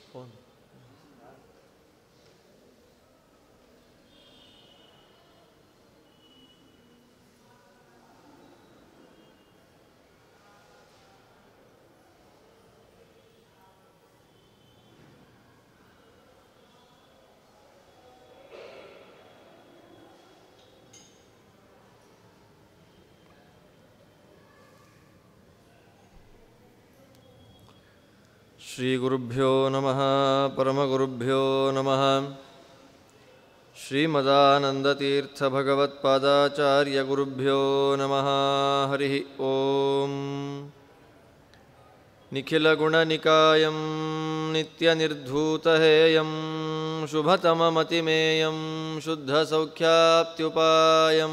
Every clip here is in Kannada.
ಫೋನ್ ಶ್ರೀಗುರುಭ್ಯೋ ನಮಃ ಪರಮಗುರುಭ್ಯೋ ನಮಃ ಶ್ರೀಮದಾನಂದತೀರ್ಥಭಗವತ್ಪಾದಾಚಾರ್ಯಗುರುಭ್ಯೋ ನಮಃ ಹರಿ ಓಂ ನಿಖಿಲಗುಣನಿಕಾಯಂ ನಿತ್ಯನಿರ್ಧೂತಹೇಯಂ ಶುಭತಮಮತಿಮೇಯಂ ಶುದ್ಧಸೌಖ್ಯಾಪ್ತ್ಯುಪಾಯಂ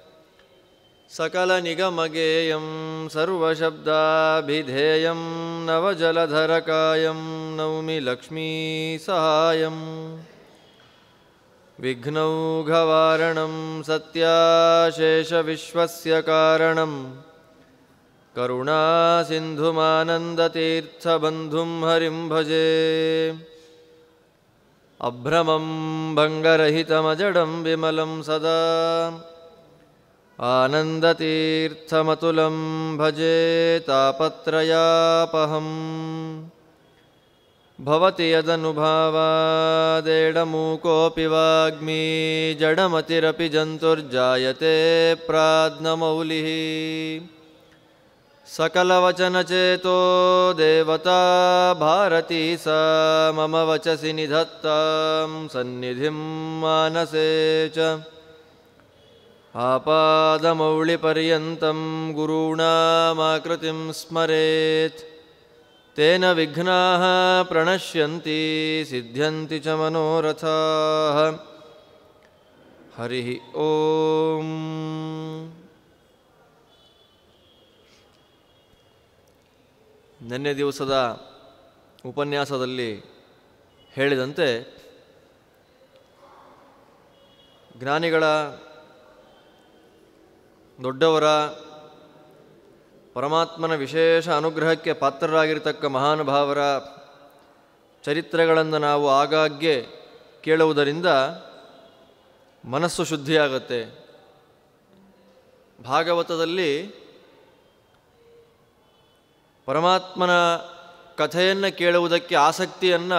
सकलनिगमगेयं सर्वशब्दाभिधेयं नवजलधरकायं नौमि लक्ष्मीसहायम् विघ्नौघवारणं सत्याशेषविश्वस्य कारणं करुणासिन्धुमानन्दतीर्थबन्धुं हरिं भजे अभ्रमं भङ्गरहितमजडं विमलं सदा आनन्दतीर्थमतुलं भजे तापत्रयापहम् भवति यदनुभावादेडमूकोऽपि वाग्मी जडमतिरपि जन्तुर्जायते प्राज्ञमौलिः सकलवचनचेतो देवता भारती सा मम वचसि निधत्तां सन्निधिं मानसे च आपादमौलिपर्यन्तं गुरूणामाकृतिं स्मरेत् तेन विघ्नाः प्रणश्यन्ति सिद्ध्यन्ति च मनोरथाः हरिः ॐ ನಿನ್ನೆ ದಿವಸದ ಉಪನ್ಯಾಸದಲ್ಲಿ ಹೇಳಿದಂತೆ ಜ್ಞಾನಿಗಳ ದೊಡ್ಡವರ ಪರಮಾತ್ಮನ ವಿಶೇಷ ಅನುಗ್ರಹಕ್ಕೆ ಪಾತ್ರರಾಗಿರ್ತಕ್ಕ ಮಹಾನುಭಾವರ ಚರಿತ್ರೆಗಳನ್ನು ನಾವು ಆಗಾಗ್ಗೆ ಕೇಳುವುದರಿಂದ ಮನಸ್ಸು ಶುದ್ಧಿಯಾಗತ್ತೆ ಭಾಗವತದಲ್ಲಿ ಪರಮಾತ್ಮನ ಕಥೆಯನ್ನು ಕೇಳುವುದಕ್ಕೆ ಆಸಕ್ತಿಯನ್ನು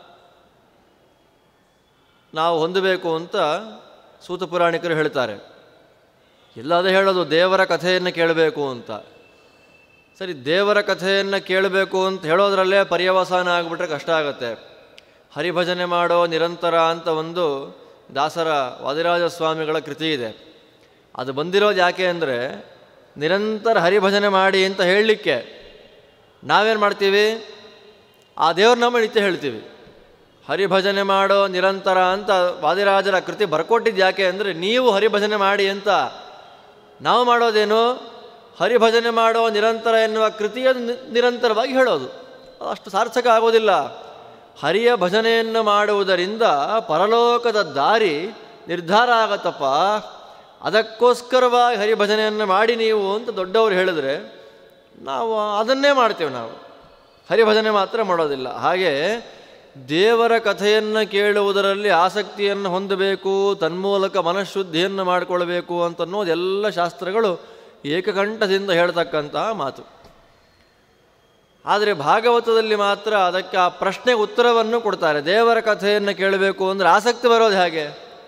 ನಾವು ಹೊಂದಬೇಕು ಅಂತ ಸೂತ ಪುರಾಣಿಕರು ಹೇಳ್ತಾರೆ ಎಲ್ಲಾದ ಹೇಳೋದು ದೇವರ ಕಥೆಯನ್ನು ಕೇಳಬೇಕು ಅಂತ ಸರಿ ದೇವರ ಕಥೆಯನ್ನು ಕೇಳಬೇಕು ಅಂತ ಹೇಳೋದ್ರಲ್ಲೇ ಪರ್ಯವಸಾನ ಆಗಿಬಿಟ್ರೆ ಕಷ್ಟ ಆಗುತ್ತೆ ಹರಿಭಜನೆ ಮಾಡೋ ನಿರಂತರ ಅಂತ ಒಂದು ದಾಸರ ವಾದಿರಾಜ ಸ್ವಾಮಿಗಳ ಕೃತಿ ಇದೆ ಅದು ಬಂದಿರೋದು ಯಾಕೆ ಅಂದರೆ ನಿರಂತರ ಹರಿಭಜನೆ ಮಾಡಿ ಅಂತ ಹೇಳಲಿಕ್ಕೆ ನಾವೇನು ಮಾಡ್ತೀವಿ ಆ ದೇವ್ರ ನಾಮ ನಿತ್ಯ ಹೇಳ್ತೀವಿ ಹರಿಭಜನೆ ಮಾಡೋ ನಿರಂತರ ಅಂತ ವಾದಿರಾಜರ ಕೃತಿ ಬರ್ಕೊಟ್ಟಿದ್ದು ಯಾಕೆ ಅಂದರೆ ನೀವು ಹರಿಭಜನೆ ಮಾಡಿ ಅಂತ ನಾವು ಮಾಡೋದೇನು ಹರಿಭಜನೆ ಮಾಡೋ ನಿರಂತರ ಎನ್ನುವ ಕೃತಿಯನ್ನು ನಿರಂತರವಾಗಿ ಹೇಳೋದು ಅಷ್ಟು ಸಾರ್ಥಕ ಆಗೋದಿಲ್ಲ ಹರಿಯ ಭಜನೆಯನ್ನು ಮಾಡುವುದರಿಂದ ಪರಲೋಕದ ದಾರಿ ನಿರ್ಧಾರ ಆಗತ್ತಪ್ಪ ಅದಕ್ಕೋಸ್ಕರವಾಗಿ ಹರಿಭಜನೆಯನ್ನು ಮಾಡಿ ನೀವು ಅಂತ ದೊಡ್ಡವರು ಹೇಳಿದ್ರೆ ನಾವು ಅದನ್ನೇ ಮಾಡ್ತೇವೆ ನಾವು ಹರಿಭಜನೆ ಮಾತ್ರ ಮಾಡೋದಿಲ್ಲ ಹಾಗೆ ದೇವರ ಕಥೆಯನ್ನು ಕೇಳುವುದರಲ್ಲಿ ಆಸಕ್ತಿಯನ್ನು ಹೊಂದಬೇಕು ತನ್ಮೂಲಕ ಮನಃಶುದ್ಧಿಯನ್ನು ಮಾಡಿಕೊಳ್ಬೇಕು ಅಂತನ್ನೋದು ಎಲ್ಲ ಶಾಸ್ತ್ರಗಳು ಏಕಕಂಠದಿಂದ ಹೇಳ್ತಕ್ಕಂತಹ ಮಾತು ಆದರೆ ಭಾಗವತದಲ್ಲಿ ಮಾತ್ರ ಅದಕ್ಕೆ ಆ ಪ್ರಶ್ನೆಗೆ ಉತ್ತರವನ್ನು ಕೊಡ್ತಾರೆ ದೇವರ ಕಥೆಯನ್ನು ಕೇಳಬೇಕು ಅಂದರೆ ಆಸಕ್ತಿ ಬರೋದು ಹೇಗೆ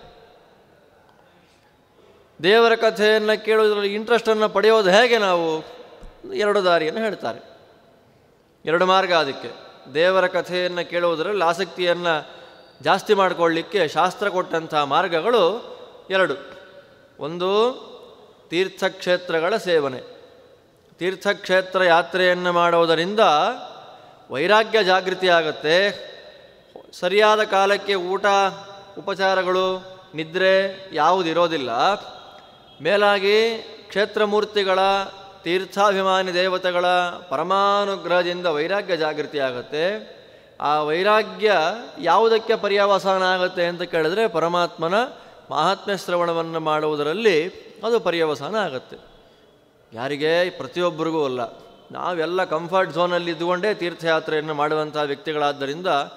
ದೇವರ ಕಥೆಯನ್ನು ಕೇಳೋದ್ರಲ್ಲಿ ಇಂಟ್ರೆಸ್ಟನ್ನು ಪಡೆಯೋದು ಹೇಗೆ ನಾವು ಎರಡು ದಾರಿಯನ್ನು ಹೇಳ್ತಾರೆ ಎರಡು ಮಾರ್ಗ ಅದಕ್ಕೆ ದೇವರ ಕಥೆಯನ್ನು ಕೇಳುವುದರಲ್ಲಿ ಆಸಕ್ತಿಯನ್ನು ಜಾಸ್ತಿ ಮಾಡಿಕೊಳ್ಳಿಕ್ಕೆ ಶಾಸ್ತ್ರ ಕೊಟ್ಟಂಥ ಮಾರ್ಗಗಳು ಎರಡು ಒಂದು ತೀರ್ಥಕ್ಷೇತ್ರಗಳ ಸೇವನೆ ತೀರ್ಥಕ್ಷೇತ್ರ ಯಾತ್ರೆಯನ್ನು ಮಾಡುವುದರಿಂದ ವೈರಾಗ್ಯ ಜಾಗೃತಿ ಆಗುತ್ತೆ ಸರಿಯಾದ ಕಾಲಕ್ಕೆ ಊಟ ಉಪಚಾರಗಳು ನಿದ್ರೆ ಯಾವುದಿರೋದಿಲ್ಲ ಮೇಲಾಗಿ ಕ್ಷೇತ್ರಮೂರ್ತಿಗಳ ತೀರ್ಥಾಭಿಮಾನಿ ದೇವತೆಗಳ ಪರಮಾನುಗ್ರಹದಿಂದ ವೈರಾಗ್ಯ ಜಾಗೃತಿ ಆಗುತ್ತೆ ಆ ವೈರಾಗ್ಯ ಯಾವುದಕ್ಕೆ ಪರ್ಯಾವಸಾನ ಆಗುತ್ತೆ ಅಂತ ಕೇಳಿದ್ರೆ ಪರಮಾತ್ಮನ ಮಹಾತ್ಮ್ಯ ಶ್ರವಣವನ್ನು ಮಾಡುವುದರಲ್ಲಿ ಅದು ಪರ್ಯವಸಾನ ಆಗುತ್ತೆ ಯಾರಿಗೆ ಪ್ರತಿಯೊಬ್ಬರಿಗೂ ಅಲ್ಲ ನಾವೆಲ್ಲ ಕಂಫರ್ಟ್ ಝೋನಲ್ಲಿ ಇದ್ದುಕೊಂಡೇ ತೀರ್ಥಯಾತ್ರೆಯನ್ನು ಮಾಡುವಂಥ ವ್ಯಕ್ತಿಗಳಾದ್ದರಿಂದ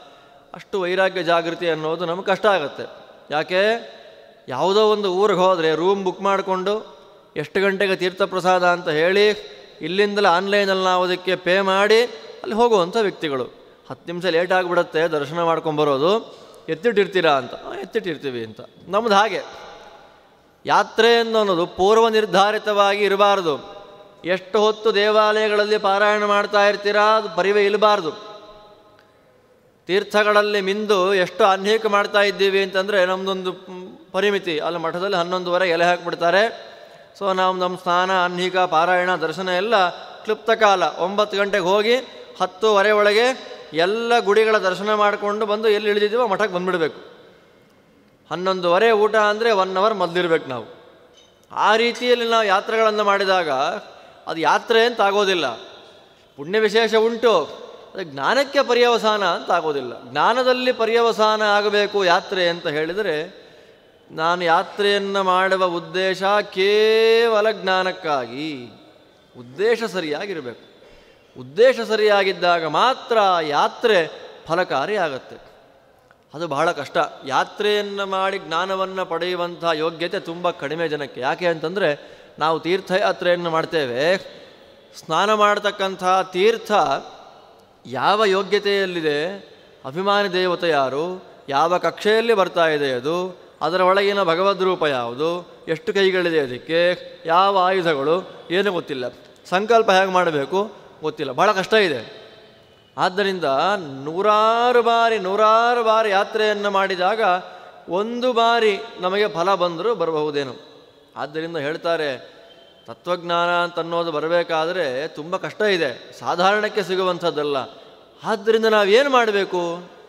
ಅಷ್ಟು ವೈರಾಗ್ಯ ಜಾಗೃತಿ ಅನ್ನೋದು ನಮಗೆ ಕಷ್ಟ ಆಗುತ್ತೆ ಯಾಕೆ ಯಾವುದೋ ಒಂದು ಊರಿಗೆ ಹೋದರೆ ರೂಮ್ ಬುಕ್ ಮಾಡಿಕೊಂಡು ಎಷ್ಟು ಗಂಟೆಗೆ ತೀರ್ಥ ಪ್ರಸಾದ ಅಂತ ಹೇಳಿ ಇಲ್ಲಿಂದಲೇ ಆನ್ಲೈನಲ್ಲಿ ನಾವು ಅದಕ್ಕೆ ಪೇ ಮಾಡಿ ಅಲ್ಲಿ ಹೋಗುವಂಥ ವ್ಯಕ್ತಿಗಳು ಹತ್ತು ನಿಮಿಷ ಲೇಟ್ ಆಗಿಬಿಡುತ್ತೆ ದರ್ಶನ ಮಾಡ್ಕೊಂಬರೋದು ಎತ್ತಿಟ್ಟಿರ್ತೀರಾ ಅಂತ "ಆ, ಎತ್ತಿಟ್ಟಿರ್ತೀವಿ ಅಂತ ನಮ್ಮದು ಹಾಗೆ ಯಾತ್ರೆ ಅನ್ನೋದು ಪೂರ್ವ ನಿರ್ಧಾರಿತವಾಗಿ ಇರಬಾರ್ದು ಎಷ್ಟು ಹೊತ್ತು ದೇವಾಲಯಗಳಲ್ಲಿ ಪಾರಾಯಣ ಮಾಡ್ತಾ ಇರ್ತೀರಾ ಅದು ಪರಿವೇ ಇಲ್ಲಬಾರ್ದು ತೀರ್ಥಗಳಲ್ಲಿ ಮಿಂದು ಎಷ್ಟು ಅನ್ಹೀಕ ಮಾಡ್ತಾ ಇದ್ದೀವಿ ಅಂತಂದರೆ ನಮ್ಮದೊಂದು ಮ್, ಪರಿಮಿತಿ ಅಲ್ಲಿ ಮಠದಲ್ಲಿ ಹನ್ನೊಂದುವರೆ ಎಲೆ ಹಾಕಿಬಿಡ್ತಾರೆ ಸೊ ನಾವು ನಮ್ಮ ಸ್ನಾನ ಅನ್ಹೀಕ ಪಾರಾಯಣ ದರ್ಶನ ಎಲ್ಲ ಕ್ಲುಪ್ತ ಕಾಲ ಒಂಬತ್ತು ಗಂಟೆಗೆ ಹೋಗಿ ಹತ್ತುವರೆ ಒಳಗೆ ಎಲ್ಲ ಗುಡಿಗಳ ದರ್ಶನ ಮಾಡಿಕೊಂಡು ಬಂದು ಎಲ್ಲಿ ಇಳಿದಿದ್ದೀವೋ ಮಠಕ್ಕೆ ಬಂದುಬಿಡಬೇಕು ಹನ್ನೊಂದುವರೆ ಊಟ ಅಂದರೆ ಒನ್ ಅವರ್ ಮೊದಲಿರ್ಬೇಕು ನಾವು ಆ ರೀತಿಯಲ್ಲಿ ನಾವು ಯಾತ್ರೆಗಳನ್ನು ಮಾಡಿದಾಗ ಅದು ಯಾತ್ರೆ ಅಂತ ಆಗೋದಿಲ್ಲ ಪುಣ್ಯ ವಿಶೇಷ ಉಂಟು ಅದು ಜ್ಞಾನಕ್ಕೆ ಪರ್ಯವಸಾನ ಅಂತ ಆಗೋದಿಲ್ಲ ಜ್ಞಾನದಲ್ಲಿ ಪರ್ಯವಸಾನ ಆಗಬೇಕು ಯಾತ್ರೆ ಅಂತ ಹೇಳಿದರೆ ನಾನು ಯಾತ್ರೆಯನ್ನು ಮಾಡುವ ಉದ್ದೇಶ ಕೇವಲ ಜ್ಞಾನಕ್ಕಾಗಿ ಉದ್ದೇಶ ಸರಿಯಾಗಿರಬೇಕು ಉದ್ದೇಶ ಸರಿಯಾಗಿದ್ದಾಗ ಮಾತ್ರ ಯಾತ್ರೆ ಫಲಕಾರಿ ಆಗುತ್ತೆ ಅದು ಬಹಳ ಕಷ್ಟ ಯಾತ್ರೆಯನ್ನು ಮಾಡಿ ಜ್ಞಾನವನ್ನು ಪಡೆಯುವಂಥ ಯೋಗ್ಯತೆ ತುಂಬ ಕಡಿಮೆ ಜನಕ್ಕೆ ಯಾಕೆ ಅಂತಂದರೆ ನಾವು ತೀರ್ಥಯಾತ್ರೆಯನ್ನು ಮಾಡ್ತೇವೆ ಸ್ನಾನ ಮಾಡತಕ್ಕಂಥ ತೀರ್ಥ ಯಾವ ಯೋಗ್ಯತೆಯಲ್ಲಿದೆ ಅಭಿಮಾನಿ ದೇವತೆ ಯಾರು ಯಾವ ಕಕ್ಷೆಯಲ್ಲಿ ಬರ್ತಾ ಇದೆ ಅದು ಅದರ ಒಳಗಿನ ಭಗವದ್ ರೂಪ ಯಾವುದು ಎಷ್ಟು ಕೈಗಳಿದೆ ಅದಕ್ಕೆ ಯಾವ ಆಯುಧಗಳು ಏನು ಗೊತ್ತಿಲ್ಲ ಸಂಕಲ್ಪ ಹೇಗೆ ಮಾಡಬೇಕು ಗೊತ್ತಿಲ್ಲ ಬಹಳ ಕಷ್ಟ ಇದೆ ಆದ್ದರಿಂದ ನೂರಾರು ಬಾರಿ ನೂರಾರು ಬಾರಿ ಯಾತ್ರೆಯನ್ನು ಮಾಡಿದಾಗ ಒಂದು ಬಾರಿ ನಮಗೆ ಫಲ ಬಂದರೂ ಬರಬಹುದೇನು ಆದ್ದರಿಂದ ಹೇಳ್ತಾರೆ ತತ್ವಜ್ಞಾನ ಅಂತ ಅನ್ನೋದು ಬರಬೇಕಾದ್ರೆ ತುಂಬ ಕಷ್ಟ ಇದೆ ಸಾಧಾರಣಕ್ಕೆ ಸಿಗುವಂಥದ್ದಲ್ಲ ಆದ್ದರಿಂದ ನಾವೇನು ಮಾಡಬೇಕು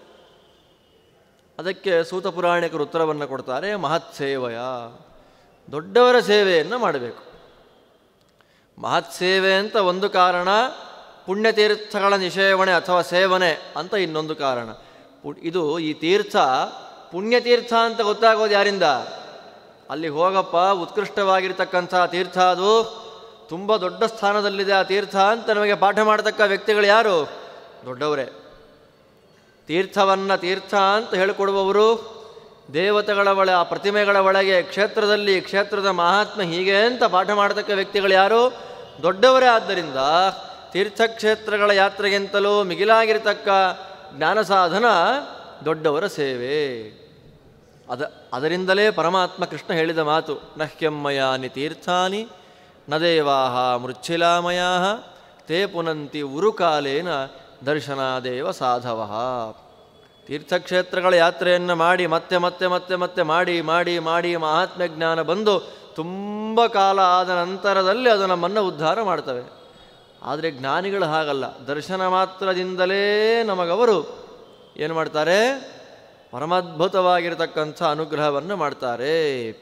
ಅದಕ್ಕೆ ಸೂತ ಪುರಾಣಿಕರು ಉತ್ತರವನ್ನು ಕೊಡ್ತಾರೆ ಮಹತ್ ಸೇವೆಯ ದೊಡ್ಡವರ ಸೇವೆಯನ್ನು ಮಾಡಬೇಕು ಮಹತ್ ಸೇವೆ ಅಂತ ಒಂದು ಕಾರಣ ಪುಣ್ಯತೀರ್ಥಗಳ ನಿಷೇವಣೆ ಅಥವಾ ಸೇವನೆ ಅಂತ ಇನ್ನೊಂದು ಕಾರಣ ಪು- ಇದು ಈ ತೀರ್ಥ ಪುಣ್ಯತೀರ್ಥ ಅಂತ ಗೊತ್ತಾಗೋದು ಯಾರಿಂದ ಅಲ್ಲಿ ಹೋಗಪ್ಪ ಉತ್ಕೃಷ್ಟವಾಗಿರ್ತಕ್ಕಂಥ ತೀರ್ಥ ಅದು ತುಂಬ ದೊಡ್ಡ ಸ್ಥಾನದಲ್ಲಿದೆ ಆ ತೀರ್ಥ ಅಂತ ನಮಗೆ ಪಾಠ ಮಾಡತಕ್ಕ ವ್ಯಕ್ತಿಗಳು ಯಾರು ದೊಡ್ಡವರೇ ತೀರ್ಥವನ್ನು ತೀರ್ಥ ಅಂತ ಹೇಳಿಕೊಡುವವರು ದೇವತೆಗಳ ಒಳ ಆ ಪ್ರತಿಮೆಗಳ ಒಳಗೆ ಕ್ಷೇತ್ರದಲ್ಲಿ ಕ್ಷೇತ್ರದ ಮಹಾತ್ಮ ಹೀಗೆ ಅಂತ ಪಾಠ ಮಾಡತಕ್ಕ ವ್ಯಕ್ತಿಗಳು ಯಾರು ದೊಡ್ಡವರೇ ಆದ್ದರಿಂದ ತೀರ್ಥಕ್ಷೇತ್ರಗಳ ಯಾತ್ರೆಗಿಂತಲೂ ಮಿಗಿಲಾಗಿರತಕ್ಕ ಜ್ಞಾನ ಸಾಧನ ದೊಡ್ಡವರ ಸೇವೆ ಅದ ಅದರಿಂದಲೇ ಪರಮಾತ್ಮ ಕೃಷ್ಣ ಹೇಳಿದ ಮಾತು ನಹ್ಯಮ್ಮಯಾನಿ ತೀರ್ಥಾನಿ ನ ದೇವಾಹ ಮೃಚ್ಛಿಲಾಮಯಾ ತೇ ಪುನಂತಿ ಉರುಕಾಲೇನ ದರ್ಶನಾದೇವ ಸಾಧವ ತೀರ್ಥಕ್ಷೇತ್ರಗಳ ಯಾತ್ರೆಯನ್ನು ಮಾಡಿ ಮತ್ತೆ ಮತ್ತೆ ಮತ್ತೆ ಮತ್ತೆ ಮಾಡಿ ಮಾಡಿ ಮಾಡಿ ಮಹಾತ್ಮ ಜ್ಞಾನ ಬಂದು ತುಂಬ ಕಾಲ ಆದ ನಂತರದಲ್ಲಿ ಅದು ನಮ್ಮನ್ನು ಉದ್ಧಾರ ಮಾಡ್ತವೆ ಆದರೆ ಜ್ಞಾನಿಗಳು ಹಾಗಲ್ಲ ದರ್ಶನ ಮಾತ್ರದಿಂದಲೇ ನಮಗವರು ಏನು ಮಾಡ್ತಾರೆ ಪರಮಾದ್ಭುತವಾಗಿರತಕ್ಕಂಥ ಅನುಗ್ರಹವನ್ನು ಮಾಡ್ತಾರೆ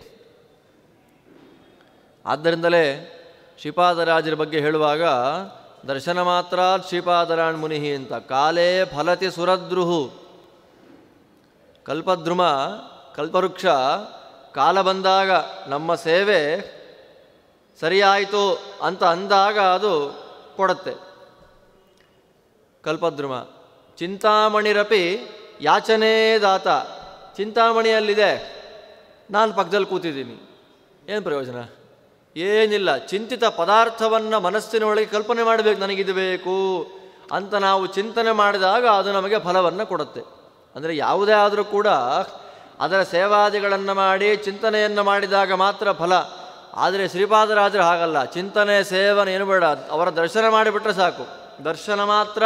ಆದ್ದರಿಂದಲೇ ಶ್ರೀಪಾದರಾಜರ ಬಗ್ಗೆ ಹೇಳುವಾಗ ದರ್ಶನ ಮಾತ್ರ ಶ್ರೀಪಾದರಾಣ್ ಮುನಿಹಿ ಅಂತ ಕಾಲೇ ಫಲತಿ ಸುರದ್ರುಹು ಕಲ್ಪದ್ರುಮ ಕಲ್ಪವೃಕ್ಷ ಕಾಲ ಬಂದಾಗ ನಮ್ಮ ಸೇವೆ ಸರಿಯಾಯಿತು ಅಂತ ಅಂದಾಗ ಅದು ಕೊಡುತ್ತೆ ಕಲ್ಪದ್ರುಮ ಚಿಂತಾಮಣಿರಪಿ ಯಾಚನೇ ದಾತ ಚಿಂತಾಮಣಿಯಲ್ಲಿದೆ ನಾನು ಪಕ್ಕದಲ್ಲಿ ಕೂತಿದ್ದೀನಿ ಏನು ಪ್ರಯೋಜನ ಏನಿಲ್ಲ ಚಿಂತಿತ ಪದಾರ್ಥವನ್ನು ಮನಸ್ಸಿನೊಳಗೆ ಕಲ್ಪನೆ ಮಾಡಬೇಕು ನನಗಿದು ಬೇಕು ಅಂತ ನಾವು ಚಿಂತನೆ ಮಾಡಿದಾಗ ಅದು ನಮಗೆ ಫಲವನ್ನು ಕೊಡುತ್ತೆ ಅಂದರೆ ಯಾವುದೇ ಆದರೂ ಕೂಡ ಅದರ ಸೇವಾದಿಗಳನ್ನು ಮಾಡಿ ಚಿಂತನೆಯನ್ನು ಮಾಡಿದಾಗ ಮಾತ್ರ ಫಲ ಆದರೆ ಶ್ರೀಪಾದರಾಜರು ಹಾಗಲ್ಲ ಚಿಂತನೆ ಸೇವನೆ ಏನು ಬೇಡ ಅವರ ದರ್ಶನ ಮಾಡಿಬಿಟ್ರೆ ಸಾಕು ದರ್ಶನ ಮಾತ್ರ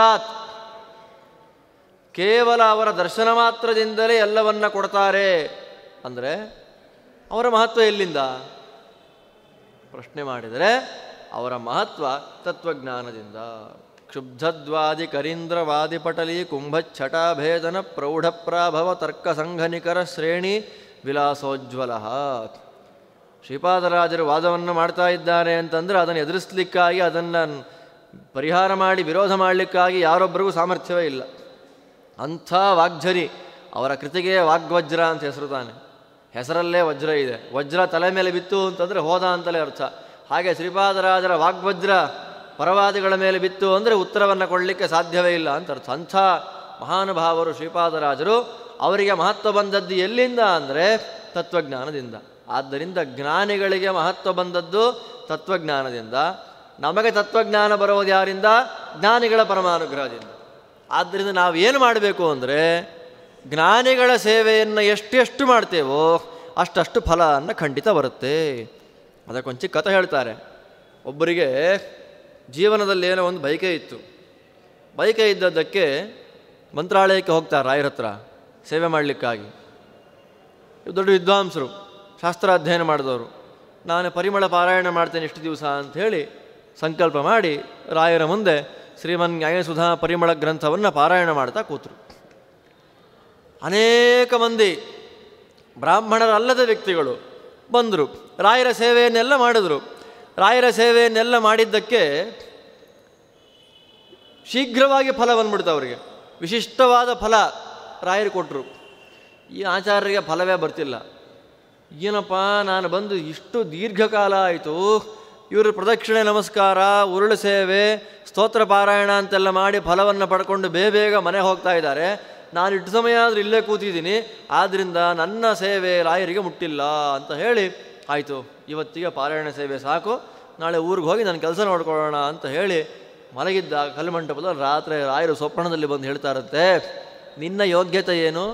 ಕೇವಲ ಅವರ ದರ್ಶನ ಮಾತ್ರದಿಂದಲೇ ಎಲ್ಲವನ್ನ ಕೊಡ್ತಾರೆ ಅಂದರೆ ಅವರ ಮಹತ್ವ ಎಲ್ಲಿಂದ ಪ್ರಶ್ನೆ ಮಾಡಿದರೆ ಅವರ ಮಹತ್ವ ತತ್ವಜ್ಞಾನದಿಂದ ಕ್ಷುಬ್ಧದ್ವಾದಿ ಕರೀಂದ್ರವಾದಿ ಪಟಲಿ ಕುಂಭಚ್ಛಟಾಭೇದನ ಪ್ರೌಢಪ್ರಾಭವ ತರ್ಕ ಸಂಘನಿಕರ ಶ್ರೇಣಿ ವಿಲಾಸೋಜ್ವಲ ಶ್ರೀಪಾದರಾಜರು ವಾದವನ್ನು ಮಾಡ್ತಾ ಇದ್ದಾರೆ ಅಂತಂದರೆ ಅದನ್ನು ಎದುರಿಸಲಿಕ್ಕಾಗಿ ಅದನ್ನು ಪರಿಹಾರ ಮಾಡಿ ವಿರೋಧ ಮಾಡಲಿಕ್ಕಾಗಿ ಯಾರೊಬ್ಬರಿಗೂ ಸಾಮರ್ಥ್ಯವೇ ಇಲ್ಲ ಅಂಥ ವಾಗ್ಝರಿ ಅವರ ಕೃತಿಗೆ ವಾಗ್ವಜ್ರ ಅಂತ ಹೆಸರು ತಾನೆ ಹೆಸರಲ್ಲೇ ವಜ್ರ ಇದೆ ವಜ್ರ ತಲೆ ಮೇಲೆ ಬಿತ್ತು ಅಂತಂದರೆ ಹೋದ ಅಂತಲೇ ಅರ್ಥ ಹಾಗೆ ಶ್ರೀಪಾದರಾಜರ ವಾಗ್ವಜ್ರ ಪರವಾದಿಗಳ ಮೇಲೆ ಬಿತ್ತು ಅಂದರೆ ಉತ್ತರವನ್ನು ಕೊಡಲಿಕ್ಕೆ ಸಾಧ್ಯವೇ ಇಲ್ಲ ಅಂತ ಅರ್ಥ ಅಂಥ ಮಹಾನುಭಾವರು ಶ್ರೀಪಾದರಾಜರು ಅವರಿಗೆ ಮಹತ್ವ ಬಂದದ್ದು ಎಲ್ಲಿಂದ ಅಂದರೆ ತತ್ವಜ್ಞಾನದಿಂದ ಆದ್ದರಿಂದ ಜ್ಞಾನಿಗಳಿಗೆ ಮಹತ್ವ ಬಂದದ್ದು ತತ್ವಜ್ಞಾನದಿಂದ ನಮಗೆ ತತ್ವಜ್ಞಾನ ಬರೋದು ಯಾರಿಂದ ಜ್ಞಾನಿಗಳ ಪರಮಾನುಗ್ರಹದಿಂದ ಆದ್ದರಿಂದ ನಾವು ಏನು ಮಾಡಬೇಕು ಅಂದರೆ ಜ್ಞಾನಿಗಳ ಸೇವೆಯನ್ನು ಎಷ್ಟೆಷ್ಟು ಮಾಡ್ತೇವೋ ಅಷ್ಟಷ್ಟು ಫಲವನ್ನು ಖಂಡಿತ ಬರುತ್ತೆ ಅದಕ್ಕೊಂಚಿ ಕಥೆ ಹೇಳ್ತಾರೆ ಒಬ್ಬರಿಗೆ ಜೀವನದಲ್ಲಿ ಏನೋ ಒಂದು ಬೈಕೆ ಇತ್ತು ಬೈಕೆ ಇದ್ದದ್ದಕ್ಕೆ ಮಂತ್ರಾಲಯಕ್ಕೆ ಹೋಗ್ತಾರೆ ರಾಯರ ಹತ್ರ ಸೇವೆ ಮಾಡಲಿಕ್ಕಾಗಿ ಇವ್ರು ದೊಡ್ಡ ವಿದ್ವಾಂಸರು ಶಾಸ್ತ್ರಾಧ್ಯಯನ ಮಾಡಿದವರು ನಾನು ಪರಿಮಳ ಪಾರಾಯಣ ಮಾಡ್ತೇನೆ ಇಷ್ಟು ದಿವಸ ಅಂತ ಹೇಳಿ ಸಂಕಲ್ಪ ಮಾಡಿ ರಾಯರ ಮುಂದೆ ಶ್ರೀಮನ್ ನ್ಯಾಯಸುಧಾ ಪರಿಮಳ ಗ್ರಂಥವನ್ನು ಪಾರಾಯಣ ಮಾಡ್ತಾ ಕೂತರು ಅನೇಕ ಮಂದಿ ಬ್ರಾಹ್ಮಣರಲ್ಲದ ವ್ಯಕ್ತಿಗಳು ಬಂದರು ರಾಯರ ಸೇವೆಯನ್ನೆಲ್ಲ ಮಾಡಿದ್ರು ರಾಯರ ಸೇವೆಯನ್ನೆಲ್ಲ ಮಾಡಿದ್ದಕ್ಕೆ ಶೀಘ್ರವಾಗಿ ಫಲ ಬಂದ್ಬಿಡ್ತು ಅವರಿಗೆ ವಿಶಿಷ್ಟವಾದ ಫಲ ರಾಯರು ಕೊಟ್ಟರು ಈ ಆಚಾರ್ಯರಿಗೆ ಫಲವೇ ಬರ್ತಿಲ್ಲ ಏನಪ್ಪ ನಾನು ಬಂದು ಇಷ್ಟು ದೀರ್ಘಕಾಲ ಆಯಿತು ಇವರು ಪ್ರದಕ್ಷಿಣೆ ನಮಸ್ಕಾರ ಉರುಳು ಸೇವೆ ಸ್ತೋತ್ರ ಪಾರಾಯಣ ಅಂತೆಲ್ಲ ಮಾಡಿ ಫಲವನ್ನು ಪಡ್ಕೊಂಡು ಬೇಗ ಬೇಗ ಮನೆ ಹೋಗ್ತಾ ಇದ್ದಾರೆ ನಾನು ಇಟ್ಟು ಸಮಯ ಆದರೂ ಇಲ್ಲೇ ಕೂತಿದ್ದೀನಿ ಆದ್ದರಿಂದ ನನ್ನ ಸೇವೆ ರಾಯರಿಗೆ ಮುಟ್ಟಿಲ್ಲ ಅಂತ ಹೇಳಿ ಆಯಿತು ಇವತ್ತಿಗೆ ಪಾರಾಯಣ ಸೇವೆ ಸಾಕು ನಾಳೆ ಊರಿಗೆ ಹೋಗಿ ನನ್ನ ಕೆಲಸ ನೋಡ್ಕೊಳ್ಳೋಣ ಅಂತ ಹೇಳಿ ಮಲಗಿದ್ದ ಕಲ್ಮಂಟಪದಲ್ಲಿ ರಾತ್ರಿ ರಾಯರು ಸ್ವಪ್ನದಲ್ಲಿ ಬಂದು ಹೇಳ್ತಾರಂತೆ ನಿನ್ನ ಯೋಗ್ಯತೆ ಏನು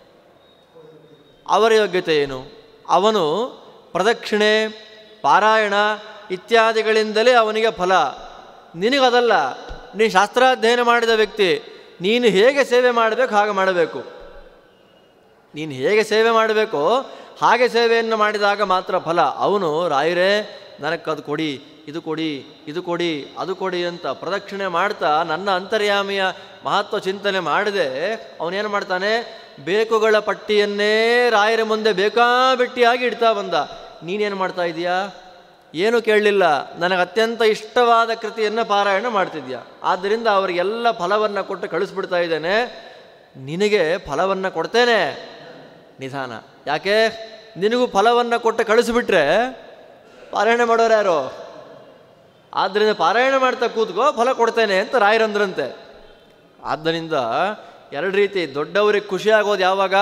ಅವರ ಯೋಗ್ಯತೆ ಏನು ಅವನು ಪ್ರದಕ್ಷಿಣೆ ಪಾರಾಯಣ ಇತ್ಯಾದಿಗಳಿಂದಲೇ ಅವನಿಗೆ ಫಲ ನಿನಗದಲ್ಲ ನೀನು ಶಾಸ್ತ್ರಾಧ್ಯಯನ ಮಾಡಿದ ವ್ಯಕ್ತಿ ನೀನು ಹೇಗೆ ಸೇವೆ ಮಾಡಬೇಕು ಹಾಗೆ ಮಾಡಬೇಕು ನೀನು ಹೇಗೆ ಸೇವೆ ಮಾಡಬೇಕೋ ಹಾಗೆ ಸೇವೆಯನ್ನು ಮಾಡಿದಾಗ ಮಾತ್ರ ಫಲ ಅವನು ರಾಯರೇ ನನಗೆ ಅದು ಕೊಡಿ ಇದು ಕೊಡಿ ಇದು ಕೊಡಿ ಅದು ಕೊಡಿ ಅಂತ ಪ್ರದಕ್ಷಿಣೆ ಮಾಡ್ತಾ ನನ್ನ ಅಂತರ್ಯಾಮಿಯ ಮಹತ್ವ ಚಿಂತನೆ ಮಾಡದೆ ಅವನೇನು ಮಾಡ್ತಾನೆ ಬೇಕುಗಳ ಪಟ್ಟಿಯನ್ನೇ ರಾಯರ ಮುಂದೆ ಬೇಕಾಬಿಟ್ಟಿಯಾಗಿ ಇಡ್ತಾ ಬಂದ ನೀನೇನು ಮಾಡ್ತಾ ಇದೀಯಾ ಏನು ಕೇಳಲಿಲ್ಲ ನನಗೆ ಅತ್ಯಂತ ಇಷ್ಟವಾದ ಕೃತಿಯನ್ನು ಪಾರಾಯಣ ಮಾಡ್ತಿದ್ಯಾ ಆದ್ದರಿಂದ ಅವರಿಗೆಲ್ಲ ಫಲವನ್ನು ಕೊಟ್ಟು ಕಳಿಸ್ಬಿಡ್ತಾ ಇದ್ದೇನೆ ನಿನಗೆ ಫಲವನ್ನು ಕೊಡ್ತೇನೆ ನಿಧಾನ ಯಾಕೆ ನಿನಗೂ ಫಲವನ್ನು ಕೊಟ್ಟು ಕಳಿಸ್ಬಿಟ್ರೆ ಪಾರಾಯಣ ಮಾಡೋರು ಯಾರು ಆದ್ದರಿಂದ ಪಾರಾಯಣ ಮಾಡ್ತಾ ಕೂತ್ಕೋ ಫಲ ಕೊಡ್ತೇನೆ ಅಂತ ರಾಯರಂದ್ರಂತೆ ಆದ್ದರಿಂದ ಎರಡು ರೀತಿ ದೊಡ್ಡವರಿಗೆ ಖುಷಿಯಾಗೋದು ಯಾವಾಗ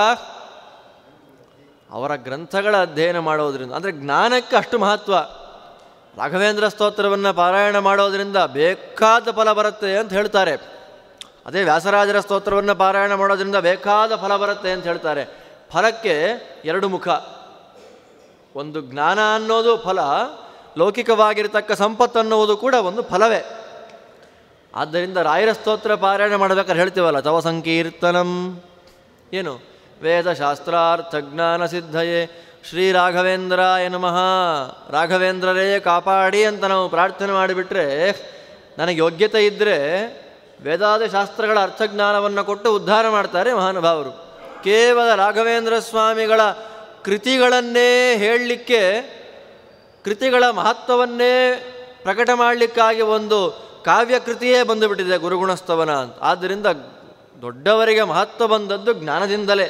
ಅವರ ಗ್ರಂಥಗಳ ಅಧ್ಯಯನ ಮಾಡೋದ್ರಿಂದ ಅಂದರೆ ಜ್ಞಾನಕ್ಕೆ ಅಷ್ಟು ಮಹತ್ವ ರಾಘವೇಂದ್ರ ಸ್ತೋತ್ರವನ್ನು ಪಾರಾಯಣ ಮಾಡೋದರಿಂದ ಬೇಕಾದ ಫಲ ಬರುತ್ತೆ ಅಂತ ಹೇಳ್ತಾರೆ ಅದೇ ವ್ಯಾಸರಾಜರ ಸ್ತೋತ್ರವನ್ನು ಪಾರಾಯಣ ಮಾಡೋದ್ರಿಂದ ಬೇಕಾದ ಫಲ ಬರುತ್ತೆ ಅಂತ ಹೇಳ್ತಾರೆ ಫಲಕ್ಕೆ ಎರಡು ಮುಖ ಒಂದು ಜ್ಞಾನ ಅನ್ನೋದು ಫಲ ಲೌಕಿಕವಾಗಿರತಕ್ಕ ಸಂಪತ್ತು ಅನ್ನುವುದು ಕೂಡ ಒಂದು ಫಲವೇ ಆದ್ದರಿಂದ ರಾಯರ ಸ್ತೋತ್ರ ಪಾರಾಯಣ ಮಾಡಬೇಕಾದ್ರೆ ಹೇಳ್ತೀವಲ್ಲ ತವ ಸಂಕೀರ್ತನಂ ಏನು ವೇದಶಾಸ್ತ್ರಾರ್ಥ ಜ್ಞಾನ ಸಿದ್ಧಯೇ ಶ್ರೀ ರಾಘವೇಂದ್ರಾಯ ನಮಃ ರಾಘವೇಂದ್ರರೇ ಕಾಪಾಡಿ ಅಂತ ನಾವು ಪ್ರಾರ್ಥನೆ ಮಾಡಿಬಿಟ್ರೆ ನನಗೆ ಯೋಗ್ಯತೆ ಇದ್ದರೆ ವೇದಾದ ಶಾಸ್ತ್ರಗಳ ಅರ್ಥಜ್ಞಾನವನ್ನು ಕೊಟ್ಟು ಉದ್ಧಾರ ಮಾಡ್ತಾರೆ ಮಹಾನುಭಾವರು ಕೇವಲ ರಾಘವೇಂದ್ರ ಸ್ವಾಮಿಗಳ ಕೃತಿಗಳನ್ನೇ ಹೇಳಲಿಕ್ಕೆ ಕೃತಿಗಳ ಮಹತ್ವವನ್ನೇ ಪ್ರಕಟ ಮಾಡಲಿಕ್ಕಾಗಿ ಒಂದು ಕಾವ್ಯಕೃತಿಯೇ ಬಂದುಬಿಟ್ಟಿದೆ ಗುರುಗುಣಸ್ತವನ ಅಂತ ಆದ್ದರಿಂದ ದೊಡ್ಡವರಿಗೆ ಮಹತ್ವ ಬಂದದ್ದು ಜ್ಞಾನದಿಂದಲೇ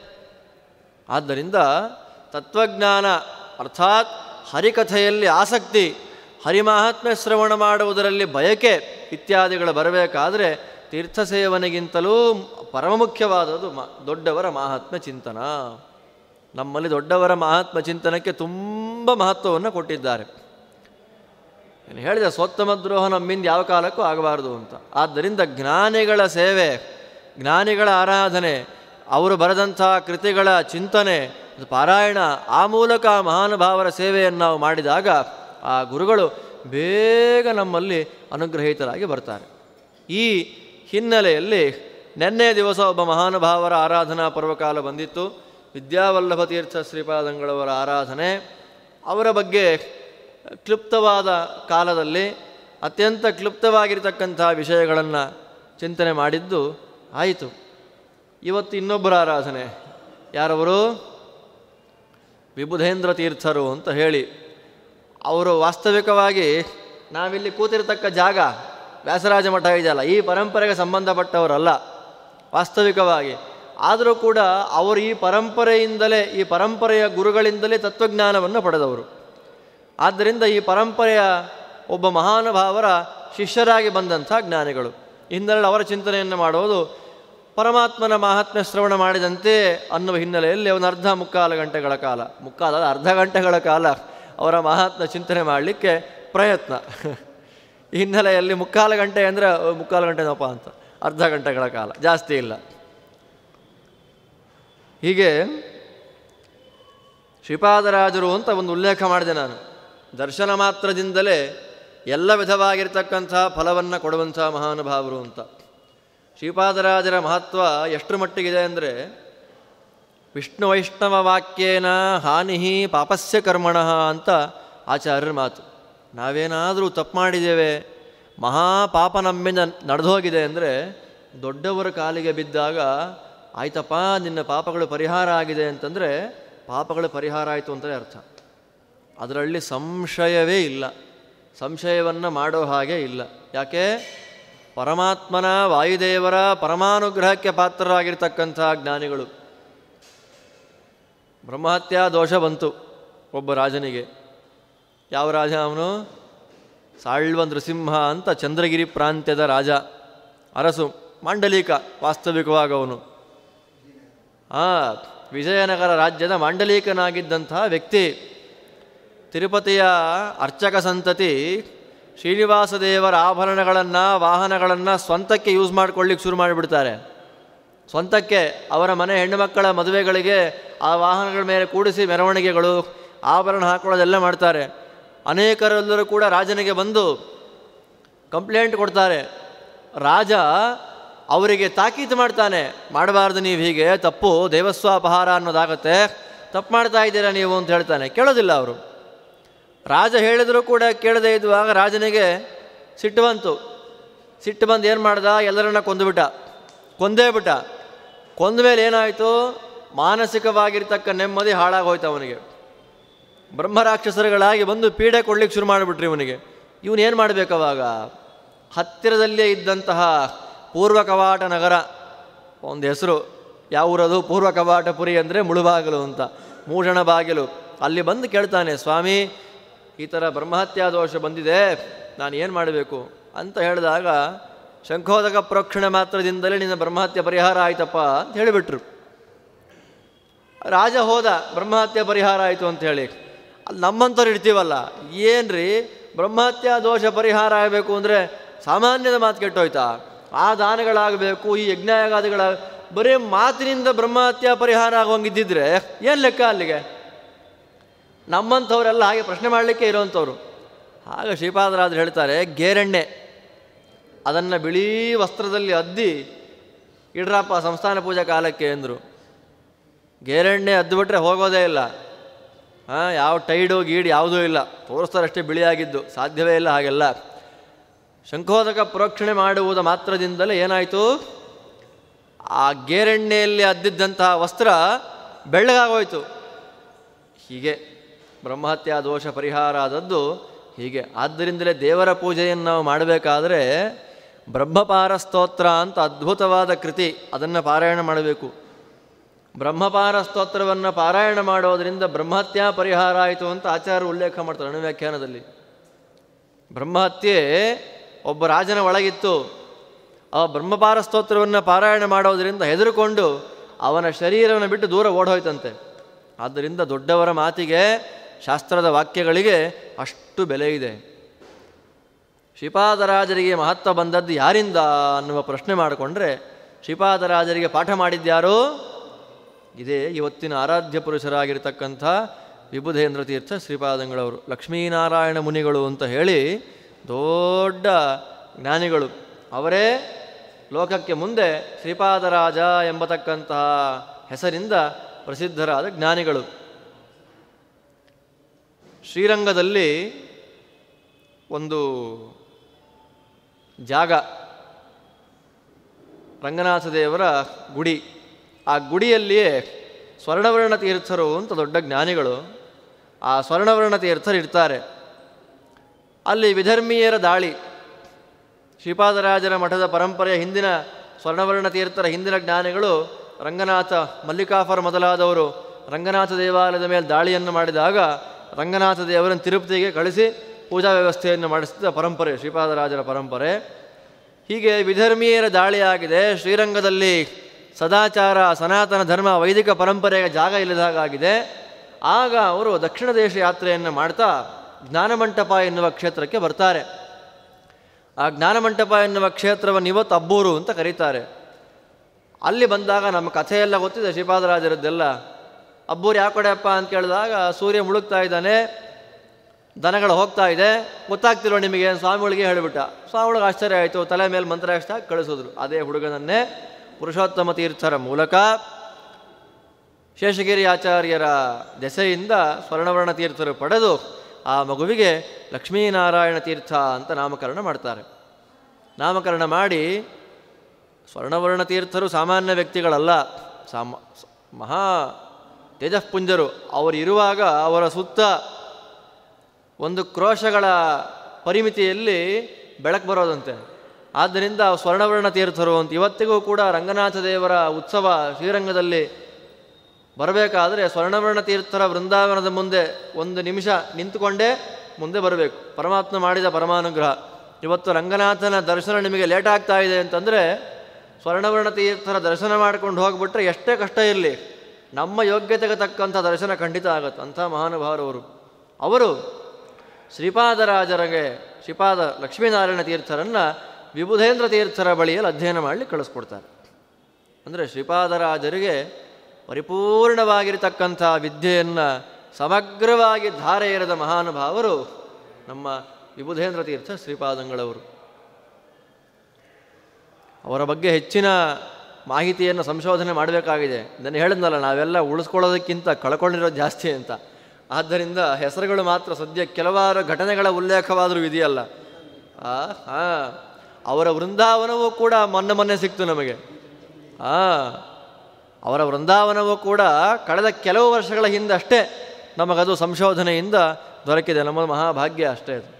ಆದ್ದರಿಂದ ತತ್ವಜ್ಞಾನ ಅರ್ಥಾತ್ ಹರಿಕಥೆಯಲ್ಲಿ ಆಸಕ್ತಿ ಹರಿಮಹಾತ್ಮ್ಯ ಶ್ರವಣ ಮಾಡುವುದರಲ್ಲಿ ಬಯಕೆ ಇತ್ಯಾದಿಗಳು ಬರಬೇಕಾದರೆ ತೀರ್ಥ ಸೇವನೆಗಿಂತಲೂ ಪರಮ ಮುಖ್ಯವಾದದ್ದು ಮ ದೊಡ್ಡವರ ಮಹಾತ್ಮ ಚಿಂತನ ನಮ್ಮಲ್ಲಿ ದೊಡ್ಡವರ ಮಹಾತ್ಮ ಚಿಂತನಕ್ಕೆ ತುಂಬ ಮಹತ್ವವನ್ನು ಕೊಟ್ಟಿದ್ದಾರೆ ಏನು ಹೇಳಿದೆ ಸ್ವತ್ತಮ ದ್ರೋಹ ನಮ್ಮಿಂದ ಯಾವ ಕಾಲಕ್ಕೂ ಆಗಬಾರದು ಅಂತ ಆದ್ದರಿಂದ ಜ್ಞಾನಿಗಳ ಸೇವೆ ಜ್ಞಾನಿಗಳ ಆರಾಧನೆ ಅವರು ಬರೆದಂಥ ಕೃತಿಗಳ ಚಿಂತನೆ ಅದು ಪಾರಾಯಣ ಆ ಮೂಲಕ ಮಹಾನುಭಾವರ ಸೇವೆಯನ್ನು ನಾವು ಮಾಡಿದಾಗ ಆ ಗುರುಗಳು ಬೇಗ ನಮ್ಮಲ್ಲಿ ಅನುಗ್ರಹೀತರಾಗಿ ಬರ್ತಾರೆ ಈ ಹಿನ್ನೆಲೆಯಲ್ಲಿ ನಿನ್ನೆ ದಿವಸ ಒಬ್ಬ ಮಹಾನುಭಾವರ ಆರಾಧನಾ ಪರ್ವಕಾಲ ಬಂದಿತ್ತು ವಿದ್ಯಾವಲ್ಲಭ ತೀರ್ಥ ಶ್ರೀಪಾದಂಗಳವರ ಆರಾಧನೆ ಅವರ ಬಗ್ಗೆ ಕ್ಲುಪ್ತವಾದ ಕಾಲದಲ್ಲಿ ಅತ್ಯಂತ ಕ್ಲುಪ್ತವಾಗಿರ್ತಕ್ಕಂಥ ವಿಷಯಗಳನ್ನು ಚಿಂತನೆ ಮಾಡಿದ್ದು ಆಯಿತು ಇವತ್ತು ಇನ್ನೊಬ್ಬರ ಆರಾಧನೆ ಯಾರವರು ವಿಬುಧೇಂದ್ರ ತೀರ್ಥರು ಅಂತ ಹೇಳಿ ಅವರು ವಾಸ್ತವಿಕವಾಗಿ ನಾವಿಲ್ಲಿ ಕೂತಿರತಕ್ಕ ಜಾಗ ವ್ಯಾಸರಾಜ ಮಠ ಇದೆಯಲ್ಲ ಈ ಪರಂಪರೆಗೆ ಸಂಬಂಧಪಟ್ಟವರಲ್ಲ ವಾಸ್ತವಿಕವಾಗಿ ಆದರೂ ಕೂಡ ಅವರು ಈ ಪರಂಪರೆಯಿಂದಲೇ ಈ ಪರಂಪರೆಯ ಗುರುಗಳಿಂದಲೇ ತತ್ವಜ್ಞಾನವನ್ನು ಪಡೆದವರು ಆದ್ದರಿಂದ ಈ ಪರಂಪರೆಯ ಒಬ್ಬ ಮಹಾನುಭಾವರ ಶಿಷ್ಯರಾಗಿ ಬಂದಂಥ ಜ್ಞಾನಿಗಳು ಹಿಂದೆರಡು ಅವರ ಚಿಂತನೆಯನ್ನು ಮಾಡುವುದು ಪರಮಾತ್ಮನ ಮಹಾತ್ಮ್ಯ ಶ್ರವಣ ಮಾಡಿದಂತೆ ಅನ್ನುವ ಹಿನ್ನೆಲೆಯಲ್ಲಿ ಒಂದು ಅರ್ಧ ಮುಕ್ಕಾಲು ಗಂಟೆಗಳ ಕಾಲ ಮುಕ್ಕಾಲ ಅರ್ಧ ಗಂಟೆಗಳ ಕಾಲ ಅವರ ಮಹಾತ್ಮ ಚಿಂತನೆ ಮಾಡಲಿಕ್ಕೆ ಪ್ರಯತ್ನ ಈ ಹಿನ್ನೆಲೆಯಲ್ಲಿ ಮುಕ್ಕಾಲು ಗಂಟೆ ಅಂದರೆ ಮುಕ್ಕಾಲು ಗಂಟೆನಪ್ಪ ಅಂತ ಅರ್ಧ ಗಂಟೆಗಳ ಕಾಲ ಜಾಸ್ತಿ ಇಲ್ಲ ಹೀಗೆ ಶ್ರೀಪಾದರಾಜರು ಅಂತ ಒಂದು ಉಲ್ಲೇಖ ಮಾಡಿದೆ ನಾನು ದರ್ಶನ ಮಾತ್ರದಿಂದಲೇ ಎಲ್ಲ ವಿಧವಾಗಿರ್ತಕ್ಕಂಥ ಫಲವನ್ನು ಕೊಡುವಂಥ ಮಹಾನುಭಾವರು ಅಂತ ಶ್ರೀಪಾದರಾಜರ ಮಹತ್ವ ಎಷ್ಟು ಮಟ್ಟಿಗಿದೆ ಅಂದರೆ ವಿಷ್ಣು ವೈಷ್ಣವ ವಾಕ್ಯೇನ ಹಾನಿ ಪಾಪಸ್ಯ ಕರ್ಮಣ ಅಂತ ಆಚಾರ್ಯರ ಮಾತು ನಾವೇನಾದರೂ ತಪ್ಪು ಮಾಡಿದ್ದೇವೆ ಮಹಾಪಾಪ ನಮ್ಮಿಂದ ನಡೆದೋಗಿದೆ ಅಂದರೆ ದೊಡ್ಡವರ ಕಾಲಿಗೆ ಬಿದ್ದಾಗ ಆಯ್ತಪ್ಪ ನಿನ್ನ ಪಾಪಗಳು ಪರಿಹಾರ ಆಗಿದೆ ಅಂತಂದರೆ ಪಾಪಗಳು ಪರಿಹಾರ ಆಯಿತು ಅಂತಲೇ ಅರ್ಥ ಅದರಲ್ಲಿ ಸಂಶಯವೇ ಇಲ್ಲ ಸಂಶಯವನ್ನು ಮಾಡೋ ಹಾಗೆ ಇಲ್ಲ ಯಾಕೆ ಪರಮಾತ್ಮನ ವಾಯುದೇವರ ಪರಮಾನುಗ್ರಹಕ್ಕೆ ಪಾತ್ರರಾಗಿರ್ತಕ್ಕಂಥ ಜ್ಞಾನಿಗಳು ಬ್ರಹ್ಮಹತ್ಯಾ ದೋಷ ಬಂತು ಒಬ್ಬ ರಾಜನಿಗೆ ಯಾವ ರಾಜ ಅವನು ಸಾಳ್ವ ನೃಸಿಂಹ ಅಂತ ಚಂದ್ರಗಿರಿ ಪ್ರಾಂತ್ಯದ ರಾಜ ಅರಸು ಮಾಂಡಲಿಕ ವಾಸ್ತವಿಕವಾಗಿ ಅವನು ಆ ವಿಜಯನಗರ ರಾಜ್ಯದ ಮಾಂಡಲಿಕನಾಗಿದ್ದಂತಹ ವ್ಯಕ್ತಿ ತಿರುಪತಿಯ ಅರ್ಚಕ ಸಂತತಿ ಶ್ರೀನಿವಾಸ ದೇವರ ಆಭರಣಗಳನ್ನು ವಾಹನಗಳನ್ನು ಸ್ವಂತಕ್ಕೆ ಯೂಸ್ ಮಾಡ್ಕೊಳ್ಳಿಕ್ಕೆ ಶುರು ಮಾಡಿಬಿಡ್ತಾರೆ ಸ್ವಂತಕ್ಕೆ ಅವರ ಮನೆ ಹೆಣ್ಣುಮಕ್ಕಳ ಮದುವೆಗಳಿಗೆ ಆ ವಾಹನಗಳ ಮೇಲೆ ಕೂಡಿಸಿ ಮೆರವಣಿಗೆಗಳು ಆಭರಣ ಹಾಕೊಳ್ಳೋದೆಲ್ಲ ಮಾಡ್ತಾರೆ ಅನೇಕರೆಲ್ಲರೂ ಕೂಡ ರಾಜನಿಗೆ ಬಂದು ಕಂಪ್ಲೇಂಟ್ ಕೊಡ್ತಾರೆ ರಾಜ ಅವರಿಗೆ ತಾಕೀತು ಮಾಡ್ತಾನೆ ಮಾಡಬಾರ್ದು ನೀವು ಹೀಗೆ ತಪ್ಪು ದೇವಸ್ವಾಪಹಾರ ಅನ್ನೋದಾಗತ್ತೆ ತಪ್ಪು ಮಾಡ್ತಾ ಇದ್ದೀರಾ ನೀವು ಅಂತ ಹೇಳ್ತಾನೆ ಕೇಳೋದಿಲ್ಲ ಅವರು ರಾಜ ಹೇಳಿದರೂ ಕೂಡ ಕೇಳದೇ ಇದ್ದುವಾಗ ರಾಜನಿಗೆ ಸಿಟ್ಟು ಬಂತು ಸಿಟ್ಟು ಬಂದು ಏನು ಮಾಡ್ದ ಎಲ್ಲರನ್ನ ಕೊಂದುಬಿಟ್ಟ ಕೊಂದೇ ಬಿಟ್ಟ ಕೊಂದ ಮೇಲೆ ಏನಾಯಿತು ಮಾನಸಿಕವಾಗಿರ್ತಕ್ಕ ನೆಮ್ಮದಿ ಹಾಳಾಗೋಯ್ತು ಅವನಿಗೆ ಬ್ರಹ್ಮರಾಕ್ಷಸರುಗಳಾಗಿ ಬಂದು ಪೀಡೆ ಕೊಡ್ಲಿಕ್ಕೆ ಶುರು ಮಾಡಿಬಿಟ್ರಿ ಇವನಿಗೆ ಇವನೇನು ಮಾಡಬೇಕು ಅವಾಗ ಹತ್ತಿರದಲ್ಲೇ ಇದ್ದಂತಹ ಪೂರ್ವ ಕವಾಟ ನಗರ ಒಂದು ಹೆಸರು ಯಾವ ಊರದು ಪೂರ್ವ ಕವಾಟಪುರಿ ಅಂದರೆ ಮುಳುಬಾಗಿಲು ಅಂತ ಮೂಷಣ ಬಾಗಿಲು ಅಲ್ಲಿ ಬಂದು ಕೇಳ್ತಾನೆ ಸ್ವಾಮಿ ಈ ಥರ ಬ್ರಹ್ಮಹತ್ಯಾ ದೋಷ ಬಂದಿದೆ ನಾನು ಏನು ಮಾಡಬೇಕು ಅಂತ ಹೇಳಿದಾಗ ಶಂಖೋದಕ ಪ್ರೋಕ್ಷಣೆ ಮಾತ್ರದಿಂದಲೇ ನಿನ್ನ ಬ್ರಹ್ಮಹತ್ಯೆ ಪರಿಹಾರ ಆಯ್ತಪ್ಪ ಅಂತ ಹೇಳಿಬಿಟ್ರು ರಾಜ ಹೋದ ಬ್ರಹ್ಮಹತ್ಯೆ ಪರಿಹಾರ ಆಯಿತು ಅಂತ ಹೇಳಿ ಅಲ್ಲಿ ನಮ್ಮಂಥವ್ರು ಇರ್ತೀವಲ್ಲ ಏನ್ರಿ ಬ್ರಹ್ಮಹತ್ಯಾ ದೋಷ ಪರಿಹಾರ ಆಗಬೇಕು ಅಂದರೆ ಸಾಮಾನ್ಯದ ಮಾತು ಕೆಟ್ಟೋಯ್ತಾ ಆ ದಾನಗಳಾಗಬೇಕು ಈ ಯಜ್ಞಯಾಗಾದಿಗಳ ಬರೀ ಮಾತಿನಿಂದ ಬ್ರಹ್ಮಹತ್ಯಾ ಪರಿಹಾರ ಆಗೋಂಗಿದ್ದಿದ್ರೆ ಏನು ಲೆಕ್ಕ ಅಲ್ಲಿಗೆ ನಮ್ಮಂಥವರೆಲ್ಲ ಹಾಗೆ ಪ್ರಶ್ನೆ ಮಾಡಲಿಕ್ಕೆ ಇರೋವಂಥವ್ರು ಆಗ ಶ್ರೀಪಾದರಾಜರು ಹೇಳ್ತಾರೆ ಗೇರೆಣ್ಣೆ ಅದನ್ನು ಬಿಳಿ ವಸ್ತ್ರದಲ್ಲಿ ಅದ್ದಿ ಇಡ್ರಪ್ಪ ಸಂಸ್ಥಾನ ಪೂಜಾ ಕಾಲಕ್ಕೆ ಎಂದರು ಗೇರೆಣ್ಣೆ ಅದ್ದುಬಿಟ್ರೆ ಹೋಗೋದೇ ಇಲ್ಲ ಹಾಂ ಯಾವ ಟೈಡು ಗೀಡು ಯಾವುದೂ ಇಲ್ಲ ತೋರಿಸ್ತಾರಷ್ಟೇ ಬಿಳಿಯಾಗಿದ್ದು ಸಾಧ್ಯವೇ ಇಲ್ಲ ಹಾಗೆಲ್ಲ ಶಂಖೋದಕ ಪ್ರೋಕ್ಷಣೆ ಮಾಡುವುದ ಮಾತ್ರದಿಂದಲೇ ಏನಾಯಿತು ಆ ಗೇರೆಣ್ಣೆಯಲ್ಲಿ ಅದ್ದಿದ್ದಂತಹ ವಸ್ತ್ರ ಬೆಳ್ಳಗಾಗೋಯ್ತು ಹೀಗೆ ಬ್ರಹ್ಮಹತ್ಯಾ ದೋಷ ಪರಿಹಾರ ಆದದ್ದು ಹೀಗೆ ಆದ್ದರಿಂದಲೇ ದೇವರ ಪೂಜೆಯನ್ನು ನಾವು ಮಾಡಬೇಕಾದ್ರೆ ಬ್ರಹ್ಮಪಾರ ಸ್ತೋತ್ರ ಅಂತ ಅದ್ಭುತವಾದ ಕೃತಿ ಅದನ್ನು ಪಾರಾಯಣ ಮಾಡಬೇಕು ಬ್ರಹ್ಮಪಾರ ಸ್ತೋತ್ರವನ್ನು ಪಾರಾಯಣ ಮಾಡೋದರಿಂದ ಬ್ರಹ್ಮಹತ್ಯಾ ಪರಿಹಾರ ಆಯಿತು ಅಂತ ಆಚಾರ್ಯ ಉಲ್ಲೇಖ ಮಾಡ್ತಾರೆ ಅಣುವ್ಯಾಖ್ಯಾನದಲ್ಲಿ ಬ್ರಹ್ಮಹತ್ಯೆ ಒಬ್ಬ ರಾಜನ ಒಳಗಿತ್ತು ಆ ಬ್ರಹ್ಮಪಾರ ಸ್ತೋತ್ರವನ್ನು ಪಾರಾಯಣ ಮಾಡೋದರಿಂದ ಹೆದರುಕೊಂಡು ಅವನ ಶರೀರವನ್ನು ಬಿಟ್ಟು ದೂರ ಓಡೋಯ್ತಂತೆ ಆದ್ದರಿಂದ ದೊಡ್ಡವರ ಮಾತಿಗೆ ಶಾಸ್ತ್ರದ ವಾಕ್ಯಗಳಿಗೆ ಅಷ್ಟು ಬೆಲೆ ಇದೆ ಶ್ರೀಪಾದರಾಜರಿಗೆ ಮಹತ್ವ ಬಂದದ್ದು ಯಾರಿಂದ ಅನ್ನುವ ಪ್ರಶ್ನೆ ಮಾಡಿಕೊಂಡ್ರೆ ಶ್ರೀಪಾದರಾಜರಿಗೆ ಪಾಠ ಮಾಡಿದ್ಯಾರೋ ಇದೇ ಇವತ್ತಿನ ಆರಾಧ್ಯ ಪುರುಷರಾಗಿರ್ತಕ್ಕಂಥ ವಿಬುಧೇಂದ್ರ ತೀರ್ಥ ಶ್ರೀಪಾದಂಗಳವರು ಲಕ್ಷ್ಮೀನಾರಾಯಣ ಮುನಿಗಳು ಅಂತ ಹೇಳಿ ದೊಡ್ಡ ಜ್ಞಾನಿಗಳು ಅವರೇ ಲೋಕಕ್ಕೆ ಮುಂದೆ ಶ್ರೀಪಾದರಾಜ ಎಂಬತಕ್ಕಂತಹ ಹೆಸರಿಂದ ಪ್ರಸಿದ್ಧರಾದ ಜ್ಞಾನಿಗಳು ಶ್ರೀರಂಗದಲ್ಲಿ ಒಂದು ಜಾಗ ರಂಗನಾಥ ದೇವರ ಗುಡಿ ಆ ಗುಡಿಯಲ್ಲಿಯೇ ಸ್ವರ್ಣವರ್ಣ ತೀರ್ಥರು ಅಂತ ದೊಡ್ಡ ಜ್ಞಾನಿಗಳು ಆ ಸ್ವರ್ಣವರ್ಣ ತೀರ್ಥರು ಇರ್ತಾರೆ ಅಲ್ಲಿ ವಿಧರ್ಮೀಯರ ದಾಳಿ ಶ್ರೀಪಾದರಾಜರ ಮಠದ ಪರಂಪರೆಯ ಹಿಂದಿನ ಸ್ವರ್ಣವರ್ಣ ತೀರ್ಥರ ಹಿಂದಿನ ಜ್ಞಾನಿಗಳು ರಂಗನಾಥ ಮಲ್ಲಿಕಾಫರ್ ಮೊದಲಾದವರು ರಂಗನಾಥ ದೇವಾಲಯದ ಮೇಲೆ ದಾಳಿಯನ್ನು ಮಾಡಿದಾಗ ರಂಗನಾಥ ದೇವರನ್ನು ತಿರುಪತಿಗೆ ಕಳಿಸಿ ಪೂಜಾ ವ್ಯವಸ್ಥೆಯನ್ನು ಮಾಡಿಸಿದ ಪರಂಪರೆ ಶ್ರೀಪಾದರಾಜರ ಪರಂಪರೆ ಹೀಗೆ ವಿಧರ್ಮೀಯರ ದಾಳಿಯಾಗಿದೆ ಶ್ರೀರಂಗದಲ್ಲಿ ಸದಾಚಾರ ಸನಾತನ ಧರ್ಮ ವೈದಿಕ ಪರಂಪರೆಗೆ ಜಾಗ ಇಲ್ಲದಾಗಿದೆ ಆಗ ಅವರು ದಕ್ಷಿಣ ದೇಶ ಯಾತ್ರೆಯನ್ನು ಮಾಡ್ತಾ ಜ್ಞಾನಮಂಟಪ ಎನ್ನುವ ಕ್ಷೇತ್ರಕ್ಕೆ ಬರ್ತಾರೆ ಆ ಜ್ಞಾನಮಂಟಪ ಎನ್ನುವ ಕ್ಷೇತ್ರವನ್ನು ಇವತ್ತು ಅಬ್ಬೂರು ಅಂತ ಕರೀತಾರೆ ಅಲ್ಲಿ ಬಂದಾಗ ನಮ್ಮ ಕಥೆಯೆಲ್ಲ ಗೊತ್ತಿದೆ ಶ್ರೀಪಾದರಾಜರದ್ದೆಲ್ಲ ಅಬ್ಬೂರು ಯಾವ ಕಡೆಯಪ್ಪ ಅಂತ ಕೇಳಿದಾಗ ಸೂರ್ಯ ಮುಳುಗ್ತಾ ಇದ್ದಾನೆ ದನಗಳು ಹೋಗ್ತಾ ಇದೆ ಗೊತ್ತಾಗ್ತಿರೋ ನಿಮಗೆ ಸ್ವಾಮಿಗಳಿಗೆ ಹೇಳಿಬಿಟ್ಟ ಸ್ವಾಮಿಗಳಿಗೆ ಆಶ್ಚರ್ಯ ಆಯಿತು ತಲೆ ಮೇಲೆ ಮಂತ್ರಾಕ್ಷ ಕಳಿಸಿದ್ರು ಅದೇ ಹುಡುಗನನ್ನೇ ಪುರುಷೋತ್ತಮ ತೀರ್ಥರ ಮೂಲಕ ಶೇಷಗಿರಿ ಆಚಾರ್ಯರ ದೆಸೆಯಿಂದ ಸ್ವರ್ಣವರ್ಣ ತೀರ್ಥರು ಪಡೆದು ಆ ಮಗುವಿಗೆ ಲಕ್ಷ್ಮೀನಾರಾಯಣ ತೀರ್ಥ ಅಂತ ನಾಮಕರಣ ಮಾಡ್ತಾರೆ ನಾಮಕರಣ ಮಾಡಿ ಸ್ವರ್ಣವರ್ಣ ತೀರ್ಥರು ಸಾಮಾನ್ಯ ವ್ಯಕ್ತಿಗಳಲ್ಲ ಸಾಮ ಮಹಾ ತೇಜಃಪುಂಜರು ಅವರು ಇರುವಾಗ ಅವರ ಸುತ್ತ ಒಂದು ಕ್ರೋಶಗಳ ಪರಿಮಿತಿಯಲ್ಲಿ ಬೆಳಕು ಬರೋದಂತೆ ಆದ್ದರಿಂದ ಸ್ವರ್ಣವರ್ಣ ತೀರ್ಥರು ಅಂತ ಇವತ್ತಿಗೂ ಕೂಡ ರಂಗನಾಥ ದೇವರ ಉತ್ಸವ ಶ್ರೀರಂಗದಲ್ಲಿ ಬರಬೇಕಾದ್ರೆ ಸ್ವರ್ಣವರ್ಣ ತೀರ್ಥರ ವೃಂದಾವನದ ಮುಂದೆ ಒಂದು ನಿಮಿಷ ನಿಂತುಕೊಂಡೇ ಮುಂದೆ ಬರಬೇಕು ಪರಮಾತ್ಮ ಮಾಡಿದ ಪರಮಾನುಗ್ರಹ ಇವತ್ತು ರಂಗನಾಥನ ದರ್ಶನ ನಿಮಗೆ ಲೇಟ್ ಆಗ್ತಾ ಇದೆ ಅಂತಂದರೆ ಸ್ವರ್ಣವರ್ಣ ತೀರ್ಥರ ದರ್ಶನ ಮಾಡ್ಕೊಂಡು ಹೋಗ್ಬಿಟ್ರೆ ಎಷ್ಟೇ ಕಷ್ಟ ಇರಲಿ ನಮ್ಮ ಯೋಗ್ಯತೆಗೆ ತಕ್ಕಂಥ ದರ್ಶನ ಖಂಡಿತ ಆಗುತ್ತೆ ಅಂಥ ಮಹಾನುಭಾವರವರು ಅವರು ಶ್ರೀಪಾದರಾಜರಿಗೆ ಶ್ರೀಪಾದ ಲಕ್ಷ್ಮೀನಾರಾಯಣ ತೀರ್ಥರನ್ನು ವಿಬುಧೇಂದ್ರ ತೀರ್ಥರ ಬಳಿಯಲ್ಲಿ ಅಧ್ಯಯನ ಮಾಡಲಿ ಕಳಿಸ್ಕೊಡ್ತಾರೆ ಅಂದರೆ ಶ್ರೀಪಾದರಾಜರಿಗೆ ಪರಿಪೂರ್ಣವಾಗಿರತಕ್ಕಂಥ ವಿದ್ಯೆಯನ್ನು ಸಮಗ್ರವಾಗಿ ಧಾರೆ ಎರೆದ ಮಹಾನುಭಾವರು ನಮ್ಮ ವಿಬುಧೇಂದ್ರ ತೀರ್ಥ ಶ್ರೀಪಾದಂಗಳವರು ಅವರ ಬಗ್ಗೆ ಹೆಚ್ಚಿನ ಮಾಹಿತಿಯನ್ನು ಸಂಶೋಧನೆ ಮಾಡಬೇಕಾಗಿದೆ ನಾನು ಹೇಳಿದ್ನಲ್ಲ ನಾವೆಲ್ಲ ಉಳಿಸ್ಕೊಳ್ಳೋದಕ್ಕಿಂತ ಕಳ್ಕೊಂಡಿರೋದು ಜಾಸ್ತಿ ಅಂತ ಆದ್ದರಿಂದ ಹೆಸರುಗಳು ಮಾತ್ರ ಸದ್ಯ ಕೆಲವಾರು ಘಟನೆಗಳ ಉಲ್ಲೇಖವಾದರೂ ಇದೆಯಲ್ಲ ಆ ಹಾಂ ಅವರ ವೃಂದಾವನವೂ ಕೂಡ ಮೊನ್ನೆ ಮೊನ್ನೆ ಸಿಕ್ತು ನಮಗೆ ಆ ಅವರ ವೃಂದಾವನವೂ ಕೂಡ ಕಳೆದ ಕೆಲವು ವರ್ಷಗಳ ಹಿಂದಷ್ಟೇ ನಮಗದು ಸಂಶೋಧನೆಯಿಂದ ದೊರಕಿದೆ ನಮ್ಮ ಮಹಾಭಾಗ್ಯ ಅಷ್ಟೇ ಅದು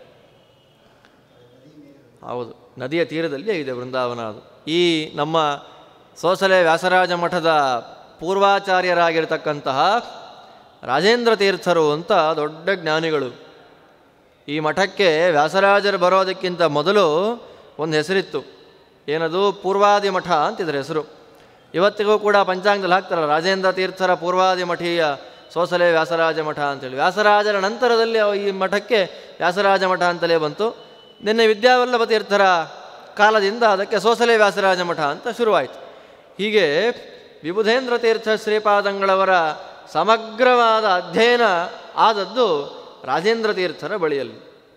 ಹೌದು ನದಿಯ ತೀರದಲ್ಲಿ ಇದೆ ವೃಂದಾವನ ಅದು ಈ ನಮ್ಮ ಸೋಸಲೆ ವ್ಯಾಸರಾಜ ಮಠದ ಪೂರ್ವಾಚಾರ್ಯರಾಗಿರ್ತಕ್ಕಂತಹ ರಾಜೇಂದ್ರ ತೀರ್ಥರು ಅಂತ ದೊಡ್ಡ ಜ್ಞಾನಿಗಳು ಈ ಮಠಕ್ಕೆ ವ್ಯಾಸರಾಜರು ಬರೋದಕ್ಕಿಂತ ಮೊದಲು ಒಂದು ಹೆಸರಿತ್ತು ಏನದು ಪೂರ್ವಾದಿ ಮಠ ಅಂತಿದ್ರ ಹೆಸರು ಇವತ್ತಿಗೂ ಕೂಡ ಪಂಚಾಂಗದಲ್ಲಿ ಹಾಕ್ತಾರಲ್ಲ ರಾಜೇಂದ್ರ ತೀರ್ಥರ ಪೂರ್ವಾದಿ ಮಠೀಯ ಸೋಸಲೆ ವ್ಯಾಸರಾಜ ಮಠ ಅಂತೇಳಿ ವ್ಯಾಸರಾಜರ ನಂತರದಲ್ಲಿ ಅವ- ಈ ಮಠಕ್ಕೆ ವ್ಯಾಸರಾಜ ಮಠ ಅಂತಲೇ ಬಂತು ನಿನ್ನೆ ವಿದ್ಯಾವಲ್ಲಭ ತೀರ್ಥರ ಕಾಲದಿಂದ ಅದಕ್ಕೆ ಸೋಸಲೆ ವ್ಯಾಸರಾಜ ಮಠ ಅಂತ ಶುರುವಾಯಿತು ಹೀಗೆ ವಿಬುಧೇಂದ್ರ ತೀರ್ಥ ಶ್ರೀಪಾದಂಗಳವರ ಸಮಗ್ರವಾದ ಅಧ್ಯಯನ ಆದದ್ದು ರಾಜೇಂದ್ರ ತೀರ್ಥರ ಬಳಿಯಲ್ಲಿ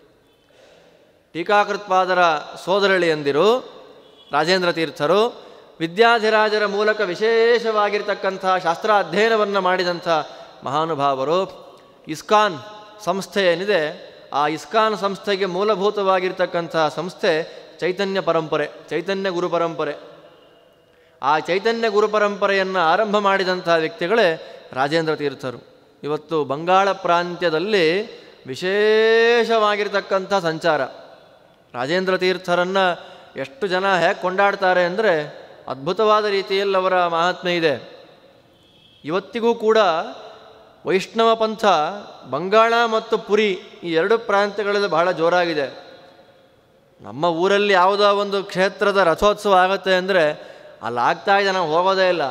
ಟೀಕಾಕೃತ್ಪಾದರ ಸೋದರಳಿಯಂದಿರು ರಾಜೇಂದ್ರ ತೀರ್ಥರು ವಿದ್ಯಾಧಿರಾಜರ ಮೂಲಕ ವಿಶೇಷವಾಗಿರ್ತಕ್ಕಂಥ ಶಾಸ್ತ್ರ ಅಧ್ಯಯನವನ್ನು ಮಾಡಿದಂಥ ಮಹಾನುಭಾವರು ಇಸ್ಕಾನ್ ಸಂಸ್ಥೆ ಏನಿದೆ ಆ ಇಸ್ಕಾನ್ ಸಂಸ್ಥೆಗೆ ಮೂಲಭೂತವಾಗಿರ್ತಕ್ಕಂಥ ಸಂಸ್ಥೆ ಚೈತನ್ಯ ಪರಂಪರೆ ಚೈತನ್ಯ ಗುರು ಪರಂಪರೆ ಆ ಚೈತನ್ಯ ಗುರು ಪರಂಪರೆಯನ್ನು ಆರಂಭ ಮಾಡಿದಂಥ ವ್ಯಕ್ತಿಗಳೇ ರಾಜೇಂದ್ರ ತೀರ್ಥರು ಇವತ್ತು ಬಂಗಾಳ ಪ್ರಾಂತ್ಯದಲ್ಲಿ ವಿಶೇಷವಾಗಿರ್ತಕ್ಕಂಥ ಸಂಚಾರ ರಾಜೇಂದ್ರ ತೀರ್ಥರನ್ನು ಎಷ್ಟು ಜನ ಹೇಗೆ ಕೊಂಡಾಡ್ತಾರೆ ಅಂದರೆ ಅದ್ಭುತವಾದ ರೀತಿಯಲ್ಲಿ ಅವರ ಮಹಾತ್ಮೆ ಇದೆ ಇವತ್ತಿಗೂ ಕೂಡ ವೈಷ್ಣವ ಪಂಥ ಬಂಗಾಳ ಮತ್ತು ಪುರಿ ಈ ಎರಡು ಪ್ರಾಂತ್ಯಗಳಲ್ಲಿ ಬಹಳ ಜೋರಾಗಿದೆ ನಮ್ಮ ಊರಲ್ಲಿ ಯಾವುದೋ ಒಂದು ಕ್ಷೇತ್ರದ ರಥೋತ್ಸವ ಆಗುತ್ತೆ ಅಂದರೆ ಅಲ್ಲಿ ಆಗ್ತಾ ಇದೆ ನಾವು ಹೋಗೋದೇ ಇಲ್ಲ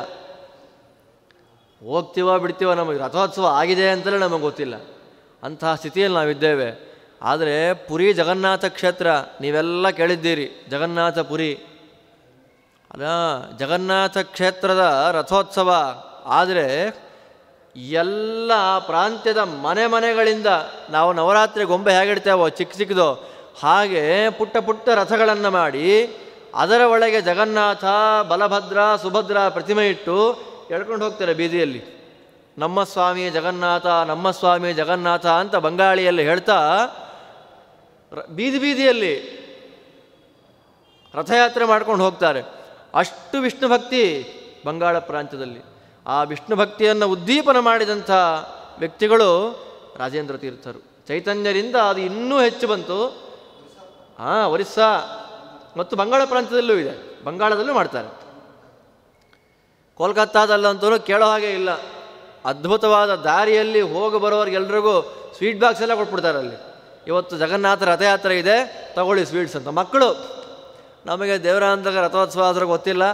ಹೋಗ್ತೀವೋ ಬಿಡ್ತೀವೋ ನಮಗೆ ರಥೋತ್ಸವ ಆಗಿದೆ ಅಂತಲೇ ನಮಗೆ ಗೊತ್ತಿಲ್ಲ ಅಂತಹ ಸ್ಥಿತಿಯಲ್ಲಿ ನಾವಿದ್ದೇವೆ ಆದರೆ ಪುರಿ ಜಗನ್ನಾಥ ಕ್ಷೇತ್ರ ನೀವೆಲ್ಲ ಕೇಳಿದ್ದೀರಿ ಜಗನ್ನಾಥ ಪುರಿ ಅಲ್ಲ ಜಗನ್ನಾಥ ಕ್ಷೇತ್ರದ ರಥೋತ್ಸವ ಆದರೆ ಎಲ್ಲ ಆ ಪ್ರಾಂತ್ಯದ ಮನೆ ಮನೆಗಳಿಂದ ನಾವು ನವರಾತ್ರಿ ಗೊಂಬೆ ಹೇಗಿಡ್ತೇವೋ ಚಿಕ್ಕ ಚಿಕ್ಕದು ಹಾಗೆ ಪುಟ್ಟ ಪುಟ್ಟ ರಥಗಳನ್ನು ಮಾಡಿ ಅದರ ಒಳಗೆ ಜಗನ್ನಾಥ ಬಲಭದ್ರ ಸುಭದ್ರ ಪ್ರತಿಮೆ ಇಟ್ಟು ಎಳ್ಕೊಂಡು ಹೋಗ್ತಾರೆ ಬೀದಿಯಲ್ಲಿ ನಮ್ಮ ಸ್ವಾಮಿ ಜಗನ್ನಾಥ ನಮ್ಮ ಸ್ವಾಮಿ ಜಗನ್ನಾಥ ಅಂತ ಬಂಗಾಳಿಯಲ್ಲಿ ಹೇಳ್ತಾ ರ- ಬೀದಿ ಬೀದಿಯಲ್ಲಿ ರಥಯಾತ್ರೆ ಮಾಡ್ಕೊಂಡು ಹೋಗ್ತಾರೆ ಅಷ್ಟು ವಿಷ್ಣು ಭಕ್ತಿ ಬಂಗಾಳ ಪ್ರಾಂತ್ಯದಲ್ಲಿ ಆ ವಿಷ್ಣು ಭಕ್ತಿಯನ್ನು ಉದ್ದೀಪನ ಮಾಡಿದಂಥ ವ್ಯಕ್ತಿಗಳು ರಾಜೇಂದ್ರ ತೀರ್ಥರು ಚೈತನ್ಯರಿಂದ ಅದು ಇನ್ನೂ ಹೆಚ್ಚು ಬಂತು ಹಾಂ ಒರಿಸ್ಸಾ ಮತ್ತು ಬಂಗಾಳ ಪ್ರಾಂತ್ಯದಲ್ಲೂ ಇದೆ ಬಂಗಾಳದಲ್ಲೂ ಮಾಡ್ತಾರೆ ಕೋಲ್ಕತ್ತಾದಲ್ಲಂತೂ ಕೇಳೋ ಹಾಗೆ ಇಲ್ಲ ಅದ್ಭುತವಾದ ದಾರಿಯಲ್ಲಿ ಹೋಗಿ ಬರೋರಿಗೆಲ್ರಿಗೂ ಸ್ವೀಟ್ ಬಾಕ್ಸ್ ಎಲ್ಲ ಕೊಟ್ಬಿಡ್ತಾರೆ ಅಲ್ಲಿ ಇವತ್ತು ಜಗನ್ನಾಥ ರಥಯಾತ್ರೆ ಇದೆ ತಗೊಳ್ಳಿ ಸ್ವೀಟ್ಸ್ ಅಂತ ಮಕ್ಕಳು ನಮಗೆ ದೇವರಾಂತಕ ರಥೋತ್ಸವ ಆದರೂ ಗೊತ್ತಿಲ್ಲ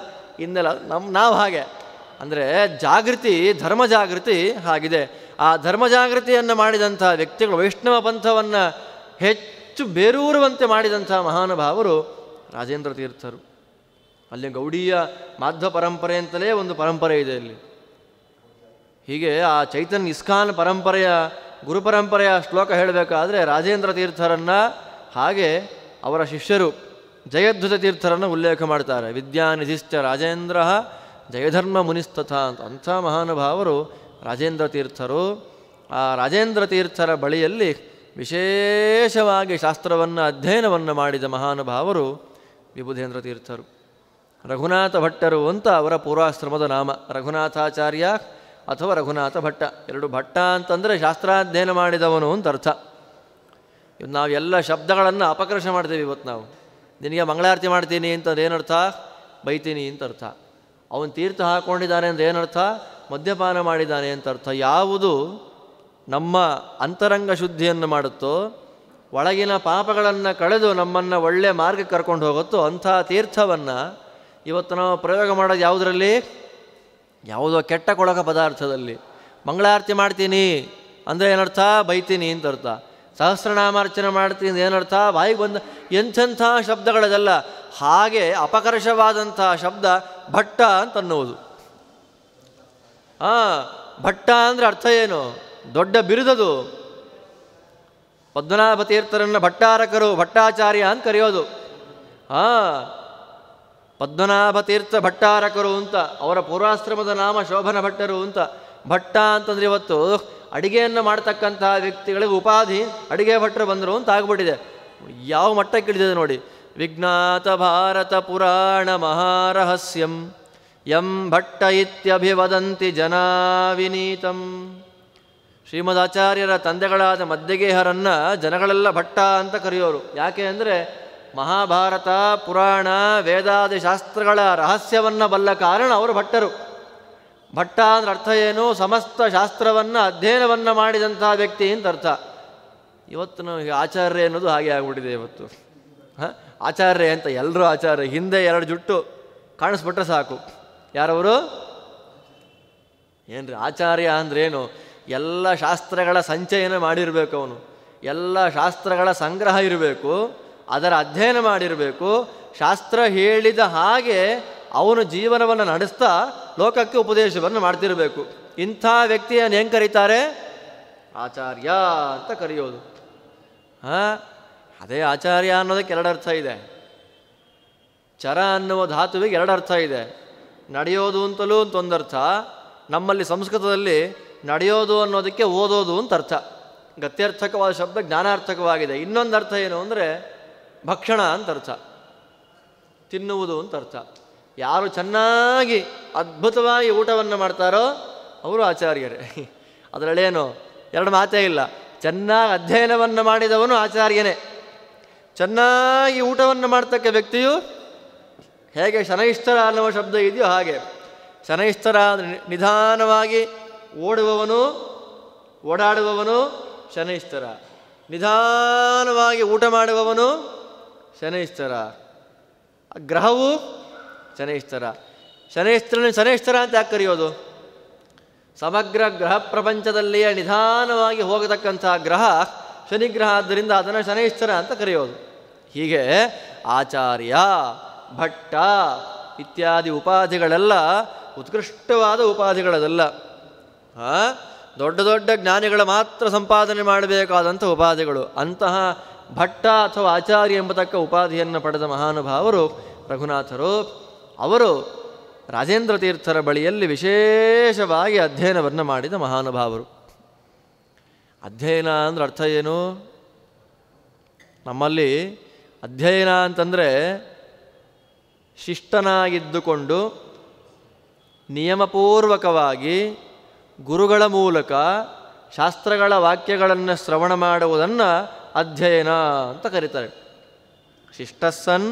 ಇನ್ನೆಲ್ಲ ನಮ್ಮ ನಾವು ಹಾಗೆ ಅಂದರೆ ಜಾಗೃತಿ ಧರ್ಮ ಜಾಗೃತಿ ಹಾಗಿದೆ ಆ ಧರ್ಮ ಜಾಗೃತಿಯನ್ನು ಮಾಡಿದಂಥ ವ್ಯಕ್ತಿಗಳು ವೈಷ್ಣವ ಪಂಥವನ್ನು ಹೆಚ್ಚು ಬೇರೂರುವಂತೆ ಮಾಡಿದಂಥ ಮಹಾನುಭಾವರು ರಾಜೇಂದ್ರ ತೀರ್ಥರು ಅಲ್ಲಿ ಗೌಡೀಯ ಮಾಧ್ವ ಪರಂಪರೆ ಅಂತಲೇ ಒಂದು ಪರಂಪರೆ ಇದೆ ಇಲ್ಲಿ ಹೀಗೆ ಆ ಚೈತನ್ಯ ಇಸ್ಕಾನ್ ಪರಂಪರೆಯ ಗುರು ಪರಂಪರೆಯ ಶ್ಲೋಕ ಹೇಳಬೇಕಾದ್ರೆ ರಾಜೇಂದ್ರ ತೀರ್ಥರನ್ನು ಹಾಗೆ ಅವರ ಶಿಷ್ಯರು ಜಯಧ್ವಜ ತೀರ್ಥರನ್ನು ಉಲ್ಲೇಖ ಮಾಡ್ತಾರೆ ವಿದ್ಯಾನಿಧಿಶ್ಚ ರಾಜೇಂದ್ರ ಜಯಧರ್ಮ ಮುನಿಸ್ತಥ ಅಂತ ಅಂಥ ಮಹಾನುಭಾವರು ರಾಜೇಂದ್ರ ತೀರ್ಥರು ಆ ರಾಜೇಂದ್ರ ತೀರ್ಥರ ಬಳಿಯಲ್ಲಿ ವಿಶೇಷವಾಗಿ ಶಾಸ್ತ್ರವನ್ನು ಅಧ್ಯಯನವನ್ನು ಮಾಡಿದ ಮಹಾನುಭಾವರು ವಿಬುಧೇಂದ್ರ ತೀರ್ಥರು ರಘುನಾಥ ಭಟ್ಟರು ಅಂತ ಅವರ ಪೂರ್ವಾಶ್ರಮದ ನಾಮ ರಘುನಾಥಾಚಾರ್ಯ ಅಥವಾ ರಘುನಾಥ ಭಟ್ಟ ಎರಡು ಭಟ್ಟ ಅಂತಂದರೆ ಶಾಸ್ತ್ರಾಧ್ಯಯನ ಮಾಡಿದವನು ಅಂತ ಅರ್ಥ ಇನ್ನು ನಾವು ಎಲ್ಲ ಶಬ್ದಗಳನ್ನು ಅಪಕರ್ಷ ಮಾಡ್ತೀವಿ ಇವತ್ತು ನಾವು ನಿನಗೆ ಮಂಗಳಾರತಿ ಮಾಡ್ತೀನಿ ಅಂತ ಏನರ್ಥ ಬೈತೀನಿ ಅಂತ ಅರ್ಥ ಅವನು ತೀರ್ಥ ಹಾಕ್ಕೊಂಡಿದ್ದಾನೆ ಅಂತ ಏನರ್ಥ ಮದ್ಯಪಾನ ಮಾಡಿದ್ದಾನೆ ಅಂತ ಅರ್ಥ ಯಾವುದು ನಮ್ಮ ಅಂತರಂಗ ಶುದ್ಧಿಯನ್ನು ಮಾಡುತ್ತೋ ಒಳಗಿನ ಪಾಪಗಳನ್ನು ಕಳೆದು ನಮ್ಮನ್ನು ಒಳ್ಳೆ ಮಾರ್ಗಕ್ಕೆ ಕರ್ಕೊಂಡು ಹೋಗುತ್ತೋ ಅಂಥ ತೀರ್ಥವನ್ನು ಇವತ್ತು ನಾವು ಪ್ರಯೋಗ ಮಾಡೋದು ಯಾವುದರಲ್ಲಿ ಯಾವುದೋ ಕೆಟ್ಟ ಕೊಳಕ ಪದಾರ್ಥದಲ್ಲಿ ಮಂಗಳಾರತಿ ಮಾಡ್ತೀನಿ ಅಂದರೆ ಏನರ್ಥ ಬೈತೀನಿ ಅಂತ ಅರ್ಥ ಸಹಸ್ರನಾಮಾರ್ಚನೆ ಮಾಡ್ತೀನಿ ಅಂತ ಏನರ್ಥ ಬಾಯಿಗೆ ಬಂದ ಎಂಥೆಂಥ ಶಬ್ದಗಳದೆಲ್ಲ ಹಾಗೆ ಅಪಕರ್ಷವಾದಂಥ ಶಬ್ದ ಭಟ್ಟ ಅಂತ ಅನ್ನುವುದು ಹಾಂ ಭಟ್ಟ ಅಂದರೆ ಅರ್ಥ ಏನು ದೊಡ್ಡ ಬಿರುದದು ಪದ್ಮನಾಭ ತೀರ್ಥರನ್ನು ಭಟ್ಟಾರಕರು ಭಟ್ಟಾಚಾರ್ಯ ಅಂತ ಕರೆಯೋದು ಹಾಂ ಪದ್ಮನಾಭ ತೀರ್ಥ ಭಟ್ಟಾರಕರು ಅಂತ ಅವರ ಪೂರ್ವಾಶ್ರಮದ ನಾಮ ಶೋಭನ ಭಟ್ಟರು ಅಂತ ಭಟ್ಟ ಅಂತಂದ್ರೆ ಇವತ್ತು ಅಡಿಗೆಯನ್ನು ಮಾಡ್ತಕ್ಕಂತಹ ವ್ಯಕ್ತಿಗಳಿಗೆ ಉಪಾಧಿ ಅಡಿಗೆ ಭಟ್ಟರು ಬಂದರು ಅಂತ ಆಗ್ಬಿಟ್ಟಿದೆ ಯಾವ ಮಟ್ಟಕ್ಕೆ ಇಳಿದಿದೆ ನೋಡಿ ವಿಜ್ಞಾತ ಭಾರತ ಪುರಾಣ ಮಹಾರಹಸ್ಯಂ ಯಂ ಭಟ್ಟ ಇತ್ಯಭಿವದಂತಿ ಜನಾವಿನೀತಂ ಶ್ರೀಮದಾಚಾರ್ಯರ ತಂದೆಗಳಾದ ಮಧ್ಯಗೇಹರನ್ನು ಜನಗಳೆಲ್ಲ ಭಟ್ಟ ಅಂತ ಕರೆಯೋರು ಯಾಕೆ ಅಂದರೆ ಮಹಾಭಾರತ ಪುರಾಣ ವೇದಾದಿ ಶಾಸ್ತ್ರಗಳ ರಹಸ್ಯವನ್ನು ಬಲ್ಲ ಕಾರಣ ಅವರು ಭಟ್ಟರು ಭಟ್ಟ ಅಂದ್ರೆ ಅರ್ಥ ಏನು ಸಮಸ್ತ ಶಾಸ್ತ್ರವನ್ನು ಅಧ್ಯಯನವನ್ನು ಮಾಡಿದಂಥ ವ್ಯಕ್ತಿ ಅಂತ ಅರ್ಥ ಇವತ್ತು ನಮಗೆ ಆಚಾರ್ಯ ಅನ್ನೋದು ಹಾಗೆ ಆಗ್ಬಿಟ್ಟಿದೆ ಇವತ್ತು ಹಾಂ ಆಚಾರ್ಯ ಅಂತ ಎಲ್ಲರೂ ಆಚಾರ್ಯ ಹಿಂದೆ ಎರಡು ಜುಟ್ಟು ಕಾಣಿಸ್ಬಿಟ್ರೆ ಸಾಕು ಯಾರವರು ಏನ್ರಿ ಆಚಾರ್ಯ ಅಂದ್ರೇನು ಎಲ್ಲ ಶಾಸ್ತ್ರಗಳ ಸಂಚಯನ ಮಾಡಿರಬೇಕು ಅವನು ಎಲ್ಲ ಶಾಸ್ತ್ರಗಳ ಸಂಗ್ರಹ ಇರಬೇಕು ಅದರ ಅಧ್ಯಯನ ಮಾಡಿರಬೇಕು ಶಾಸ್ತ್ರ ಹೇಳಿದ ಹಾಗೆ ಅವನು ಜೀವನವನ್ನು ನಡೆಸ್ತಾ ಲೋಕಕ್ಕೆ ಉಪದೇಶವನ್ನು ಮಾಡ್ತಿರಬೇಕು ಇಂಥ ವ್ಯಕ್ತಿಯನ್ನು ಹೆಂಗೆ ಕರೀತಾರೆ ಆಚಾರ್ಯ ಅಂತ ಕರೆಯೋದು ಹಾಂ ಅದೇ ಆಚಾರ್ಯ ಅನ್ನೋದಕ್ಕೆ ಎರಡು ಅರ್ಥ ಇದೆ ಚರ ಅನ್ನುವ ಧಾತುವಿಗೆ ಎರಡು ಅರ್ಥ ಇದೆ ನಡೆಯೋದು ಅಂತಲೂ ಅಂತ ಒಂದರ್ಥ ನಮ್ಮಲ್ಲಿ ಸಂಸ್ಕೃತದಲ್ಲಿ ನಡೆಯೋದು ಅನ್ನೋದಕ್ಕೆ ಓದೋದು ಅಂತ ಅರ್ಥ ಗತ್ಯರ್ಥಕವಾದ ಶಬ್ದ ಜ್ಞಾನಾರ್ಥಕವಾಗಿದೆ ಇನ್ನೊಂದು ಅರ್ಥ ಏನು ಅಂದರೆ ಭಕ್ಷಣ ಅಂತ ಅರ್ಥ ತಿನ್ನುವುದು ಅಂತ ಅರ್ಥ ಯಾರು ಚೆನ್ನಾಗಿ ಅದ್ಭುತವಾಗಿ ಊಟವನ್ನು ಮಾಡ್ತಾರೋ ಅವರು ಆಚಾರ್ಯರೇ ಅದರಲ್ಲೇನು ಎರಡು ಮಾತೇ ಇಲ್ಲ ಚೆನ್ನಾಗಿ ಅಧ್ಯಯನವನ್ನು ಮಾಡಿದವನು ಆಚಾರ್ಯನೇ ಚೆನ್ನಾಗಿ ಊಟವನ್ನು ಮಾಡ್ತಕ್ಕ ವ್ಯಕ್ತಿಯು ಹೇಗೆ ಶನೈಷ್ಠರ ಅನ್ನುವ ಶಬ್ದ ಇದೆಯೋ ಹಾಗೆ ಶನೈಷ್ಠರ ಅಂದ್ರೆ ನಿ- ನಿಧಾನವಾಗಿ ಓಡುವವನು ಓಡಾಡುವವನು ಶನೈಷ್ಠರ ನಿಧಾನವಾಗಿ ಊಟ ಮಾಡುವವನು ಶನೈಷ್ಠರ ಆ ಗ್ರಹವು ಶನೈಷ್ಠರ ಶನೈಷ್ಠರನ್ನು ಶನೈಷ್ಠರ ಅಂತ ಯಾಕೆ ಕರೆಯೋದು ಸಮಗ್ರ ಗ್ರಹ ಪ್ರಪಂಚದಲ್ಲಿಯೇ ನಿಧಾನವಾಗಿ ಹೋಗತಕ್ಕಂಥ ಗ್ರಹ ಶನಿಗ್ರಹ ಆದ್ದರಿಂದ ಅದನ್ನು ಶನೈಶ್ಚರ ಅಂತ ಕರೆಯೋದು ಹೀಗೆ ಆಚಾರ್ಯ ಭಟ್ಟ ಇತ್ಯಾದಿ ಉಪಾಧಿಗಳೆಲ್ಲ ಉತ್ಕೃಷ್ಟವಾದ ಉಪಾಧಿಗಳದಲ್ಲ ಆ, ದೊಡ್ಡ ದೊಡ್ಡ ಜ್ಞಾನಿಗಳ ಮಾತ್ರ ಸಂಪಾದನೆ ಮಾಡಬೇಕಾದಂಥ ಉಪಾಧಿಗಳು ಅಂತಹ ಭಟ್ಟ ಅಥವಾ ಆಚಾರ್ಯ ಎಂಬತಕ್ಕ ಉಪಾಧಿಯನ್ನು ಪಡೆದ ಮಹಾನುಭಾವರು ರಘುನಾಥರು ಅವರು ರಾಜೇಂದ್ರ ತೀರ್ಥರ ಬಳಿಯಲ್ಲಿ ವಿಶೇಷವಾಗಿ ಅಧ್ಯಯನವನ್ನು ಮಾಡಿದ ಮಹಾನುಭಾವರು ಅಧ್ಯಯನ ಅಂದ್ರೆ ಅರ್ಥ ಏನು ನಮ್ಮಲ್ಲಿ ಅಧ್ಯಯನ ಅಂತಂದರೆ ಶಿಷ್ಟನಾಗಿದ್ದುಕೊಂಡು ನಿಯಮಪೂರ್ವಕವಾಗಿ ಗುರುಗಳ ಮೂಲಕ ಶಾಸ್ತ್ರಗಳ ವಾಕ್ಯಗಳನ್ನು ಶ್ರವಣ ಮಾಡುವುದನ್ನು ಅಧ್ಯಯನ ಅಂತ ಕರೀತಾರೆ ಶಿಷ್ಟಸ್ಸನ್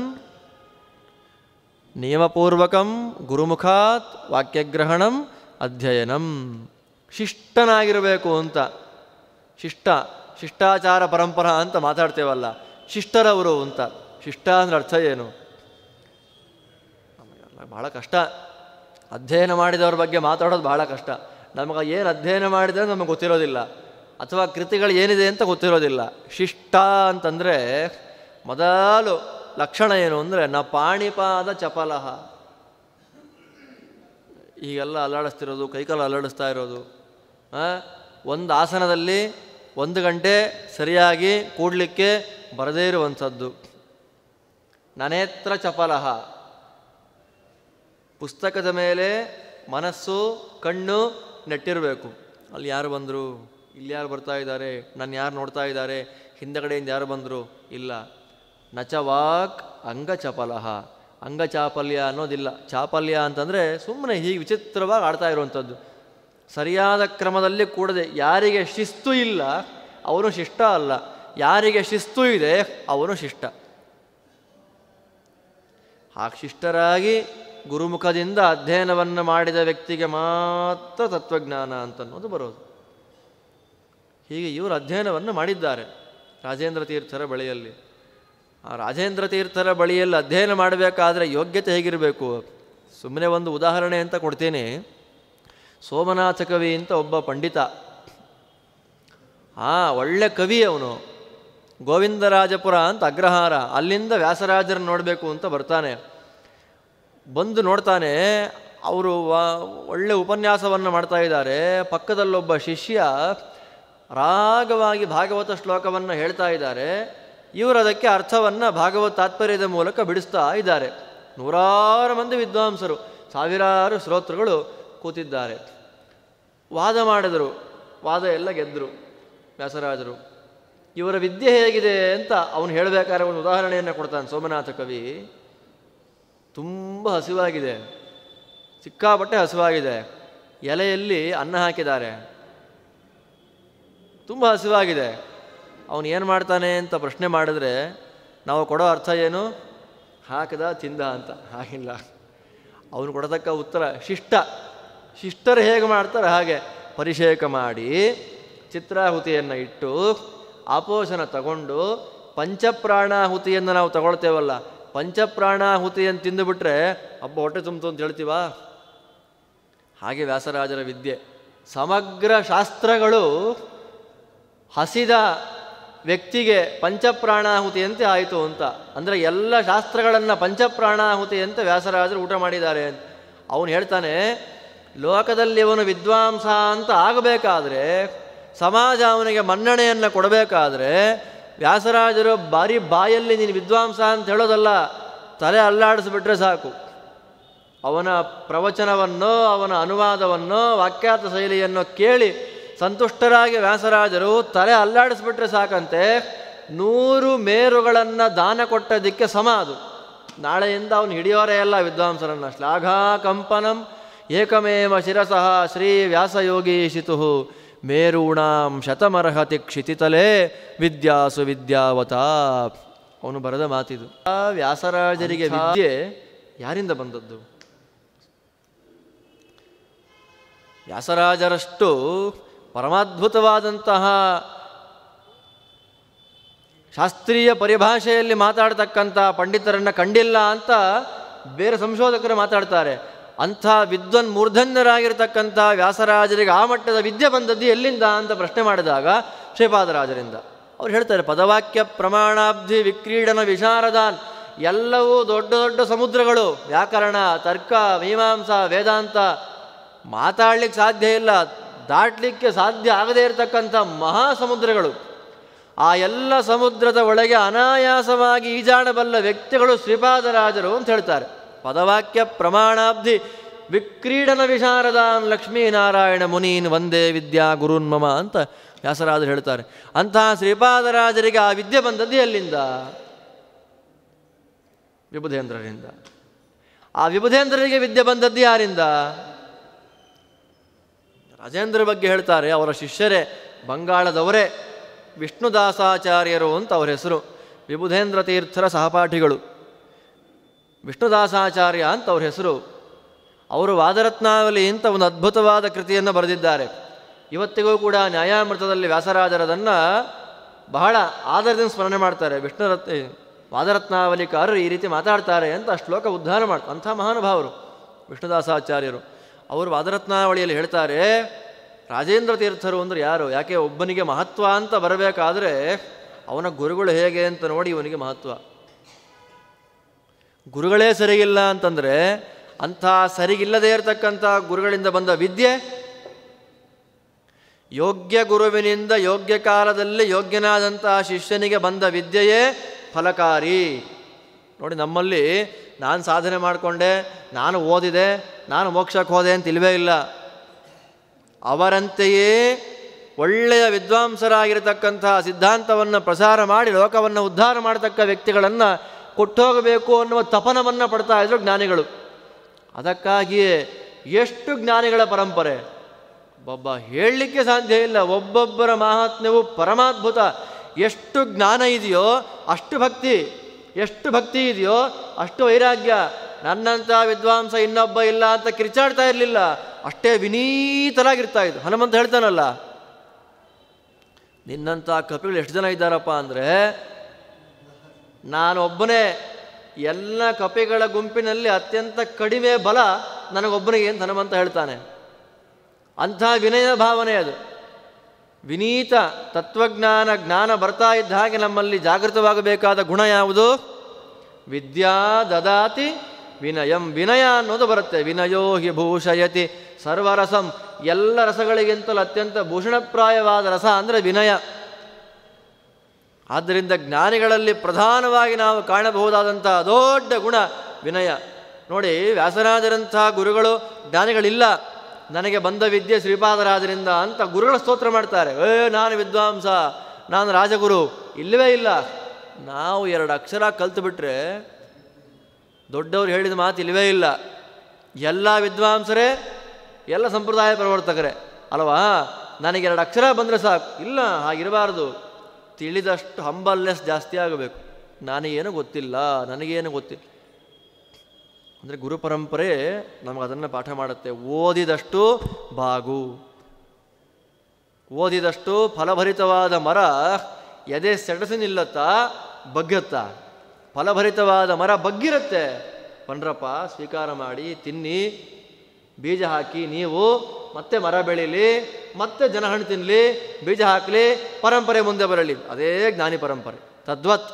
ನಿಯಮಪೂರ್ವಕಂ ಗುರುಮುಖಾತ್ ವಾಕ್ಯಗ್ರಹಣಂ ಅಧ್ಯಯನಂ ಶಿಷ್ಟನಾಗಿರಬೇಕು ಅಂತ ಶಿಷ್ಟ ಶಿಷ್ಟಾಚಾರ ಪರಂಪರಾ ಅಂತ ಮಾತಾಡ್ತೇವಲ್ಲ ಶಿಷ್ಟರವರು ಅಂತ ಶಿಷ್ಟ ಅಂದ್ರೆ ಅರ್ಥ ಏನು ನಮಗೆಲ್ಲ ಬಹಳ ಕಷ್ಟ ಅಧ್ಯಯನ ಮಾಡಿದವ್ರ ಬಗ್ಗೆ ಮಾತಾಡೋದು ಬಹಳ ಕಷ್ಟ ನಮಗೆ ಏನು ಅಧ್ಯಯನ ಮಾಡಿದರೆ ನಮಗೆ ಗೊತ್ತಿರೋದಿಲ್ಲ ಅಥವಾ ಕೃತಿಗಳು ಏನಿದೆ ಅಂತ ಗೊತ್ತಿರೋದಿಲ್ಲ ಶಿಷ್ಟ ಅಂತಂದರೆ ಮೊದಲು ಲಕ್ಷಣ ಏನು ಅಂದರೆ ನ ಪಾಣಿಪಾದ ಚಪಲಹ ಹೀಗೆಲ್ಲ ಅಲ್ಲಾಡಿಸ್ತಿರೋದು ಕೈಕಾಲು ಅಲ್ಲಾಡಿಸ್ತಾ ಇರೋದು ಆ, ಒಂದು ಆಸನದಲ್ಲಿ ಒಂದು ಗಂಟೆ ಸರಿಯಾಗಿ ಕೂಡಲಿಕ್ಕೆ ಬರದೇ ಇರುವಂಥದ್ದು ನನೇತ್ರ ಚಪಲಹ ಪುಸ್ತಕದ ಮೇಲೆ ಮನಸ್ಸು ಕಣ್ಣು ನೆಟ್ಟಿರಬೇಕು ಅಲ್ಲಿ ಯಾರು ಬಂದರು ಇಲ್ಲಿ ಯಾರು ಬರ್ತಾ ಇದ್ದಾರೆ ನನ್ನ ಯಾರು ನೋಡ್ತಾ ಇದ್ದಾರೆ ಹಿಂದಗಡೆಯಿಂದ ಯಾರು ಬಂದರು ಇಲ್ಲ ನಚವಾಕ್ ಅಂಗಚಪಲಹ ಅಂಗಚಾಪಲ್ಯ ಅನ್ನೋದಿಲ್ಲ ಚಾಪಲ್ಯ ಅಂತಂದರೆ ಸುಮ್ಮನೆ ಹೀಗೆ ವಿಚಿತ್ರವಾಗಿ ಆಡ್ತಾ ಇರುವಂಥದ್ದು ಸರಿಯಾದ ಕ್ರಮದಲ್ಲಿ ಕೂಡದೆ ಯಾರಿಗೆ ಶಿಸ್ತು ಇಲ್ಲ ಅವನು ಶಿಷ್ಟ ಅಲ್ಲ ಯಾರಿಗೆ ಶಿಸ್ತು ಇದೆ ಅವನು ಶಿಷ್ಟ ಹಾಗೆ ಶಿಷ್ಟರಾಗಿ ಗುರುಮುಖದಿಂದ ಅಧ್ಯಯನವನ್ನು ಮಾಡಿದ ವ್ಯಕ್ತಿಗೆ ಮಾತ್ರ ತತ್ವಜ್ಞಾನ ಅಂತನ್ನೋದು ಬರೋದು ಹೀಗೆ ಇವರು ಅಧ್ಯಯನವನ್ನು ಮಾಡಿದ್ದಾರೆ ರಾಜೇಂದ್ರ ತೀರ್ಥರ ಬಳಿಯಲ್ಲಿ ಆ ರಾಜೇಂದ್ರ ತೀರ್ಥರ ಬಳಿಯಲ್ಲಿ ಅಧ್ಯಯನ ಮಾಡಬೇಕಾದ್ರೆ ಯೋಗ್ಯತೆ ಹೇಗಿರಬೇಕು ಸುಮ್ಮನೆ ಒಂದು ಉದಾಹರಣೆ ಅಂತ ಕೊಡ್ತೀನಿ ಸೋಮನಾಥ ಕವಿ ಅಂತ ಒಬ್ಬ ಪಂಡಿತ ಆ ಒಳ್ಳೆ ಕವಿ ಅವನು ಗೋವಿಂದರಾಜಪುರ ಅಂತ ಅಗ್ರಹಾರ ಅಲ್ಲಿಂದ ವ್ಯಾಸರಾಜರನ್ನು ನೋಡಬೇಕು ಅಂತ ಬರ್ತಾನೆ ಬಂದು ನೋಡ್ತಾನೆ ಅವರು ಒಳ್ಳೆ ಉಪನ್ಯಾಸವನ್ನು ಮಾಡ್ತಾ ಇದ್ದಾರೆ ಪಕ್ಕದಲ್ಲೊಬ್ಬ ಶಿಷ್ಯ ರಾಗವಾಗಿ ಭಾಗವತ ಶ್ಲೋಕವನ್ನು ಹೇಳ್ತಾ ಇದ್ದಾರೆ ಇವರು ಅದಕ್ಕೆ ಅರ್ಥವನ್ನು ಭಾಗವತ ತಾತ್ಪರ್ಯದ ಮೂಲಕ ಬಿಡಿಸ್ತಾ ಇದ್ದಾರೆ ನೂರಾರು ಮಂದಿ ವಿದ್ವಾಂಸರು ಸಾವಿರಾರು ಶ್ರೋತೃಗಳು ಕೂತಿದ್ದಾರೆ ವಾದ ಮಾಡಿದರು ವಾದ ಎಲ್ಲ ಗೆದ್ದರು ವ್ಯಾಸರಾಜರು ಇವರ ವಿದ್ಯೆ ಹೇಗಿದೆ ಅಂತ ಅವನು ಹೇಳಬೇಕಾದ್ರೆ ಒಂದು ಉದಾಹರಣೆಯನ್ನು ಕೊಡ್ತಾನೆ ಸೋಮನಾಥ ಕವಿ ತುಂಬ ಹಸಿವಾಗಿದೆ ಸಿಕ್ಕಾಪಟ್ಟೆ ಹಸಿವಾಗಿದೆ ಎಲೆಯಲ್ಲಿ ಅನ್ನ ಹಾಕಿದ್ದಾರೆ ತುಂಬ ಹಸಿವಾಗಿದೆ ಅವನು ಏನು ಮಾಡ್ತಾನೆ ಅಂತ ಪ್ರಶ್ನೆ ಮಾಡಿದ್ರೆ ನಾವು ಕೊಡೋ ಅರ್ಥ ಏನು ಹಾಕದ ತಿಂದ ಅಂತ ಹಾಗಿಲ್ಲ ಅವನು ಕೊಡತಕ್ಕ ಉತ್ತರ ಶಿಷ್ಟ ಶಿಷ್ಟರು ಹೇಗೆ ಮಾಡ್ತಾರೆ ಹಾಗೆ ಪರಿಷೇಕ ಮಾಡಿ ಚಿತ್ರಾಹುತಿಯನ್ನು ಇಟ್ಟು ಆಪೋಷಣ ತಗೊಂಡು ಪಂಚಪ್ರಾಣಾಹುತಿಯನ್ನು ನಾವು ತಗೊಳ್ತೇವಲ್ಲ ಪಂಚಪ್ರಾಣಾಹುತಿಯನ್ನು ತಿಂದುಬಿಟ್ರೆ ಹಬ್ಬ ಹೊಟ್ಟೆ ತುಂಬಿತು ಅಂತ ಹೇಳ್ತೀವಾ ಹಾಗೆ ವ್ಯಾಸರಾಜರ ವಿದ್ಯೆ ಸಮಗ್ರ ಶಾಸ್ತ್ರಗಳು ಹಸಿದ ವ್ಯಕ್ತಿಗೆ ಪಂಚಪ್ರಾಣಾಹುತಿಯಂತೆ ಆಯಿತು ಅಂತ ಅಂದರೆ ಎಲ್ಲ ಶಾಸ್ತ್ರಗಳನ್ನು ಪಂಚಪ್ರಾಣಾಹುತಿಯಂತೆ ವ್ಯಾಸರಾಜರು ಊಟ ಮಾಡಿದ್ದಾರೆ ಅಂತ ಅವನು ಹೇಳ್ತಾನೆ ಲೋಕದಲ್ಲಿ ಅವನು ವಿದ್ವಾಂಸ ಅಂತ ಆಗಬೇಕಾದ್ರೆ ಸಮಾಜ ಅವನಿಗೆ ಮನ್ನಣೆಯನ್ನು ಕೊಡಬೇಕಾದ್ರೆ ವ್ಯಾಸರಾಜರು ಬಾರಿ ಬಾಯಲ್ಲಿ ನೀನು ವಿದ್ವಾಂಸ ಅಂತ ಹೇಳೋದಲ್ಲ ತಲೆ ಅಲ್ಲಾಡಿಸ್ಬಿಟ್ರೆ ಸಾಕು ಅವನ ಪ್ರವಚನವನ್ನೋ ಅವನ ಅನುವಾದವನ್ನೋ ವಾಕ್ಯಾರ್ಥ ಶೈಲಿಯನ್ನು ಕೇಳಿ ಸಂತುಷ್ಟರಾಗಿ ವ್ಯಾಸರಾಜರು ತಲೆ ಅಲ್ಲಾಡಿಸ್ಬಿಟ್ರೆ ಸಾಕಂತೆ ನೂರು ಮೇರುಗಳನ್ನು ದಾನ ಕೊಟ್ಟದಕ್ಕೆ ಸಮ ಅದು ನಾಳೆಯಿಂದ ಅವನು ಹಿಡಿಯೋರೇ ಎಲ್ಲ ವಿದ್ವಾಂಸರನ್ನು ಶ್ಲಾಘಾ ಕಂಪನಂ ಏಕಮೇವ ಶಿರಸಃ ಶ್ರೀ ವ್ಯಾಸಯೋಗೀಶಿತು ಮೇರೂಣಾಂ ಶತಮರ್ಹತಿ ಕ್ಷಿತಿತಲೇ ವಿದ್ಯಾಸು ವಿದ್ಯಾವತ ಅವನು ಬರೆದ ಮಾತಿದು ಆ ವ್ಯಾಸರಾಜರಿಗೆ ವಿದ್ಯೆ ಯಾರಿಂದ ಬಂದದ್ದು ವ್ಯಾಸರಾಜರಷ್ಟು ಪರಮಾದ್ಭುತವಾದಂತಹ ಶಾಸ್ತ್ರೀಯ ಪರಿಭಾಷೆಯಲ್ಲಿ ಮಾತಾಡ್ತಕ್ಕಂಥ ಪಂಡಿತರನ್ನು ಕಂಡಿಲ್ಲ ಅಂತ ಬೇರೆ ಸಂಶೋಧಕರು ಮಾತಾಡ್ತಾರೆ ಅಂಥ ವಿದ್ವನ್ ಮೂರ್ಧನ್ಯರಾಗಿರ್ತಕ್ಕಂಥ ವ್ಯಾಸರಾಜರಿಗೆ ಆ ಮಟ್ಟದ ವಿದ್ಯೆ ಬಂದದ್ದು ಎಲ್ಲಿಂದ ಅಂತ ಪ್ರಶ್ನೆ ಮಾಡಿದಾಗ ಶ್ರೀಪಾದರಾಜರಿಂದ ಅವ್ರು ಹೇಳ್ತಾರೆ ಪದವಾಕ್ಯ ಪ್ರಮಾಣಾಬ್ಧಿ ವಿಕ್ರೀಡನ ವಿಶಾರದಾನ್ ಎಲ್ಲವೂ ದೊಡ್ಡ ದೊಡ್ಡ ಸಮುದ್ರಗಳು ವ್ಯಾಕರಣ ತರ್ಕ ಮೀಮಾಂಸಾ ವೇದಾಂತ ಮಾತಾಡ್ಲಿಕ್ಕೆ ಸಾಧ್ಯ ಇಲ್ಲ ದಾಟಲಿಕ್ಕೆ ಸಾಧ್ಯ ಆಗದೇ ಇರತಕ್ಕಂಥ ಮಹಾ ಸಮುದ್ರಗಳು ಆ ಎಲ್ಲ ಸಮುದ್ರದ ಒಳಗೆ ಅನಾಯಾಸವಾಗಿ ಈಜಾಡಬಲ್ಲ ವ್ಯಕ್ತಿಗಳು ಶ್ರೀಪಾದರಾಜರು ಅಂತ ಹೇಳ್ತಾರೆ ಪದವಾಕ್ಯ ಪ್ರಮಾಣಾಬ್ಧಿ ವಿಕ್ರೀಡನ ವಿಶಾರದಾನ್ ಲಕ್ಷ್ಮೀನಾರಾಯಣ ಮುನೀನ್ ಒಂದೇ ವಿದ್ಯಾ ಗುರುನ್ಮಮ ಅಂತ ವ್ಯಾಸರಾಜರು ಹೇಳ್ತಾರೆ ಅಂತಹ ಶ್ರೀಪಾದರಾಜರಿಗೆ ಆ ವಿದ್ಯೆ ಬಂದದ್ದು ಎಲ್ಲಿಂದ ವಿಬುಧೇಂದ್ರರಿಂದ ಆ ವಿಬುಧೇಂದ್ರರಿಗೆ ವಿದ್ಯೆ ಬಂದದ್ದು ಯಾರಿಂದ ರಾಜೇಂದ್ರ ಬಗ್ಗೆ ಹೇಳ್ತಾರೆ ಅವರ ಶಿಷ್ಯರೇ ಬಂಗಾಳದವರೇ ವಿಷ್ಣುದಾಸಾಚಾರ್ಯರು ಅಂತ ಅವರ ಹೆಸರು ವಿಬುಧೇಂದ್ರ ತೀರ್ಥರ ಸಹಪಾಠಿಗಳು ವಿಷ್ಣುದಾಸಾಚಾರ್ಯ ಅಂತ ಅವ್ರ ಹೆಸರು ಅವರು ವಾದರತ್ನಾವಲಿ ಅಂತ ಒಂದು ಅದ್ಭುತವಾದ ಕೃತಿಯನ್ನು ಬರೆದಿದ್ದಾರೆ ಇವತ್ತಿಗೂ ಕೂಡ ನ್ಯಾಯಾಮೃತದಲ್ಲಿ ವ್ಯಾಸರಾಜರದನ್ನು ಬಹಳ ಆದರದಿಂದ ಸ್ಮರಣೆ ಮಾಡ್ತಾರೆ ವಿಷ್ಣುರತ್ ವಾದರತ್ನಾವಲಿಕಾರರು ಈ ರೀತಿ ಮಾತಾಡ್ತಾರೆ ಅಂತ ಆ ಶ್ಲೋಕ ಉದ್ಧಾರ ಮಾಡ್ ಅಂಥ ಮಹಾನುಭಾವರು ವಿಷ್ಣುದಾಸಾಚಾರ್ಯರು ಅವರು ವಾದರತ್ನಾವಳಿಯಲ್ಲಿ ಹೇಳ್ತಾರೆ ರಾಜೇಂದ್ರ ತೀರ್ಥರು ಅಂದ್ರೆ ಯಾರು ಯಾಕೆ ಒಬ್ಬನಿಗೆ ಮಹತ್ವ ಅಂತ ಬರಬೇಕಾದ್ರೆ ಅವನ ಗುರುಗಳು ಹೇಗೆ ಅಂತ ನೋಡಿ ಇವನಿಗೆ ಮಹತ್ವ ಗುರುಗಳೇ ಸರಿಗಿಲ್ಲ ಅಂತಂದರೆ ಅಂಥ ಸರಿಗಿಲ್ಲದೇ ಇರತಕ್ಕಂಥ ಗುರುಗಳಿಂದ ಬಂದ ವಿದ್ಯೆ ಯೋಗ್ಯ ಗುರುವಿನಿಂದ ಯೋಗ್ಯ ಕಾಲದಲ್ಲಿ ಯೋಗ್ಯನಾದಂತಹ ಶಿಷ್ಯನಿಗೆ ಬಂದ ವಿದ್ಯೆಯೇ ಫಲಕಾರಿ ನೋಡಿ ನಮ್ಮಲ್ಲಿ ನಾನು ಸಾಧನೆ ಮಾಡಿಕೊಂಡೆ ನಾನು ಓದಿದೆ ನಾನು ಮೋಕ್ಷಕ್ಕೆ ಹೋದೆ ಅಂತ ಇಲ್ವೇ ಇಲ್ಲ ಅವರಂತೆಯೇ ಒಳ್ಳೆಯ ವಿದ್ವಾಂಸರಾಗಿರತಕ್ಕಂತಹ ಸಿದ್ಧಾಂತವನ್ನು ಪ್ರಸಾರ ಮಾಡಿ ಲೋಕವನ್ನು ಉದ್ಧಾರ ಮಾಡತಕ್ಕ ವ್ಯಕ್ತಿಗಳನ್ನು ಕೊಟ್ಟೋಗಬೇಕು ಅನ್ನುವ ತಪನವನ್ನು ಪಡ್ತಾ ಇದ್ರು ಜ್ಞಾನಿಗಳು ಅದಕ್ಕಾಗಿಯೇ ಎಷ್ಟು ಜ್ಞಾನಿಗಳ ಪರಂಪರೆ ಒಬ್ಬ ಹೇಳಲಿಕ್ಕೆ ಸಾಧ್ಯ ಇಲ್ಲ ಒಬ್ಬೊಬ್ಬರ ಮಹಾತ್ಮ್ಯವು ಪರಮಾದ್ಭುತ ಎಷ್ಟು ಜ್ಞಾನ ಇದೆಯೋ ಅಷ್ಟು ಭಕ್ತಿ ಎಷ್ಟು ಭಕ್ತಿ ಇದೆಯೋ ಅಷ್ಟು ವೈರಾಗ್ಯ ನನ್ನಂಥ ವಿದ್ವಾಂಸ ಇನ್ನೊಬ್ಬ ಇಲ್ಲ ಅಂತ ಕಿರ್ಚಾಡ್ತಾ ಇರಲಿಲ್ಲ ಅಷ್ಟೇ ವಿನೀತರಾಗಿರ್ತಾ ಇದ್ದು ಹನುಮಂತ ಹೇಳ್ತಾನಲ್ಲ ನಿನ್ನಂಥ ಕಪಿಗಳು ಎಷ್ಟು ಜನ ಇದ್ದಾರಪ್ಪ ಅಂದರೆ ನಾನೊಬ್ಬನೇ ಎಲ್ಲ ಕಪಿಗಳ ಗುಂಪಿನಲ್ಲಿ ಅತ್ಯಂತ ಕಡಿಮೆ ಬಲ ನನಗೊಬ್ಬನಿಗೆ ಅಂತ ಹನುಮಂತ ಹೇಳ್ತಾನೆ ಅಂಥ ವಿನಯ ಭಾವನೆ ಅದು ವಿನೀತ ತತ್ವಜ್ಞಾನ ಜ್ಞಾನ ಬರ್ತಾ ಇದ್ದ ಹಾಗೆ ನಮ್ಮಲ್ಲಿ ಜಾಗೃತವಾಗಬೇಕಾದ ಗುಣ ಯಾವುದು ವಿದ್ಯಾ ದದಾತಿ ವಿನಯಂ ವಿನಯ ಅನ್ನೋದು ಬರುತ್ತೆ ವಿನಯೋ ಹಿ ಭೂಷಯತಿ ಸರ್ವರಸಂ ಎಲ್ಲ ರಸಗಳಿಗಿಂತಲೂ ಅತ್ಯಂತ ಭೂಷಣಪ್ರಾಯವಾದ ರಸ ಅಂದರೆ ವಿನಯ ಆದ್ದರಿಂದ ಜ್ಞಾನಿಗಳಲ್ಲಿ ಪ್ರಧಾನವಾಗಿ ನಾವು ಕಾಣಬಹುದಾದಂಥ ದೊಡ್ಡ ಗುಣ ವಿನಯ ನೋಡಿ ವ್ಯಾಸರಾಜರಂಥ ಗುರುಗಳು ಜ್ಞಾನಿಗಳಿಲ್ಲ ನನಗೆ ಬಂದ ವಿದ್ಯೆ ಶ್ರೀಪಾದರಾಜರಿಂದ ಅಂತ ಗುರುಗಳ ಸ್ತೋತ್ರ ಮಾಡ್ತಾರೆ ಏ ನಾನು ವಿದ್ವಾಂಸ ನಾನು ರಾಜಗುರು ಇಲ್ಲವೇ ಇಲ್ಲ ನಾವು ಎರಡು ಅಕ್ಷರ ಕಲ್ತು ಬಿಟ್ರೆ ದೊಡ್ಡವರು ಹೇಳಿದ ಮಾತು ಇಲ್ಲವೇ ಇಲ್ಲ ಎಲ್ಲ ವಿದ್ವಾಂಸರೇ ಎಲ್ಲ ಸಂಪ್ರದಾಯ ಪ್ರವರ್ತಕರೇ ಅಲ್ವಾ ನನಗೆ ಎರಡು ಅಕ್ಷರ ಬಂದರೆ ಸಾಕು ಇಲ್ಲ ಹಾಗಿರಬಾರ್ದು ತಿಳಿದಷ್ಟು ಹಂಬಲ್ನೆಸ್ ಜಾಸ್ತಿ ಆಗಬೇಕು ನನಗೇನು ಗೊತ್ತಿಲ್ಲ ನನಗೇನು ಗೊತ್ತಿಲ್ಲ ಅಂದರೆ ಗುರು ಪರಂಪರೆ ನಮಗೆ ಅದನ್ನು ಪಾಠ ಮಾಡುತ್ತೆ ಓದಿದಷ್ಟು ಬಾಗು ಓದಿದಷ್ಟು ಫಲಭರಿತವಾದ ಮರ ಎದೆ ಸೆಡಸಿ ನಿಲ್ಲತ್ತಾ ಬಗ್ಗತ್ತಾ ಫಲಭರಿತವಾದ ಮರ ಬಗ್ಗಿರುತ್ತೆ ಪಂಡ್ರಪ್ಪ ಸ್ವೀಕಾರ ಮಾಡಿ ತಿನ್ನಿ ಬೀಜ ಹಾಕಿ ನೀವು ಮತ್ತೆ ಮರ ಬೆಳೀಲಿ ಮತ್ತೆ ಜನ ಹಣ್ಣು ತಿನ್ನಲಿ ಬೀಜ ಹಾಕಲಿ ಪರಂಪರೆ ಮುಂದೆ ಬರಲಿ ಅದೇ ಜ್ಞಾನಿ ಪರಂಪರೆ ತದ್ವತ್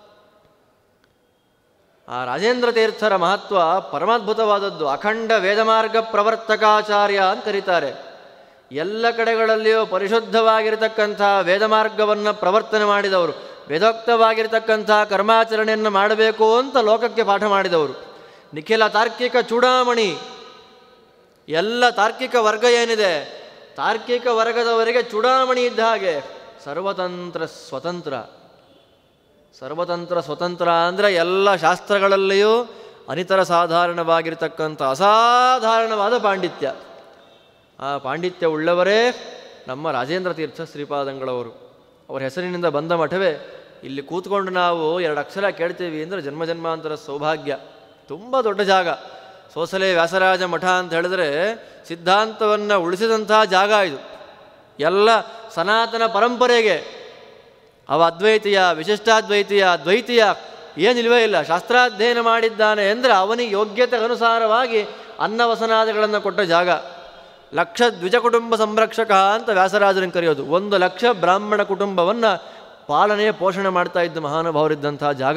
ಆ ರಾಜೇಂದ್ರ ತೀರ್ಥರ ಮಹತ್ವ ಪರಮಾದ್ಭುತವಾದದ್ದು ಅಖಂಡ ವೇದಮಾರ್ಗ ಪ್ರವರ್ತಕಾಚಾರ್ಯ ಅಂತ ಕರೀತಾರೆ ಎಲ್ಲ ಕಡೆಗಳಲ್ಲಿಯೂ ಪರಿಶುದ್ಧವಾಗಿರತಕ್ಕಂಥ ವೇದಮಾರ್ಗವನ್ನು ಪ್ರವರ್ತನೆ ಮಾಡಿದವರು ವೇದೋಕ್ತವಾಗಿರತಕ್ಕಂಥ ಕರ್ಮಾಚರಣೆಯನ್ನು ಮಾಡಬೇಕು ಅಂತ ಲೋಕಕ್ಕೆ ಪಾಠ ಮಾಡಿದವರು ನಿಖಿಲ ತಾರ್ಕಿಕ ಚೂಡಾಮಣಿ ಎಲ್ಲ ತಾರ್ಕಿಕ ವರ್ಗ ಏನಿದೆ ತಾರ್ಕಿಕ ವರ್ಗದವರಿಗೆ ಚೂಡಾಮಣಿ ಇದ್ದ ಹಾಗೆ ಸರ್ವತಂತ್ರ ಸ್ವತಂತ್ರ ಸರ್ವತಂತ್ರ ಸ್ವತಂತ್ರ ಅಂದರೆ ಎಲ್ಲ ಶಾಸ್ತ್ರಗಳಲ್ಲಿಯೂ ಅನಿತರ ಸಾಧಾರಣವಾಗಿರ್ತಕ್ಕಂಥ ಅಸಾಧಾರಣವಾದ ಪಾಂಡಿತ್ಯ ಆ ಪಾಂಡಿತ್ಯ ಉಳ್ಳವರೇ ನಮ್ಮ ರಾಜೇಂದ್ರ ತೀರ್ಥ ಶ್ರೀಪಾದಂಗಳವರು ಅವರ ಹೆಸರಿನಿಂದ ಬಂದ ಮಠವೇ ಇಲ್ಲಿ ಕೂತ್ಕೊಂಡು ನಾವು ಎರಡು ಅಕ್ಷರ ಕೇಳ್ತೀವಿ ಅಂದರೆ ಜನ್ಮ ಜನ್ಮಾಂತರ ಸೌಭಾಗ್ಯ ತುಂಬ ದೊಡ್ಡ ಜಾಗ ಸೋಸಲೆ ವ್ಯಾಸರಾಜ ಮಠ ಅಂತ ಹೇಳಿದ್ರೆ ಸಿದ್ಧಾಂತವನ್ನು ಉಳಿಸಿದಂಥ ಜಾಗ ಇದು ಎಲ್ಲ ಸನಾತನ ಪರಂಪರೆಗೆ ಅವ ಅದ್ವೈತೀಯ ವಿಶಿಷ್ಟಾದ್ವೈತೀಯ ದ್ವೈತೀಯ ಏನಿಲ್ವೇ ಇಲ್ಲ ಶಾಸ್ತ್ರಾಧ್ಯಯನ ಮಾಡಿದ್ದಾನೆ ಅಂದರೆ ಅವನಿಗೆ ಯೋಗ್ಯತೆ ಅನುಸಾರವಾಗಿ ಅನ್ನವಸನಾದಿಗಳನ್ನು ಕೊಟ್ಟ ಜಾಗ ಲಕ್ಷ ದ್ವಿಜ ಕುಟುಂಬ ಸಂರಕ್ಷಕ ಅಂತ ವ್ಯಾಸರಾಜರನ್ನು ಕರೆಯೋದು ಒಂದು ಲಕ್ಷ ಬ್ರಾಹ್ಮಣ ಕುಟುಂಬವನ್ನು ಪಾಲನೆ ಪೋಷಣೆ ಮಾಡ್ತಾ ಇದ್ದ ಮಹಾನುಭಾವರಿದ್ದಂಥ ಜಾಗ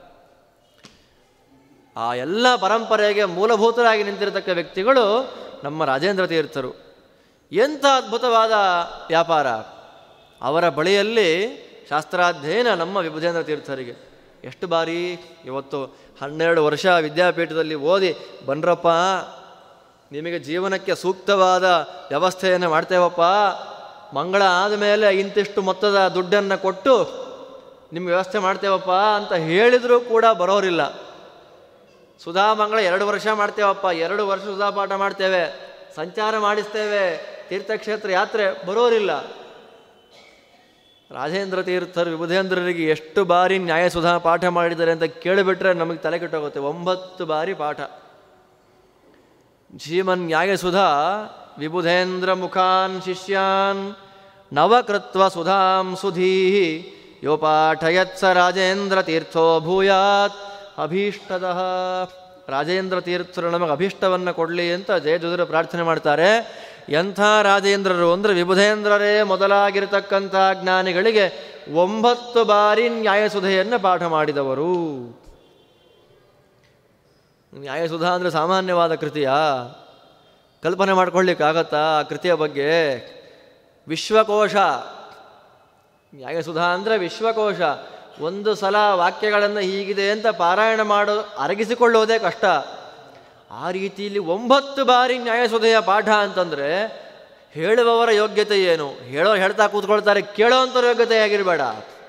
ಆ ಎಲ್ಲ ಪರಂಪರೆಗೆ ಮೂಲಭೂತರಾಗಿ ನಿಂತಿರತಕ್ಕ ವ್ಯಕ್ತಿಗಳು ನಮ್ಮ ರಾಜೇಂದ್ರ ತೀರ್ಥರು ಎಂಥ ಅದ್ಭುತವಾದ ವ್ಯಾಪಾರ ಅವರ ಬಳಿಯಲ್ಲಿ ಶಾಸ್ತ್ರಾಧ್ಯಯನ ನಮ್ಮ ವಿಭುಜೇಂದ್ರ ತೀರ್ಥರಿಗೆ ಎಷ್ಟು ಬಾರಿ ಇವತ್ತು ಹನ್ನೆರಡು ವರ್ಷ ವಿದ್ಯಾಪೀಠದಲ್ಲಿ ಓದಿ ಬನ್ರಪ್ಪ ನಿಮಗೆ ಜೀವನಕ್ಕೆ ಸೂಕ್ತವಾದ ವ್ಯವಸ್ಥೆಯನ್ನು ಮಾಡ್ತೇವಪ್ಪ ಮಂಗಳ ಆದಮೇಲೆ ಇಂತಿಷ್ಟು ಮೊತ್ತದ ದುಡ್ಡನ್ನು ಕೊಟ್ಟು ನಿಮ್ಗೆ ವ್ಯವಸ್ಥೆ ಮಾಡ್ತೇವಪ್ಪ ಅಂತ ಹೇಳಿದರೂ ಕೂಡ ಬರೋರಿಲ್ಲ ಸುಧಾ ಮಂಗಳ ಎರಡು ವರ್ಷ ಮಾಡ್ತೇವಪ್ಪ ಎರಡು ವರ್ಷ ಸುಧಾ ಪಾಠ ಮಾಡ್ತೇವೆ ಸಂಚಾರ ಮಾಡಿಸ್ತೇವೆ ತೀರ್ಥಕ್ಷೇತ್ರ ಯಾತ್ರೆ ಬರೋರಿಲ್ಲ ರಾಜೇಂದ್ರ ತೀರ್ಥರು ವಿಬುಧೇಂದ್ರರಿಗೆ ಎಷ್ಟು ಬಾರಿ ನ್ಯಾಯಸುಧಾ ಪಾಠ ಮಾಡಿದ್ದಾರೆ ಅಂತ ಕೇಳಿಬಿಟ್ರೆ ನಮಗೆ ತಲೆ ಕೆಟ್ಟೋಗುತ್ತೆ ಒಂಬತ್ತು ಬಾರಿ ಪಾಠ ಜೀವನ್ ನ್ಯಾಯಸುಧಾ ವಿಬುಧೇಂದ್ರ ಮುಖಾನ್ ಶಿಷ್ಯಾನ್ ನವಕೃತ್ವ ಸುಧಾಂ ಸುಧೀ ಯೋಪಾಠಯತ್ ಸ ರಾಜೇಂದ್ರ ತೀರ್ಥೋ ಭೂಯಾತ್ ಅಭೀಷ್ಟದಃ ರಾಜೇಂದ್ರ ತೀರ್ಥರು ನಮಗೆ ಅಭೀಷ್ಟವನ್ನು ಕೊಡಲಿ ಅಂತ ಜಯದುದರು ಪ್ರಾರ್ಥನೆ ಮಾಡ್ತಾರೆ ಎಂಥ ರಾಜೇಂದ್ರರು ಅಂದರೆ ವಿಬುಧೇಂದ್ರರೇ ಮೊದಲಾಗಿರತಕ್ಕಂಥ ಜ್ಞಾನಿಗಳಿಗೆ ಒಂಬತ್ತು ಬಾರಿ ನ್ಯಾಯಸುಧೆಯನ್ನು ಪಾಠ ಮಾಡಿದವರು ನ್ಯಾಯಸುಧಾ ಅಂದರೆ ಸಾಮಾನ್ಯವಾದ ಕೃತಿಯಾ ಕಲ್ಪನೆ ಮಾಡ್ಕೊಳ್ಳಿಕ್ಕಾಗತ್ತಾ ಆ ಕೃತಿಯ ಬಗ್ಗೆ ವಿಶ್ವಕೋಶ ನ್ಯಾಯಸುಧಾ ಅಂದರೆ ವಿಶ್ವಕೋಶ ಒಂದು ಸಲ ವಾಕ್ಯಗಳನ್ನು ಹೀಗಿದೆ ಅಂತ ಪಾರಾಯಣ ಮಾಡೋ ಅರಗಿಸಿಕೊಳ್ಳೋದೇ ಕಷ್ಟ ಆ ರೀತಿಯಲ್ಲಿ ಒಂಬತ್ತು ಬಾರಿ ನ್ಯಾಯಸುಧೆಯ ಪಾಠ ಅಂತಂದರೆ ಹೇಳುವವರ ಯೋಗ್ಯತೆ ಏನು ಹೇಳೋ ಹೇಳ್ತಾ ಕೂತ್ಕೊಳ್ತಾರೆ ಕೇಳೋವಂಥವ್ರ ಯೋಗ್ಯತೆ ಆಗಿರಬೇಡ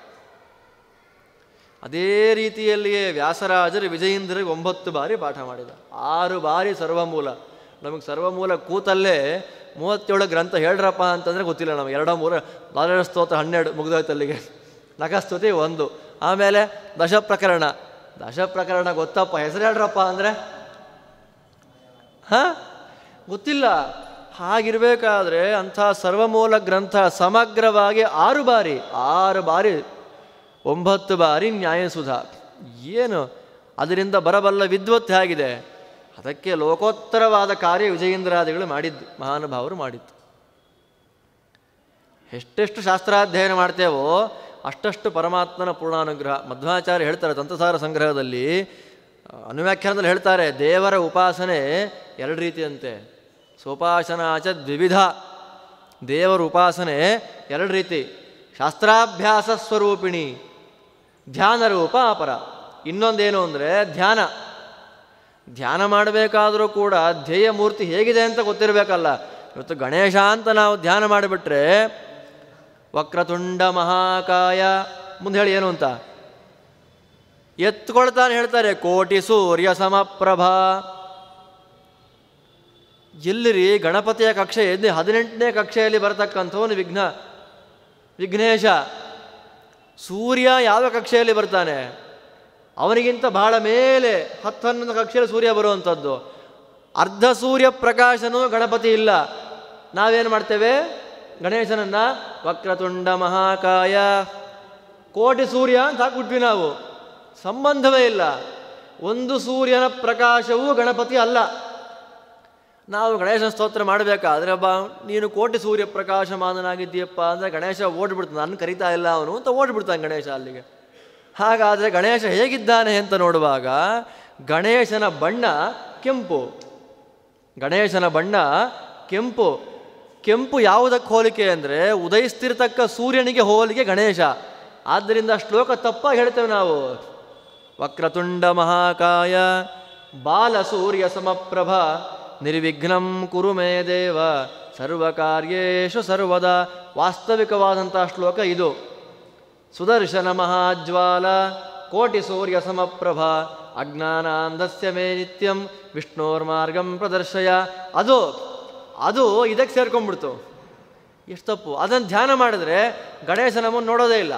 ಅದೇ ರೀತಿಯಲ್ಲಿಯೇ ವ್ಯಾಸರಾಜರು ವಿಜಯೇಂದ್ರಿಗೆ ಒಂಬತ್ತು ಬಾರಿ ಪಾಠ ಮಾಡಿದ ಆರು ಬಾರಿ ಸರ್ವಮೂಲ ನಮಗೆ ಸರ್ವಮೂಲ ಕೂತಲ್ಲೇ ಮೂವತ್ತೇಳು ಗ್ರಂಥ ಹೇಳ್ರಪ್ಪ ಅಂತಂದರೆ ಗೊತ್ತಿಲ್ಲ ನಮಗೆ ಎರಡೋ ಮೂರು ದ್ವಾದಶ ಸ್ತೋತ್ರ ಹನ್ನೆರಡು ಮುಗಿದೋಯ್ತು ಅಲ್ಲಿಗೆ ನಖಸ್ತುತಿ ಒಂದು ಆಮೇಲೆ ದಶ ಪ್ರಕರಣ ದಶ ಪ್ರಕರಣ ಗೊತ್ತಪ್ಪ ಹೆಸರು ಹೇಳ್ರಪ್ಪ ಅಂದರೆ ಹಾಂ ಗೊತ್ತಿಲ್ಲ ಹಾಗಿರಬೇಕಾದ್ರೆ ಅಂಥ ಸರ್ವಮೂಲ ಗ್ರಂಥ ಸಮಗ್ರವಾಗಿ ಆರು ಬಾರಿ ಆರು ಬಾರಿ ಒಂಬತ್ತು ಬಾರಿ ನ್ಯಾಯಸುಧಾ ಏನು ಅದರಿಂದ ಬರಬಲ್ಲ ವಿದ್ವತ್ ಹೇಗಿದೆ ಅದಕ್ಕೆ ಲೋಕೋತ್ತರವಾದ ಕಾರ್ಯ ವಿಜಯೇಂದ್ರಾದಿಗಳು ಮಾಡಿದ್ದು ಮಹಾನುಭಾವರು ಮಾಡಿದ್ದು ಎಷ್ಟೆಷ್ಟು ಶಾಸ್ತ್ರಾಧ್ಯಯನ ಮಾಡ್ತೇವೋ ಅಷ್ಟಷ್ಟು ಪರಮಾತ್ಮನ ಪೂರ್ಣಾನುಗ್ರಹ ಮಧ್ವಾಚಾರ್ಯ ಹೇಳ್ತಾರೆ ತಂತ್ರಸಾರ ಸಂಗ್ರಹದಲ್ಲಿ ಅನುವ್ಯಾಖ್ಯಾನದಲ್ಲಿ ಹೇಳ್ತಾರೆ ದೇವರ ಉಪಾಸನೆ ಎರಡು ರೀತಿಯಂತೆ ಸೋಪಾಸನಾಚ ದ್ವಿವಿಧ ದೇವರ ಉಪಾಸನೆ ಎರಡು ರೀತಿ ಶಾಸ್ತ್ರಾಭ್ಯಾಸ ಸ್ವರೂಪಿಣಿ ಧ್ಯಾನ ರೂಪ ಅಪರ ಇನ್ನೊಂದೇನು ಅಂದರೆ ಧ್ಯಾನ ಧ್ಯಾನ ಮಾಡಬೇಕಾದರೂ ಕೂಡ ಧ್ಯೇಯ ಮೂರ್ತಿ ಹೇಗಿದೆ ಅಂತ ಗೊತ್ತಿರಬೇಕಲ್ಲ ಇವತ್ತು ಗಣೇಶ ಅಂತ ನಾವು ಧ್ಯಾನ ಮಾಡಿಬಿಟ್ರೆ ವಕ್ರತುಂಡ ಮಹಾಕಾಯ ಮುಂದೆ ಹೇಳಿ ಏನು ಅಂತ ಎತ್ಕೊಳ್ತಾನೆ ಹೇಳ್ತಾರೆ ಕೋಟಿ ಸೂರ್ಯ ಸಮಪ್ರಭಾ ಎಲ್ಲಿರಿ ಗಣಪತಿಯ ಕಕ್ಷೆ ಎದ್ದು ಹದಿನೆಂಟನೇ ಕಕ್ಷೆಯಲ್ಲಿ ಬರತಕ್ಕಂಥವನು ವಿಘ್ನ ವಿಘ್ನೇಶ ಸೂರ್ಯ ಯಾವ ಕಕ್ಷೆಯಲ್ಲಿ ಬರ್ತಾನೆ ಅವನಿಗಿಂತ ಬಹಳ ಮೇಲೆ ಹತ್ತು ಹನ್ನೊಂದು ಕಕ್ಷೆಯಲ್ಲಿ ಸೂರ್ಯ ಬರುವಂಥದ್ದು ಅರ್ಧ ಸೂರ್ಯ ಪ್ರಕಾಶನೂ ಗಣಪತಿ ಇಲ್ಲ ನಾವೇನು ಮಾಡ್ತೇವೆ ಗಣೇಶನನ್ನ ವಕ್ರತುಂಡ ಮಹಾಕಾಯ ಕೋಟಿ ಸೂರ್ಯ ಅಂತ ಹಾಕ್ಬಿಟ್ವಿ ನಾವು ಸಂಬಂಧವೇ ಇಲ್ಲ ಒಂದು ಸೂರ್ಯನ ಪ್ರಕಾಶವೂ ಗಣಪತಿ ಅಲ್ಲ ನಾವು ಗಣೇಶ ಸ್ತೋತ್ರ ಮಾಡಬೇಕಾದ್ರೆ ಬಾ ನೀನು ಕೋಟಿ ಸೂರ್ಯ ಪ್ರಕಾಶಮಾನನಾಗಿದ್ದೀಯಪ್ಪ ಅಂದರೆ ಗಣೇಶ ಓಡ್ಬಿಡ್ತಾನೆ ನನ್ನ ಕರಿತಾ ಇಲ್ಲ ಅವನು ಅಂತ ಓಡ್ಬಿಡ್ತಾನೆ ಗಣೇಶ ಅಲ್ಲಿಗೆ ಹಾಗಾದರೆ ಗಣೇಶ ಹೇಗಿದ್ದಾನೆ ಅಂತ ನೋಡುವಾಗ ಗಣೇಶನ ಬಣ್ಣ ಕೆಂಪು ಗಣೇಶನ ಬಣ್ಣ ಕೆಂಪು ಕೆಂಪು ಯಾವುದಕ್ಕೆ ಹೋಲಿಕೆ ಅಂದರೆ ಉದಯಿಸ್ತಿರ್ತಕ್ಕ ಸೂರ್ಯನಿಗೆ ಹೋಲಿಕೆ ಗಣೇಶ ಆದ್ದರಿಂದ ಶ್ಲೋಕ ತಪ್ಪಾಗಿ ಹೇಳ್ತೇವೆ ನಾವು ವಕ್ರತುಂಡ ಮಹಾಕಾಯ ಬಾಲ ಸೂರ್ಯ ಸಮಪ್ರಭ ನಿರ್ವಿಘ್ನಂ ಕುರು ಮೇ ದೇವ ಸರ್ವಕಾರ್ಯೇಶು ಸರ್ವದ ವಾಸ್ತವಿಕವಾದಂಥ ಶ್ಲೋಕ ಇದು ಸುದರ್ಶನ ಮಹಾಜ್ವಾಲ ಕೋಟಿ ಸೂರ್ಯ ಸಮಪ್ರಭ ಅಜ್ಞಾನಾಂಧಸ್ಯ ಮೇ ನಿತ್ಯಂ ವಿಷ್ಣೋರ್ಮಾರ್ಗಂ ಪ್ರದರ್ಶಯ ಅದು ಅದು ಇದಕ್ಕೆ ಸೇರ್ಕೊಂಡ್ಬಿಡ್ತು ಎಷ್ಟು ತಪ್ಪು ಅದನ್ನು ಧ್ಯಾನ ಮಾಡಿದ್ರೆ ಗಣೇಶ ನಮ್ಮನ್ನು ನೋಡೋದೇ ಇಲ್ಲ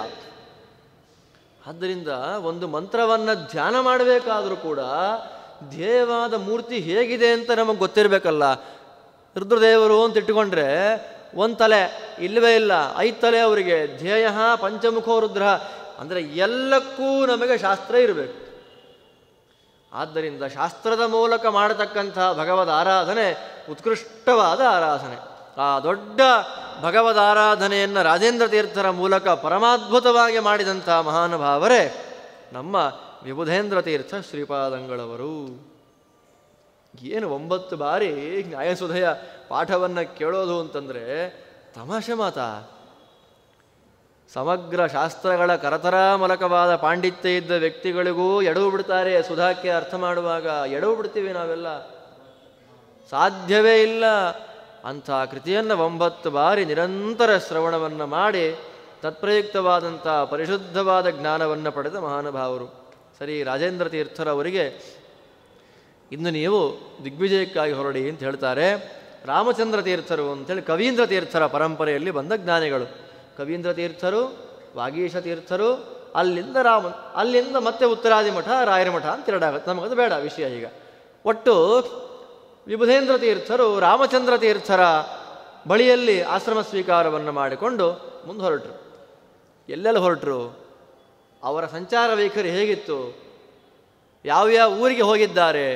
ಆದ್ದರಿಂದ ಒಂದು ಮಂತ್ರವನ್ನು ಧ್ಯಾನ ಮಾಡಬೇಕಾದರೂ ಕೂಡ ಧ್ಯೇಯವಾದ ಮೂರ್ತಿ ಹೇಗಿದೆ ಅಂತ ನಮಗೆ ಗೊತ್ತಿರಬೇಕಲ್ಲ ರುದ್ರದೇವರು ಅಂತ ಇಟ್ಟುಕೊಂಡ್ರೆ ಒಂದು ತಲೆ ಇಲ್ಲವೇ ಇಲ್ಲ ಐದು ತಲೆ ಅವರಿಗೆ ಧ್ಯೇಯ ಪಂಚಮುಖೋ ರುದ್ರ ಅಂದರೆ ಎಲ್ಲಕ್ಕೂ ನಮಗೆ ಶಾಸ್ತ್ರ ಇರಬೇಕು ಆದ್ದರಿಂದ ಶಾಸ್ತ್ರದ ಮೂಲಕ ಮಾಡತಕ್ಕಂಥ ಭಗವದ್ ಆರಾಧನೆ ಉತ್ಕೃಷ್ಟವಾದ ಆರಾಧನೆ ಆ ದೊಡ್ಡ ಭಗವದ್ ಆರಾಧನೆಯನ್ನು ರಾಜೇಂದ್ರ ತೀರ್ಥರ ಮೂಲಕ ಪರಮಾದ್ಭುತವಾಗಿ ಮಾಡಿದಂಥ ಮಹಾನುಭಾವರೇ ನಮ್ಮ ವಿಬುಧೇಂದ್ರ ತೀರ್ಥ ಶ್ರೀಪಾದಂಗಳವರು ಏನು ಒಂಬತ್ತು ಬಾರಿ ನ್ಯಾಯಸುಧೆಯ ಪಾಠವನ್ನು ಕೇಳೋದು ಅಂತಂದರೆ ತಮಾಷೆ ಮಾತಾ ಸಮಗ್ರ ಶಾಸ್ತ್ರಗಳ ಕರತರ ಮೂಲಕವಾದ ಪಾಂಡಿತ್ಯ ಇದ್ದ ವ್ಯಕ್ತಿಗಳಿಗೂ ಎಡವು ಬಿಡ್ತಾರೆ ಸುಧಾಕ್ಕೆ ಅರ್ಥ ಮಾಡುವಾಗ ಎಡವು ಬಿಡ್ತೀವಿ ನಾವೆಲ್ಲ ಸಾಧ್ಯವೇ ಇಲ್ಲ ಅಂಥ ಕೃತಿಯನ್ನು ಒಂಬತ್ತು ಬಾರಿ ನಿರಂತರ ಶ್ರವಣವನ್ನು ಮಾಡಿ ತತ್ಪ್ರಯುಕ್ತವಾದಂಥ ಪರಿಶುದ್ಧವಾದ ಜ್ಞಾನವನ್ನು ಪಡೆದ ಮಹಾನುಭಾವರು ಸರಿ ರಾಜೇಂದ್ರ ತೀರ್ಥರವರಿಗೆ ಇನ್ನು ನೀವು ದಿಗ್ವಿಜಯಕ್ಕಾಗಿ ಹೊರಡಿ ಅಂತ ಹೇಳ್ತಾರೆ ರಾಮಚಂದ್ರ ತೀರ್ಥರು ಅಂತೇಳಿ ಕವೀಂದ್ರ ತೀರ್ಥರ ಪರಂಪರೆಯಲ್ಲಿ ಬಂದ ಜ್ಞಾನಿಗಳು ಕವೀಂದ್ರ ತೀರ್ಥರು ವಾಗೀಶ ತೀರ್ಥರು ಅಲ್ಲಿಂದ ರಾಮ ಅಲ್ಲಿಂದ ಮತ್ತೆ ಉತ್ತರಾದಿ ಮಠ ರಾಯರ ಮಠ ಅಂತ ಎರಡಾಗುತ್ತೆ ನಮಗದು ಬೇಡ ವಿಷಯ ಈಗ ಒಟ್ಟು ವಿಬುಧೇಂದ್ರ ತೀರ್ಥರು ರಾಮಚಂದ್ರ ತೀರ್ಥರ ಬಳಿಯಲ್ಲಿ ಆಶ್ರಮ ಸ್ವೀಕಾರವನ್ನು ಮಾಡಿಕೊಂಡು ಮುಂದೆ ಹೊರಟರು ಎಲ್ಲೆಲ್ಲಿ ಹೊರಟರು ಅವರ ಸಂಚಾರ ವೈಖರಿ ಹೇಗಿತ್ತು ಯಾವ್ಯಾವ ಊರಿಗೆ ಹೋಗಿದ್ದಾರೆ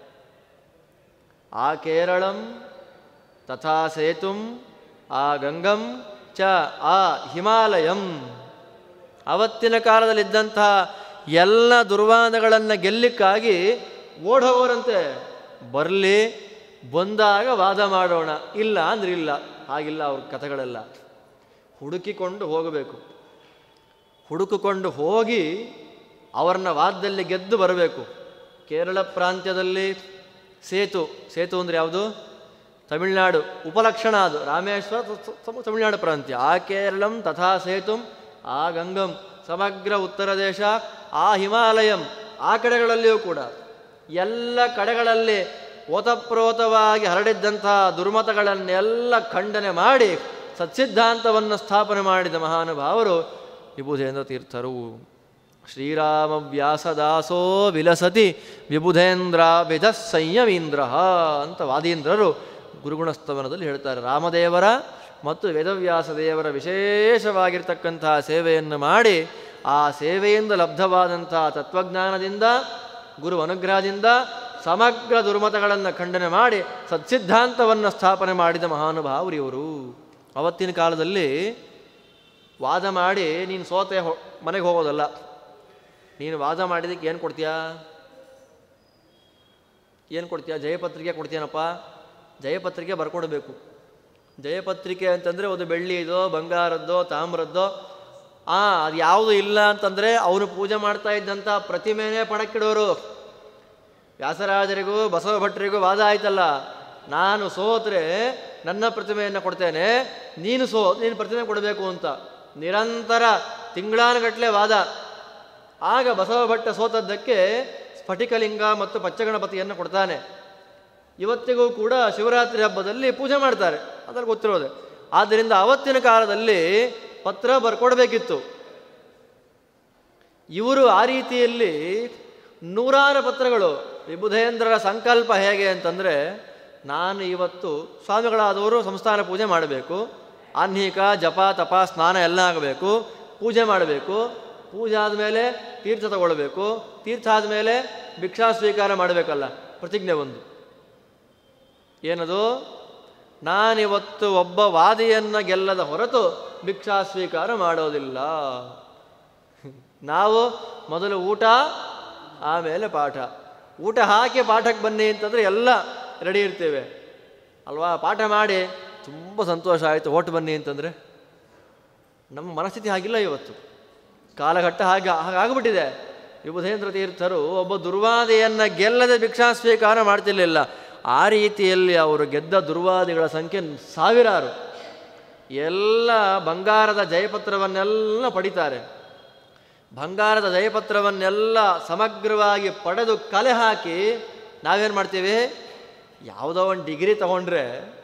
ಆ ಕೇರಳಂ ತಥಾ ಸೇತುಂ ಆ ಗಂಗಂ ಚ ಆ ಹಿಮಾಲಯಂ ಅವತ್ತಿನ ಕಾಲದಲ್ಲಿದ್ದಂತಹ ಎಲ್ಲ ದುರ್ವಾದಗಳನ್ನು ಗೆಲ್ಲಿಕ್ಕಾಗಿ ಓಡೋವರಂತೆ ಬರಲಿ ಬಂದಾಗ ವಾದ ಮಾಡೋಣ ಇಲ್ಲ ಅಂದ್ರೆ ಇಲ್ಲ ಹಾಗಿಲ್ಲ ಅವ್ರ ಕಥೆಗಳೆಲ್ಲ ಹುಡುಕಿಕೊಂಡು ಹೋಗಬೇಕು ಹುಡುಕಿಕೊಂಡು ಹೋಗಿ ಅವರನ್ನ ವಾದದಲ್ಲಿ ಗೆದ್ದು ಬರಬೇಕು ಕೇರಳ ಪ್ರಾಂತ್ಯದಲ್ಲಿ ಸೇತು ಸೇತು ಅಂದರೆ ಯಾವುದು ತಮಿಳುನಾಡು ಉಪಲಕ್ಷಣ ಅದು ರಾಮೇಶ್ವರ ತ- ತ- ತಮಿಳುನಾಡು ಪ್ರಾಂತ್ಯ ಆ ಕೇರಳಂ ತಥಾ ಸೇತುಂ ಆ ಗಂಗಂ ಸಮಗ್ರ ಉತ್ತರ ದೇಶ ಆ ಹಿಮಾಲಯಂ ಆ ಕಡೆಗಳಲ್ಲಿಯೂ ಕೂಡ ಎಲ್ಲ ಕಡೆಗಳಲ್ಲಿ ಓತಪ್ರೋತವಾಗಿ ಹರಡಿದ್ದಂತಹ ದುರ್ಮತಗಳನ್ನೆಲ್ಲ ಖಂಡನೆ ಮಾಡಿ ಸತ್ಸಿದ್ಧಾಂತವನ್ನು ಸ್ಥಾಪನೆ ಮಾಡಿದ ಮಹಾನುಭಾವರು ವಿಭುಧೇಂದ್ರ ತೀರ್ಥರು ಶ್ರೀರಾಮ ವ್ಯಾಸದಾಸೋ ವಿಲಸತಿ ವಿಬುಧೇಂದ್ರ ವಿಧ ಸಂಯಮೀಂದ್ರ ಅಂತ ವಾದೀಂದ್ರರು ಗುರುಗುಣಸ್ತವನದಲ್ಲಿ ಹೇಳ್ತಾರೆ ರಾಮದೇವರ ಮತ್ತು ವೇದವ್ಯಾಸ ದೇವರ ವಿಶೇಷವಾಗಿರ್ತಕ್ಕಂತಹ ಸೇವೆಯನ್ನು ಮಾಡಿ ಆ ಸೇವೆಯಿಂದ ಲಬ್ಧವಾದಂತಹ ತತ್ವಜ್ಞಾನದಿಂದ ಗುರು ಅನುಗ್ರಹದಿಂದ ಸಮಗ್ರ ದುರ್ಮತಗಳನ್ನು ಖಂಡನೆ ಮಾಡಿ ಸತ್ಸಿದ್ಧಾಂತವನ್ನು ಸ್ಥಾಪನೆ ಮಾಡಿದ ಮಹಾನುಭಾವರು ಇವರು ಅವತ್ತಿನ ಕಾಲದಲ್ಲಿ ವಾದ ಮಾಡಿ ನೀನು ಸೋತೆ ಹೊ ಮನೆಗೆ ಹೋಗೋದಲ್ಲ ನೀನು ವಾದ ಮಾಡಿದ್ದಕ್ಕೆ ಏನು ಕೊಡ್ತೀಯಾ ಏನು ಕೊಡ್ತೀಯಾ ಜಯಪತ್ರಿಕೆ ಕೊಡ್ತೀಯನಪ್ಪ ಜಯಪತ್ರಿಕೆ ಬರ್ಕೊಡ್ಬೇಕು ಜಯಪತ್ರಿಕೆ ಅಂತಂದರೆ ಒಂದು ಬೆಳ್ಳಿದೋ ಬಂಗಾರದ್ದೋ ತಾಮ್ರದ್ದೋ ಆ ಅದು ಯಾವುದು ಇಲ್ಲ ಅಂತಂದರೆ ಅವನು ಪೂಜೆ ಮಾಡ್ತಾ ಇದ್ದಂಥ ಪ್ರತಿಮೆನೇ ಪಣಕ್ಕಿಡೋರು ವ್ಯಾಸರಾಜರಿಗೂ ಬಸವ ಭಟ್ರಿಗೂ ವಾದ ಆಯ್ತಲ್ಲ ನಾನು ಸೋತ್ರೆ ನನ್ನ ಪ್ರತಿಮೆಯನ್ನು ಕೊಡ್ತೇನೆ ನೀನು ಸೋ ನೀನು ಪ್ರತಿಮೆ ಕೊಡಬೇಕು ಅಂತ ನಿರಂತರ ತಿಂಗಳಾನುಗಟ್ಟಲೆ ವಾದ ಆಗ ಬಸವ ಭಟ್ಟ ಸೋತದ್ದಕ್ಕೆ ಸ್ಫಟಿಕಲಿಂಗ ಮತ್ತು ಪಚ್ಚಗಣಪತಿಯನ್ನು ಕೊಡ್ತಾನೆ ಇವತ್ತಿಗೂ ಕೂಡ ಶಿವರಾತ್ರಿ ಹಬ್ಬದಲ್ಲಿ ಪೂಜೆ ಮಾಡ್ತಾರೆ ಅದ್ರಲ್ಲಿ ಗೊತ್ತಿರೋದೆ ಆದ್ದರಿಂದ ಅವತ್ತಿನ ಕಾಲದಲ್ಲಿ ಪತ್ರ ಬರ್ಕೊಡ್ಬೇಕಿತ್ತು ಇವರು ಆ ರೀತಿಯಲ್ಲಿ ನೂರಾರು ಪತ್ರಗಳು ವಿಬುಧೇಂದ್ರರ ಸಂಕಲ್ಪ ಹೇಗೆ ಅಂತಂದರೆ ನಾನು ಇವತ್ತು ಸ್ವಾಮಿಗಳಾದವರು ಸಂಸ್ಥಾನ ಪೂಜೆ ಮಾಡಬೇಕು ಆಹ್ನಿಕ ಜಪ ತಪ ಸ್ನಾನ ಎಲ್ಲ ಆಗಬೇಕು ಪೂಜೆ ಮಾಡಬೇಕು ಪೂಜೆ ಆದಮೇಲೆ ತೀರ್ಥ ತಗೊಳ್ಬೇಕು ತೀರ್ಥ ಆದಮೇಲೆ ಭಿಕ್ಷಾ ಸ್ವೀಕಾರ ಮಾಡಬೇಕಲ್ಲ ಪ್ರತಿಜ್ಞೆ ಒಂದು ಏನದು ನಾನಿವತ್ತು ಒಬ್ಬ ವಾದಿಯನ್ನು ಗೆಲ್ಲದ ಹೊರತು ಭಿಕ್ಷಾ ಸ್ವೀಕಾರ ಮಾಡೋದಿಲ್ಲ ನಾವು ಮೊದಲು ಊಟ ಆಮೇಲೆ ಪಾಠ ಊಟ ಹಾಕಿ ಪಾಠಕ್ಕೆ ಬನ್ನಿ ಅಂತಂದರೆ ಎಲ್ಲ ರೆಡಿ ಇರ್ತೇವೆ ಅಲ್ವಾ ಪಾಠ ಮಾಡಿ ತುಂಬ ಸಂತೋಷ ಆಯಿತು ಓಟ್ ಬನ್ನಿ ಅಂತಂದರೆ ನಮ್ಮ ಮನಸ್ಥಿತಿ ಹಾಗಿಲ್ಲ ಇವತ್ತು ಕಾಲಘಟ್ಟ ಹಾಗೆ ಹಾಗಾಗ್ಬಿಟ್ಟಿದೆ ವಿಬುಧೇಂದ್ರ ತೀರ್ಥರು ಒಬ್ಬ ದುರ್ವಾದಿಯನ್ನು ಗೆಲ್ಲದೆ ಭಿಕ್ಷಾ ಸ್ವೀಕಾರ ಮಾಡ್ತಿರ್ಲಿಲ್ಲ ಆ ರೀತಿಯಲ್ಲಿ ಅವರು ಗೆದ್ದ ದುರ್ವಾದಿಗಳ ಸಂಖ್ಯೆ ಸಾವಿರಾರು ಎಲ್ಲ ಬಂಗಾರದ ಜಯಪತ್ರವನ್ನೆಲ್ಲ ಪಡಿತಾರೆ ಬಂಗಾರದ ಜಯಪತ್ರವನ್ನೆಲ್ಲ ಸಮಗ್ರವಾಗಿ ಪಡೆದು ಕಲೆ ಹಾಕಿ ನಾವೇನು ಮಾಡ್ತೀವಿ ಯಾವುದೋ ಒಂದು ಡಿಗ್ರಿ ತಗೊಂಡ್ರೆ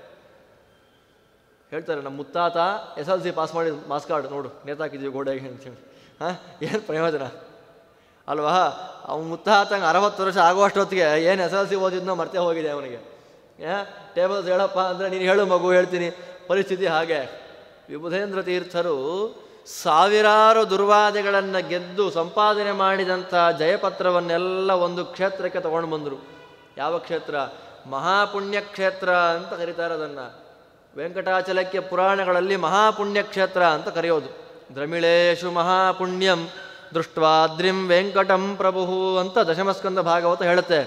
ಹೇಳ್ತಾರೆ ನಮ್ಮ ಮುತ್ತಾತ ಎಸ್ ಎಲ್ ಸಿ ಪಾಸ್ ಮಾಡಿ ಮಾಸ್ ಕಾರ್ಡ್ ನೋಡು ನೇತಾಕಿದ್ವಿ ಗೋಡೆಗೆ ಅಂತೇಳಿ ಹಾಂ ಏನು ಪ್ರಯೋಜನ ಅಲ್ವಾ ಅವ್ನು ಮುತ್ತಾತಂಗೆ ಅರವತ್ತು ವರ್ಷ ಆಗುವಷ್ಟೊತ್ತಿಗೆ ಏನು ಎಸ್ ಎಲ್ ಸಿ ಓದಿದ್ನೋ ಮರ್ತೇ ಹೋಗಿದೆ ಅವನಿಗೆ ಏ ಟೇಬಲ್ಸ್ ಹೇಳಪ್ಪ ಅಂದರೆ ನೀನು ಹೇಳು ಮಗು ಹೇಳ್ತೀನಿ ಪರಿಸ್ಥಿತಿ ಹಾಗೆ ವಿಬುಧೇಂದ್ರ ತೀರ್ಥರು ಸಾವಿರಾರು ದುರ್ವಾದಿಗಳನ್ನು ಗೆದ್ದು ಸಂಪಾದನೆ ಮಾಡಿದಂಥ ಜಯಪತ್ರವನ್ನೆಲ್ಲ ಒಂದು ಕ್ಷೇತ್ರಕ್ಕೆ ತಗೊಂಡು ಬಂದರು ಯಾವ ಕ್ಷೇತ್ರ ಮಹಾಪುಣ್ಯ ಕ್ಷೇತ್ರ ಅಂತ ಕರೀತಾರೆ ಅದನ್ನು ವೆಂಕಟಾಚಲಕ್ಕೆ ಪುರಾಣಗಳಲ್ಲಿ ಮಹಾಪುಣ್ಯ ಕ್ಷೇತ್ರ ಅಂತ ಕರೆಯೋದು ದ್ರಮಿಳೇಶು ಮಹಾಪುಣ್ಯಂ ದೃಷ್ಟ್ವಾದ್ರಿಂ ವೆಂಕಟಂ ಪ್ರಭು ಅಂತ ದಶಮಸ್ಕಂದ ಭಾಗವತ ಹೇಳುತ್ತೆ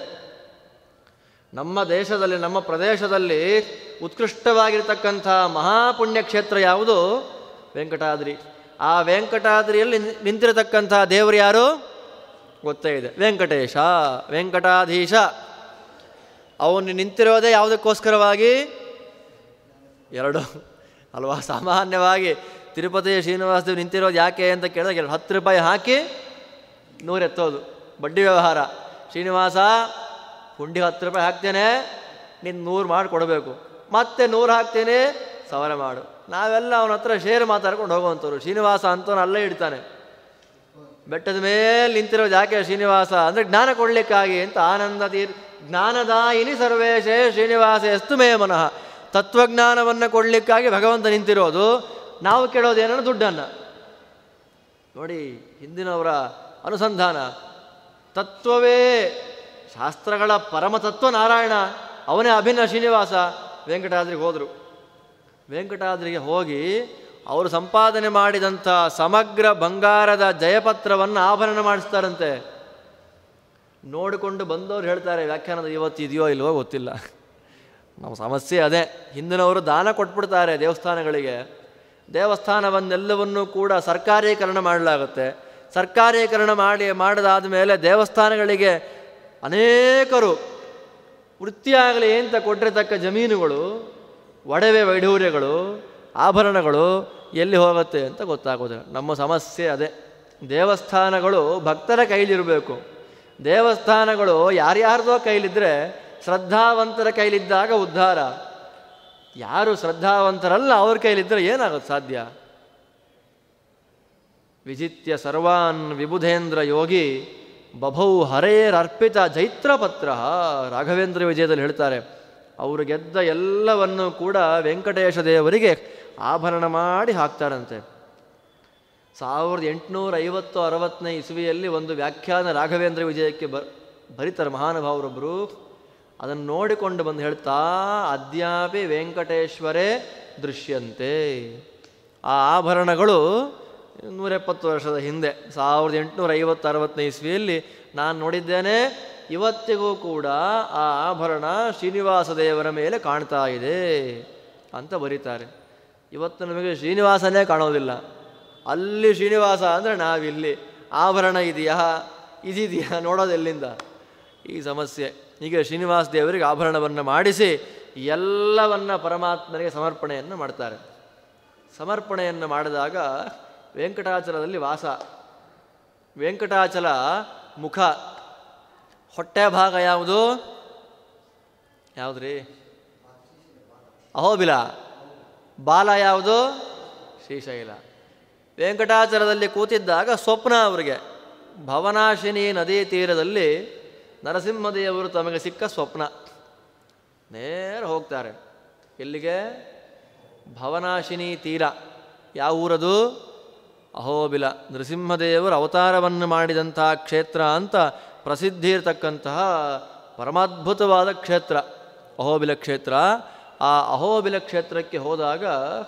ನಮ್ಮ ದೇಶದಲ್ಲಿ ನಮ್ಮ ಪ್ರದೇಶದಲ್ಲಿ ಉತ್ಕೃಷ್ಟವಾಗಿರ್ತಕ್ಕಂಥ ಮಹಾಪುಣ್ಯ ಕ್ಷೇತ್ರ ಯಾವುದು ವೆಂಕಟಾದ್ರಿ ಆ ವೆಂಕಟಾದ್ರಿಯಲ್ಲಿ ನಿ- ನಿಂತಿರತಕ್ಕಂಥ ದೇವರು ಯಾರು ಗೊತ್ತೇ ಇದೆ ವೆಂಕಟೇಶ ವೆಂಕಟಾಧೀಶ ಅವನು ನಿಂತಿರೋದೇ ಯಾವುದಕ್ಕೋಸ್ಕರವಾಗಿ ಎರಡು ಅಲ್ವಾ ಸಾಮಾನ್ಯವಾಗಿ ತಿರುಪತಿ ಶ್ರೀನಿವಾಸ ದೇವ್ ನಿಂತಿರೋದು ಯಾಕೆ ಅಂತ ಕೇಳಿದಾಗ ಎರಡು ಹತ್ತು ರೂಪಾಯಿ ಹಾಕಿ ನೂರು ಎತ್ತೋದು ಬಡ್ಡಿ ವ್ಯವಹಾರ ಶ್ರೀನಿವಾಸ ಹುಂಡಿ ಹತ್ತು ರೂಪಾಯಿ ಹಾಕ್ತೇನೆ ನೀನು ನೂರು ಮಾಡಿ ಕೊಡಬೇಕು ಮತ್ತೆ ನೂರು ಹಾಕ್ತೇನೆ ಸಾವಿರ ಮಾಡು ನಾವೆಲ್ಲ ಅವನ ಹತ್ರ ಶೇರ್ ಮಾತಾಡ್ಕೊಂಡು ಹೋಗುವಂಥವ್ರು ಶ್ರೀನಿವಾಸ ಅಂತವನು ಅಲ್ಲೇ ಇಡ್ತಾನೆ ಬೆಟ್ಟದ ಮೇಲೆ ನಿಂತಿರೋದು ಯಾಕೆ ಶ್ರೀನಿವಾಸ ಅಂದರೆ ಜ್ಞಾನ ಕೊಡಲಿಕ್ಕಾಗಿ ಅಂತ ಆನಂದ ತೀರ್ ಜ್ಞಾನದಾಯಿನಿ ಸರ್ವೇಶೇ ಶ್ರೀನಿವಾಸ ಎಸ್ತು ಮೇ ಮನಃ ತತ್ವಜ್ಞಾನವನ್ನು ಕೊಡಲಿಕ್ಕಾಗಿ ಭಗವಂತ ನಿಂತಿರೋದು ನಾವು ಕೇಳೋದೇನೋ ದುಡ್ಡನ್ನು ನೋಡಿ ಹಿಂದಿನವರ ಅನುಸಂಧಾನ ತತ್ವವೇ ಶಾಸ್ತ್ರಗಳ ಪರಮತತ್ವ ನಾರಾಯಣ ಅವನೇ ಅಭಿನ್ನ ಶ್ರೀನಿವಾಸ ವೆಂಕಟಾದ್ರಿಗೆ ಹೋದರು ವೆಂಕಟಾದ್ರಿಗೆ ಹೋಗಿ ಅವರು ಸಂಪಾದನೆ ಮಾಡಿದಂಥ ಸಮಗ್ರ ಬಂಗಾರದ ಜಯಪತ್ರವನ್ನು ಆಭರಣ ಮಾಡಿಸ್ತಾರಂತೆ ನೋಡಿಕೊಂಡು ಬಂದವರು ಹೇಳ್ತಾರೆ ವ್ಯಾಖ್ಯಾನದ ಇವತ್ತು ಇದೆಯೋ ಇಲ್ವೋ ಗೊತ್ತಿಲ್ಲ ನಮ್ಮ ಸಮಸ್ಯೆ ಅದೇ ಹಿಂದಿನವರು ದಾನ ಕೊಟ್ಬಿಡ್ತಾರೆ ದೇವಸ್ಥಾನಗಳಿಗೆ ದೇವಸ್ಥಾನವನ್ನೆಲ್ಲವನ್ನೂ ಕೂಡ ಸರ್ಕಾರೀಕರಣ ಮಾಡಲಾಗುತ್ತೆ ಸರ್ಕಾರೀಕರಣ ಮಾಡಿ ಮಾಡಿದಾದ ಮೇಲೆ ದೇವಸ್ಥಾನಗಳಿಗೆ ಅನೇಕರು ವೃತ್ತಿಯಾಗಲಿ ಅಂತ ಕೊಟ್ಟಿರತಕ್ಕ ಜಮೀನುಗಳು ಒಡವೆ ವೈಢೂರ್ಯಗಳು ಆಭರಣಗಳು ಎಲ್ಲಿ ಹೋಗುತ್ತೆ ಅಂತ ಗೊತ್ತಾಗೋದಿಲ್ಲ ನಮ್ಮ ಸಮಸ್ಯೆ ಅದೇ ದೇವಸ್ಥಾನಗಳು ಭಕ್ತರ ಕೈಲಿರಬೇಕು ದೇವಸ್ಥಾನಗಳು ಯಾರ್ಯಾರ್ದೋ ಕೈಲಿದ್ದರೆ ಶ್ರದ್ಧಾವಂತರ ಕೈಲಿದ್ದಾಗ ಉದ್ಧಾರ ಯಾರು ಶ್ರದ್ಧಾವಂತರಲ್ಲ ಅವ್ರ ಕೈಲಿದ್ದರೆ ಏನಾಗುತ್ತೆ ಸಾಧ್ಯ ವಿಜಿತ್ಯ ಸರ್ವಾನ್ ವಿಬುಧೇಂದ್ರ ಯೋಗಿ ಬಭೌ ಹರೇರರ್ಪಿತ ಜೈತ್ರಪತ್ರ ರಾಘವೇಂದ್ರ ವಿಜಯದಲ್ಲಿ ಹೇಳ್ತಾರೆ ಅವರು ಗೆದ್ದ ಎಲ್ಲವನ್ನು ಕೂಡ ವೆಂಕಟೇಶ ದೇವರಿಗೆ ಆಭರಣ ಮಾಡಿ ಹಾಕ್ತಾರಂತೆ ಸಾವಿರದ ಎಂಟುನೂರ ಐವತ್ತು ಅರವತ್ತನೇ ಇಸುವಿಯಲ್ಲಿ ಒಂದು ವ್ಯಾಖ್ಯಾನ ರಾಘವೇಂದ್ರ ವಿಜಯಕ್ಕೆ ಬ ಬರೀತಾರೆ ಮಹಾನುಭಾವರೊಬ್ಬರು ಅದನ್ನು ನೋಡಿಕೊಂಡು ಬಂದು ಹೇಳ್ತಾ ಅದ್ಯಾಪಿ ವೆಂಕಟೇಶ್ವರೇ ದೃಶ್ಯಂತೆ ಆ ಆಭರಣಗಳು ನೂರೆಪ್ಪತ್ತು ವರ್ಷದ ಹಿಂದೆ ಸಾವಿರದ ಎಂಟುನೂರ ಐವತ್ತು ಅರವತ್ತನೇ ಇಸ್ವಿಯಲ್ಲಿ ನಾನು ನೋಡಿದ್ದೇನೆ ಇವತ್ತಿಗೂ ಕೂಡ ಆ ಆಭರಣ ಶ್ರೀನಿವಾಸ ದೇವರ ಮೇಲೆ ಕಾಣ್ತಾ ಇದೆ ಅಂತ ಬರೀತಾರೆ ಇವತ್ತು ನಮಗೆ ಶ್ರೀನಿವಾಸನೇ ಕಾಣೋದಿಲ್ಲ ಅಲ್ಲಿ ಶ್ರೀನಿವಾಸ ಅಂದರೆ ನಾವಿಲ್ಲಿ ಆಭರಣ ಇದೆಯಾ ಇದಿದೆಯಾ ನೋಡೋದೆಲ್ಲಿಂದ ಈ ಸಮಸ್ಯೆ ಹೀಗೆ ಶ್ರೀನಿವಾಸ ದೇವರಿಗೆ ಆಭರಣವನ್ನು ಮಾಡಿಸಿ ಎಲ್ಲವನ್ನ ಪರಮಾತ್ಮನಿಗೆ ಸಮರ್ಪಣೆಯನ್ನು ಮಾಡ್ತಾರೆ ಸಮರ್ಪಣೆಯನ್ನು ಮಾಡಿದಾಗ ವೆಂಕಟಾಚಲದಲ್ಲಿ ವಾಸ ವೆಂಕಟಾಚಲ ಮುಖ ಹೊಟ್ಟೆ ಭಾಗ ಯಾವುದು ಯಾವುದ್ರಿ ಅಹೋಬಿಲ ಬಾಲ ಯಾವುದು ಶ್ರೀಶೈಲ ವೆಂಕಟಾಚಲದಲ್ಲಿ ಕೂತಿದ್ದಾಗ ಸ್ವಪ್ನ ಅವರಿಗೆ ಭವನಾಶಿನಿ ನದಿ ತೀರದಲ್ಲಿ ನರಸಿಂಹದೇವರು ತಮಗೆ ಸಿಕ್ಕ ಸ್ವಪ್ನ ನೇರ ಹೋಗ್ತಾರೆ ಎಲ್ಲಿಗೆ ಭವನಾಶಿನಿ ತೀರ ಯಾವ ಊರದು ಅಹೋಬಿಲ ನರಸಿಂಹದೇವರು ಅವತಾರವನ್ನು ಮಾಡಿದಂತಹ ಕ್ಷೇತ್ರ ಅಂತ ಪ್ರಸಿದ್ಧಿ ಇರತಕ್ಕಂತಹ ಪರಮಾದ್ಭುತವಾದ ಕ್ಷೇತ್ರ ಅಹೋಬಿಲ ಕ್ಷೇತ್ರ ಆ ಅಹೋಬಿಲ ಕ್ಷೇತ್ರಕ್ಕೆ ಹೋದಾಗ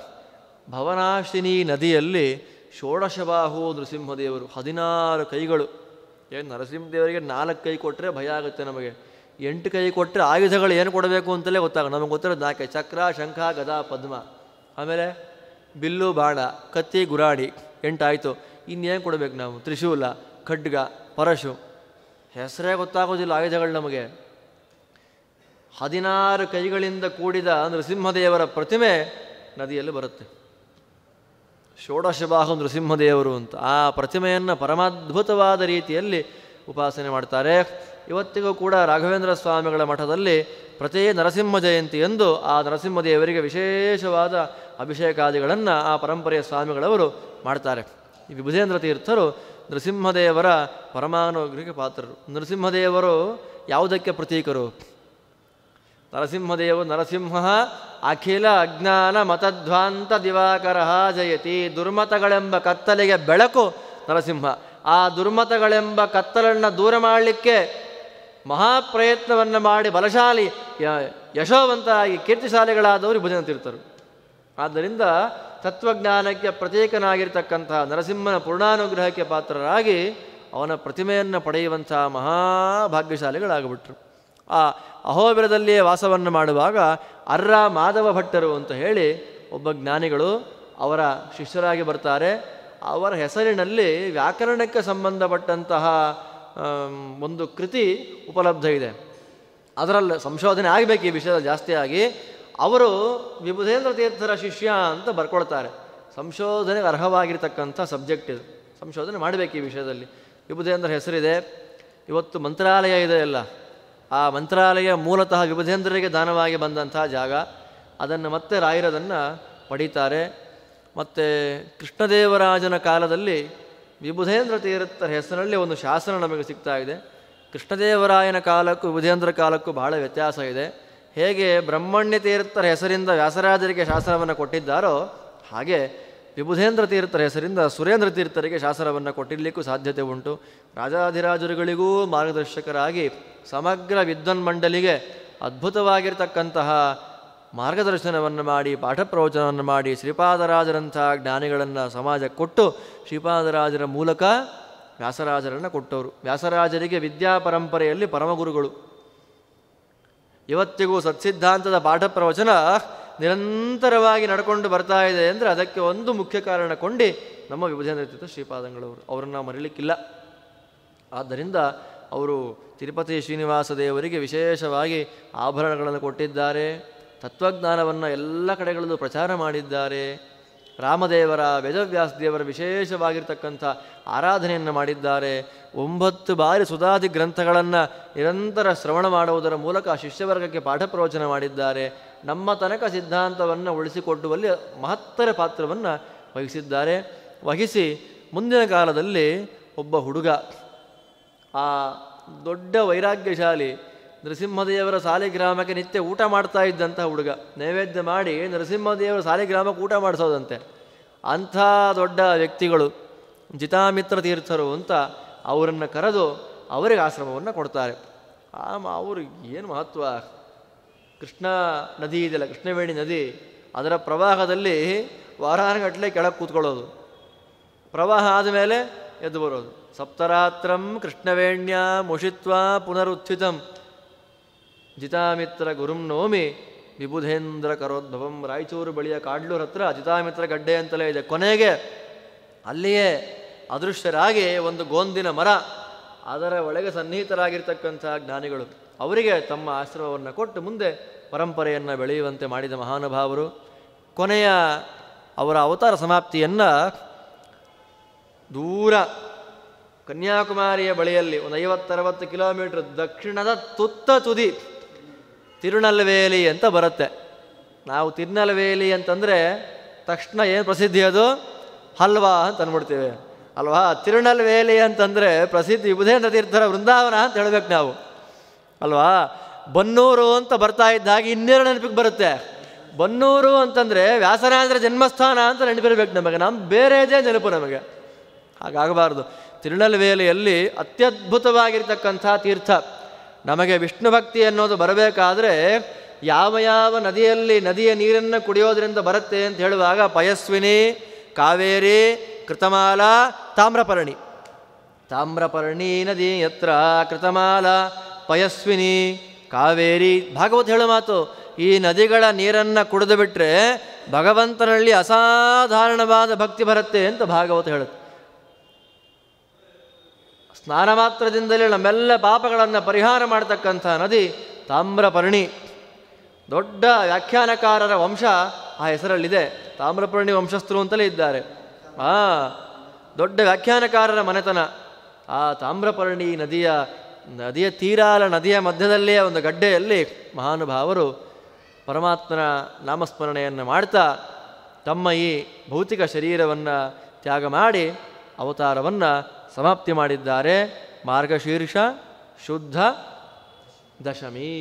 ಭವನಾಶಿನಿ ನದಿಯಲ್ಲಿ ಷೋಡಶಬಾಹು ನರಸಿಂಹದೇವರು ಹದಿನಾರು ಕೈಗಳು ಏನು ನರಸಿಂಹದೇವರಿಗೆ ನಾಲ್ಕು ಕೈ ಕೊಟ್ಟರೆ ಭಯ ಆಗುತ್ತೆ ನಮಗೆ ಎಂಟು ಕೈ ಕೊಟ್ಟರೆ ಆಯುಧಗಳು ಏನು ಕೊಡಬೇಕು ಅಂತಲೇ ಗೊತ್ತಾಗ ನಮಗೆ ಗೊತ್ತಿರೋದು ನಾಲ್ಕೈ ಚಕ್ರ ಶಂಖ ಗದಾ ಪದ್ಮ ಆಮೇಲೆ ಬಿಲ್ಲು ಬಾಣ ಕತ್ತಿ ಗುರಾಡಿ ಎಂಟಾಯಿತು ಇನ್ನೇನು ಕೊಡಬೇಕು ನಾವು ತ್ರಿಶೂಲ ಖಡ್ಗ ಪರಶು ಹೆಸರೇ ಗೊತ್ತಾಗೋದಿಲ್ಲ ಆಯುಧಗಳು ನಮಗೆ ಹದಿನಾರು ಕೈಗಳಿಂದ ಕೂಡಿದ ನರಸಿಂಹದೇವರ ಪ್ರತಿಮೆ ನದಿಯಲ್ಲಿ ಬರುತ್ತೆ ಷೋಡಶಬಾಹು ನರಸಿಂಹದೇವರು ಅಂತ ಆ ಪ್ರತಿಮೆಯನ್ನು ಪರಮಾದ್ಭುತವಾದ ರೀತಿಯಲ್ಲಿ ಉಪಾಸನೆ ಮಾಡ್ತಾರೆ ಇವತ್ತಿಗೂ ಕೂಡ ರಾಘವೇಂದ್ರ ಸ್ವಾಮಿಗಳ ಮಠದಲ್ಲಿ ಪ್ರತಿ ನರಸಿಂಹ ಜಯಂತಿ ಎಂದು ಆ ನರಸಿಂಹದೇವರಿಗೆ ವಿಶೇಷವಾದ ಅಭಿಷೇಕಾದಿಗಳನ್ನು ಆ ಪರಂಪರೆಯ ಸ್ವಾಮಿಗಳವರು ಮಾಡ್ತಾರೆ ಈ ವಿಭುಧೇಂದ್ರ ತೀರ್ಥರು ನರಸಿಂಹದೇವರ ಪರಮಾನುಗ್ರಹಕ್ಕೆ ಪಾತ್ರರು ನರಸಿಂಹದೇವರು ಯಾವುದಕ್ಕೆ ಪ್ರತೀಕರು ನರಸಿಂಹದೇವ ನರಸಿಂಹ ಅಖಿಲ ಅಜ್ಞಾನ ಮತಧ್ವಾಂತ ದಿವಾಕರ ಜಯತಿ ದುರ್ಮತಗಳೆಂಬ ಕತ್ತಲೆಗೆ ಬೆಳಕು ನರಸಿಂಹ ಆ ದುರ್ಮತಗಳೆಂಬ ಕತ್ತಲನ್ನು ದೂರ ಮಾಡಲಿಕ್ಕೆ ಮಹಾಪ್ರಯತ್ನವನ್ನು ಮಾಡಿ ಬಲಶಾಲಿ ಯ- ಯಶೋವಂತರಾಗಿ ಕೀರ್ತಿಶಾಲಿಗಳಾದವರು ಭಜನ ತೀರ್ಥರು ಆದ್ದರಿಂದ ತತ್ವಜ್ಞಾನಕ್ಕೆ ಪ್ರತ್ಯೇಕನಾಗಿರ್ತಕ್ಕಂತಹ ನರಸಿಂಹನ ಪೂರ್ಣಾನುಗ್ರಹಕ್ಕೆ ಪಾತ್ರರಾಗಿ ಅವನ ಪ್ರತಿಮೆಯನ್ನು ಪಡೆಯುವಂತಹ ಮಹಾಭಾಗ್ಯಶಾಲಿಗಳಾಗಿಬಿಟ್ರು ಆ ಅಹೋಬಿರದಲ್ಲಿಯೇ ವಾಸವನ್ನು ಮಾಡುವಾಗ ಅರ್ರ ಮಾಧವ ಭಟ್ಟರು ಅಂತ ಹೇಳಿ ಒಬ್ಬ ಜ್ಞಾನಿಗಳು ಅವರ ಶಿಷ್ಯರಾಗಿ ಬರ್ತಾರೆ ಅವರ ಹೆಸರಿನಲ್ಲಿ ವ್ಯಾಕರಣಕ್ಕೆ ಸಂಬಂಧಪಟ್ಟಂತಹ ಆಮ್, ಒಂದು ಕೃತಿ ಉಪಲಬ್ಧ ಇದೆ ಅದರಲ್ಲಿ ಸಂಶೋಧನೆ ಆಗಬೇಕು ಈ ವಿಷಯದಲ್ಲಿ ಜಾಸ್ತಿ ಆಗಿ ಅವರು ವಿಭುಧೇಂದ್ರ ತೀರ್ಥರ ಶಿಷ್ಯ ಅಂತ ಬರ್ಕೊಳ್ತಾರೆ ಸಂಶೋಧನೆಗೆ ಅರ್ಹವಾಗಿರ್ತಕ್ಕಂಥ ಸಬ್ಜೆಕ್ಟ್ ಇದು ಸಂಶೋಧನೆ ಮಾಡಬೇಕು ಈ ವಿಷಯದಲ್ಲಿ ವಿಭುಧೇಂದ್ರ ಹೆಸರಿದೆ ಇವತ್ತು ಮಂತ್ರಾಲಯ ಇದೆ ಅಲ್ಲ ಆ ಮಂತ್ರಾಲಯ ಮೂಲತಃ ವಿಭುಧೇಂದ್ರರಿಗೆ ದಾನವಾಗಿ ಬಂದಂಥ ಜಾಗ ಅದನ್ನು ಮತ್ತೆ ರಾಯರದನ್ನು ಪಡೀತಾರೆ ಮತ್ತು ಕೃಷ್ಣದೇವರಾಜನ ಕಾಲದಲ್ಲಿ ವಿಭುಧೇಂದ್ರ ತೀರ್ಥರ ಹೆಸರಿನಲ್ಲಿ ಒಂದು ಶಾಸನ ನಮಗೆ ಸಿಗ್ತಾ ಇದೆ ಕೃಷ್ಣದೇವರಾಯನ ಕಾಲಕ್ಕೂ ವಿಭುಧೇಂದ್ರ ಕಾಲಕ್ಕೂ ಬಹಳ ವ್ಯತ್ಯಾಸ ಇದೆ ಹೇಗೆ ಬ್ರಹ್ಮಣ್ಯ ತೀರ್ಥರ ಹೆಸರಿಂದ ವ್ಯಾಸರಾಜರಿಗೆ ಶಾಸನವನ್ನು ಕೊಟ್ಟಿದ್ದಾರೋ ಹಾಗೆ ವಿಬುಧೇಂದ್ರ ತೀರ್ಥರ ಹೆಸರಿಂದ ಸುರೇಂದ್ರ ತೀರ್ಥರಿಗೆ ಶಾಸನವನ್ನು ಕೊಟ್ಟಿರಲಿಕ್ಕೂ ಸಾಧ್ಯತೆ ಉಂಟು ರಾಜಾಧಿರಾಜರುಗಳಿಗೂ ಮಾರ್ಗದರ್ಶಕರಾಗಿ ಸಮಗ್ರ ವಿದ್ವನ್ಮಂಡಲಿಗೆ ಅದ್ಭುತವಾಗಿರ್ತಕ್ಕಂತಹ ಮಾರ್ಗದರ್ಶನವನ್ನು ಮಾಡಿ ಪಾಠ ಪ್ರವಚನವನ್ನು ಮಾಡಿ ಶ್ರೀಪಾದರಾಜರಂಥ ಜ್ಞಾನಿಗಳನ್ನು ಸಮಾಜಕ್ಕೆ ಕೊಟ್ಟು ಶ್ರೀಪಾದರಾಜರ ಮೂಲಕ ವ್ಯಾಸರಾಜರನ್ನು ಕೊಟ್ಟವರು ವ್ಯಾಸರಾಜರಿಗೆ ವಿದ್ಯಾ ಪರಂಪರೆಯಲ್ಲಿ ಪರಮಗುರುಗಳು ಇವತ್ತಿಗೂ ಸತ್ಸಿದ್ಧಾಂತದ ಪಾಠ ಪ್ರವಚನ ನಿರಂತರವಾಗಿ ನಡ್ಕೊಂಡು ಬರ್ತಾ ಇದೆ ಅಂದರೆ ಅದಕ್ಕೆ ಒಂದು ಮುಖ್ಯ ಕಾರಣ ಕೊಂಡು ನಮ್ಮ ವಿಭಜನ ತೀರ್ಥ ಶ್ರೀಪಾದಂಗಳವರು ಅವರನ್ನು ಮರಿಲಿಕ್ಕಿಲ್ಲ ಆದ್ದರಿಂದ ಅವರು ತಿರುಪತಿ ಶ್ರೀನಿವಾಸ ದೇವರಿಗೆ ವಿಶೇಷವಾಗಿ ಆಭರಣಗಳನ್ನು ಕೊಟ್ಟಿದ್ದಾರೆ ತತ್ವಜ್ಞಾನವನ್ನು ಎಲ್ಲ ಕಡೆಗಳಲ್ಲೂ ಪ್ರಚಾರ ಮಾಡಿದ್ದಾರೆ ರಾಮದೇವರ ವೇದವ್ಯಾಸ ದೇವರ ವಿಶೇಷವಾಗಿರ್ತಕ್ಕಂಥ ಆರಾಧನೆಯನ್ನು ಮಾಡಿದ್ದಾರೆ ಒಂಬತ್ತು ಬಾರಿ ಸುಧಾದಿ ಗ್ರಂಥಗಳನ್ನು ನಿರಂತರ ಶ್ರವಣ ಮಾಡುವುದರ ಮೂಲಕ ಶಿಷ್ಯವರ್ಗಕ್ಕೆ ಪಾಠ ಪ್ರವಚನ ಮಾಡಿದ್ದಾರೆ ನಮ್ಮ ತನಕ ಸಿದ್ಧಾಂತವನ್ನು ಉಳಿಸಿಕೊಡುವಲ್ಲಿ ಮಹತ್ತರ ಪಾತ್ರವನ್ನು ವಹಿಸಿದ್ದಾರೆ ವಹಿಸಿ ಮುಂದಿನ ಕಾಲದಲ್ಲಿ ಒಬ್ಬ ಹುಡುಗ ಆ ದೊಡ್ಡ ವೈರಾಗ್ಯಶಾಲಿ ನರಸಿಂಹದೇವರ ಸಾಲಿಗ್ರಾಮಕ್ಕೆ ನಿತ್ಯ ಊಟ ಮಾಡ್ತಾ ಇದ್ದಂಥ ಹುಡುಗ ನೈವೇದ್ಯ ಮಾಡಿ ನರಸಿಂಹದೇವರ ಸಾಲಿಗ್ರಾಮಕ್ಕೆ ಊಟ ಮಾಡಿಸೋದಂತೆ ಅಂಥ ದೊಡ್ಡ ವ್ಯಕ್ತಿಗಳು ಜಿತಾಮಿತ್ರ ತೀರ್ಥರು ಅಂತ ಅವರನ್ನು ಕರೆದು ಅವರಿಗೆ ಆಶ್ರಮವನ್ನು ಕೊಡ್ತಾರೆ ಆಮ ಅವರು ಏನು ಮಹತ್ವ ಕೃಷ್ಣ ನದಿ ಇದೆಯಲ್ಲ ಕೃಷ್ಣವೇಣಿ ನದಿ ಅದರ ಪ್ರವಾಹದಲ್ಲಿ ವಾರಾನುಗಟ್ಟಲೆ ಕೆಳಗೆ ಕೂತ್ಕೊಳ್ಳೋದು ಪ್ರವಾಹ ಆದಮೇಲೆ ಎದ್ದು ಬರೋದು ಸಪ್ತರಾತ್ರಂ ಕೃಷ್ಣವೇಣ್ಯ ಮುಷಿತ್ವ ಪುನರುತ್ಥಿತಂ ಜಿತಾಮಿತ್ರ ಗುರುಂ ನೋಮಿ ವಿಬುಧೇಂದ್ರ ಕರೋದ್ಭವಂ ರಾಯಚೂರು ಬಳಿಯ ಕಾಡ್ಲೂರ್ ಹತ್ರ ಜಿತಾಮಿತ್ರ ಗಡ್ಡೆ ಅಂತಲೇ ಇದೆ ಕೊನೆಗೆ ಅಲ್ಲಿಯೇ ಅದೃಶ್ಯರಾಗಿ ಒಂದು ಗೋಂದಿನ ಮರ ಅದರ ಒಳಗೆ ಸನ್ನಿಹಿತರಾಗಿರ್ತಕ್ಕಂಥ ಜ್ಞಾನಿಗಳು ಅವರಿಗೆ ತಮ್ಮ ಆಶ್ರಮವನ್ನು ಕೊಟ್ಟು ಮುಂದೆ ಪರಂಪರೆಯನ್ನು ಬೆಳೆಯುವಂತೆ ಮಾಡಿದ ಮಹಾನುಭಾವರು ಕೊನೆಯ ಅವರ ಅವತಾರ ಸಮಾಪ್ತಿಯನ್ನು ದೂರ ಕನ್ಯಾಕುಮಾರಿಯ ಬಳಿಯಲ್ಲಿ ಒಂದು ಐವತ್ತರವತ್ತು ಕಿಲೋಮೀಟರ್ ದಕ್ಷಿಣದ ತುತ್ತ ತುದಿ ತಿರುನಲ್ವೇಲಿ ಅಂತ ಬರುತ್ತೆ ನಾವು ತಿರುನಲ್ವೇಲಿ ಅಂತಂದರೆ ತಕ್ಷಣ ಏನು ಪ್ರಸಿದ್ಧಿ ಅದು ಹಲ್ವಾ ಅಂತ ಅಂದ್ಬಿಡ್ತೀವಿ ಅಲ್ವಾ ತಿರುನಲ್ವೇಲಿ ಅಂತಂದರೆ ಪ್ರಸಿದ್ಧಿ ವಿಭುಧೇಂದ್ರ ತೀರ್ಥರ ವೃಂದಾವನ ಅಂತ ಹೇಳ್ಬೇಕು ನಾವು ಅಲ್ವಾ ಬನ್ನೂರು ಅಂತ ಬರ್ತಾ ಇದ್ದ ಹಾಗೆ ಇನ್ನೇನು ನೆನಪಿಗೆ ಬರುತ್ತೆ ಬನ್ನೂರು ಅಂತಂದರೆ ವ್ಯಾಸರಾಜರ ಜನ್ಮಸ್ಥಾನ ಅಂತ ನೆನಪಿರ್ಬೇಕು ನಮಗೆ ನಮ್ಮ ಬೇರೆದೇ ನೆನಪು ನಮಗೆ ಹಾಗಾಗಬಾರ್ದು ತಿರುನಲ್ವೇಲಿಯಲ್ಲಿ ಅತ್ಯದ್ಭುತವಾಗಿರ್ತಕ್ಕಂಥ ತೀರ್ಥ ನಮಗೆ ವಿಷ್ಣು ಭಕ್ತಿ ಅನ್ನೋದು ಬರಬೇಕಾದ್ರೆ ಯಾವ ಯಾವ ನದಿಯಲ್ಲಿ ನದಿಯ ನೀರನ್ನು ಕುಡಿಯೋದ್ರಿಂದ ಬರುತ್ತೆ ಅಂತ ಹೇಳುವಾಗ ಪಯಸ್ವಿನಿ ಕಾವೇರಿ ಕೃತಮಾಲ ತಾಮ್ರಪರ್ಣಿ ತಾಮ್ರಪರ್ಣಿ ನದಿ ಯತ್ರ ಕೃತಮಾಲ ಪಯಸ್ವಿನಿ ಕಾವೇರಿ ಭಾಗವತ್ ಹೇಳೋ ಮಾತು ಈ ನದಿಗಳ ನೀರನ್ನು ಕುಡಿದು ಬಿಟ್ಟರೆ ಭಗವಂತನಲ್ಲಿ ಅಸಾಧಾರಣವಾದ ಭಕ್ತಿ ಬರುತ್ತೆ ಅಂತ ಭಾಗವತ ಹೇಳುತ್ತೆ ಸ್ನಾನ ಮಾತ್ರದಿಂದಲೇ ನಮ್ಮೆಲ್ಲ ಪಾಪಗಳನ್ನು ಪರಿಹಾರ ಮಾಡತಕ್ಕಂಥ ನದಿ ತಾಮ್ರಪರ್ಣಿ ದೊಡ್ಡ ವ್ಯಾಖ್ಯಾನಕಾರರ ವಂಶ ಆ ಹೆಸರಲ್ಲಿದೆ ತಾಮ್ರಪರ್ಣಿ ವಂಶಸ್ಥರು ಅಂತಲೇ ಇದ್ದಾರೆ ಆ ದೊಡ್ಡ ವ್ಯಾಖ್ಯಾನಕಾರರ ಮನೆತನ ಆ ತಾಮ್ರಪರ್ಣಿ ನದಿಯ ನದಿಯ ತೀರಾಲ ನದಿಯ ಮಧ್ಯದಲ್ಲೇ ಒಂದು ಗಡ್ಡೆಯಲ್ಲಿ ಮಹಾನುಭಾವರು ಪರಮಾತ್ಮನ ನಾಮಸ್ಮರಣೆಯನ್ನು ಮಾಡ್ತಾ ತಮ್ಮ ಈ ಭೌತಿಕ ಶರೀರವನ್ನು ತ್ಯಾಗ ಮಾಡಿ ಅವತಾರವನ್ನು ಸಮಾಪ್ತಿ ಮಾಡಿದ್ದಾರೆ ಮಾರ್ಗಶೀರ್ಷ ಶುದ್ಧ ದಶಮಿ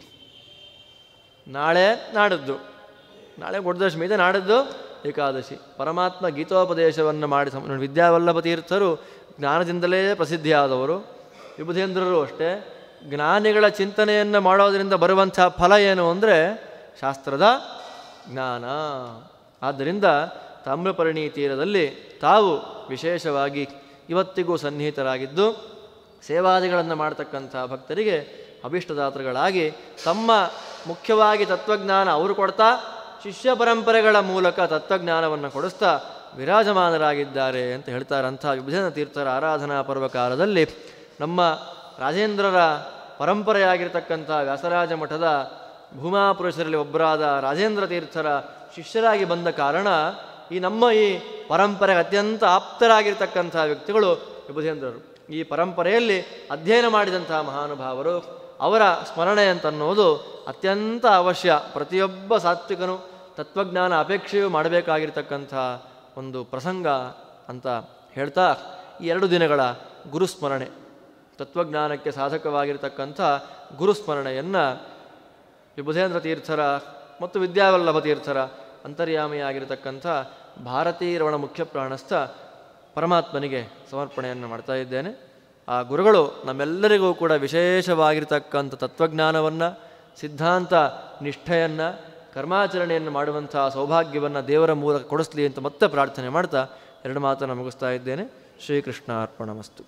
ನಾಳೆ ನಾಡದ್ದು ನಾಳೆ ದಶಮಿ ಇದೆ ನಾಡದ್ದು ಏಕಾದಶಿ ಪರಮಾತ್ಮ ಗೀತೋಪದೇಶವನ್ನು ಮಾಡಿ ಸಮ ವಿದ್ಯಾವಲ್ಲಭ ತೀರ್ಥರು ಜ್ಞಾನದಿಂದಲೇ ಪ್ರಸಿದ್ಧಿಯಾದವರು ವಿಬುಧೇಂದ್ರರು ಅಷ್ಟೇ ಜ್ಞಾನಿಗಳ ಚಿಂತನೆಯನ್ನು ಮಾಡೋದರಿಂದ ಬರುವಂಥ ಫಲ ಏನು ಅಂದರೆ ಶಾಸ್ತ್ರದ ಜ್ಞಾನ ಆದ್ದರಿಂದ ತಾಮ್ರಪರ್ಣಿ ತೀರದಲ್ಲಿ ತಾವು ವಿಶೇಷವಾಗಿ ಇವತ್ತಿಗೂ ಸನ್ನಿಹಿತರಾಗಿದ್ದು ಸೇವಾದಿಗಳನ್ನು ಮಾಡ್ತಕ್ಕಂಥ ಭಕ್ತರಿಗೆ ಅಭಿಷ್ಟದಾತೃಗಳಾಗಿ ತಮ್ಮ ಮುಖ್ಯವಾಗಿ ತತ್ವಜ್ಞಾನ ಅವರು ಕೊಡ್ತಾ ಶಿಷ್ಯ ಪರಂಪರೆಗಳ ಮೂಲಕ ತತ್ವಜ್ಞಾನವನ್ನು ಕೊಡಿಸ್ತಾ ವಿರಾಜಮಾನರಾಗಿದ್ದಾರೆ ಅಂತ ಹೇಳ್ತಾರಂಥ ವಿಭಜನ ತೀರ್ಥರ ಆರಾಧನಾ ಪರ್ವಕಾಲದಲ್ಲಿ ನಮ್ಮ ರಾಜೇಂದ್ರರ ಪರಂಪರೆಯಾಗಿರ್ತಕ್ಕಂಥ ವ್ಯಾಸರಾಜ ಮಠದ ಭೂಮಾಪುರುಷರಲ್ಲಿ ಒಬ್ಬರಾದ ರಾಜೇಂದ್ರ ತೀರ್ಥರ ಶಿಷ್ಯರಾಗಿ ಬಂದ ಕಾರಣ ಈ ನಮ್ಮ ಈ ಪರಂಪರೆಗೆ ಅತ್ಯಂತ ಆಪ್ತರಾಗಿರ್ತಕ್ಕಂಥ ವ್ಯಕ್ತಿಗಳು ವಿಭುಧೇಂದ್ರರು ಈ ಪರಂಪರೆಯಲ್ಲಿ ಅಧ್ಯಯನ ಮಾಡಿದಂಥ ಮಹಾನುಭಾವರು ಅವರ ಸ್ಮರಣೆ ಅಂತನ್ನೋದು ಅತ್ಯಂತ ಅವಶ್ಯ ಪ್ರತಿಯೊಬ್ಬ ಸಾತ್ವಿಕನು ತತ್ವಜ್ಞಾನ ಅಪೇಕ್ಷೆಯೂ ಮಾಡಬೇಕಾಗಿರ್ತಕ್ಕಂಥ ಒಂದು ಪ್ರಸಂಗ ಅಂತ ಹೇಳ್ತಾ ಈ ಎರಡು ದಿನಗಳ ಗುರುಸ್ಮರಣೆ ತತ್ವಜ್ಞಾನಕ್ಕೆ ಸಾಧಕವಾಗಿರ್ತಕ್ಕಂಥ ಗುರುಸ್ಮರಣೆಯನ್ನು ವಿಭುಧೇಂದ್ರ ತೀರ್ಥರ ಮತ್ತು ವಿದ್ಯಾವಲ್ಲಭ ತೀರ್ಥರ ಅಂತರ್ಯಾಮಿಯಾಗಿರ್ತಕ್ಕಂಥ ಭಾರತೀ ರಮಣ ಮುಖ್ಯ ಪ್ರಾಣಸ್ಥ ಪರಮಾತ್ಮನಿಗೆ ಸಮರ್ಪಣೆಯನ್ನು ಮಾಡ್ತಾ ಇದ್ದೇನೆ ಆ ಗುರುಗಳು ನಮ್ಮೆಲ್ಲರಿಗೂ ಕೂಡ ವಿಶೇಷವಾಗಿರ್ತಕ್ಕಂಥ ತತ್ವಜ್ಞಾನವನ್ನು ಸಿದ್ಧಾಂತ ನಿಷ್ಠೆಯನ್ನು ಕರ್ಮಾಚರಣೆಯನ್ನು ಮಾಡುವಂಥ ಸೌಭಾಗ್ಯವನ್ನು ದೇವರ ಮೂಲಕ ಕೊಡಿಸ್ಲಿ ಅಂತ ಮತ್ತೆ ಪ್ರಾರ್ಥನೆ ಮಾಡ್ತಾ ಎರಡು ಮಾತನ್ನು ಮುಗಿಸ್ತಾ ಇದ್ದೇನೆ ಶ್ರೀಕೃಷ್ಣ ಅರ್ಪಣಮಸ್ತು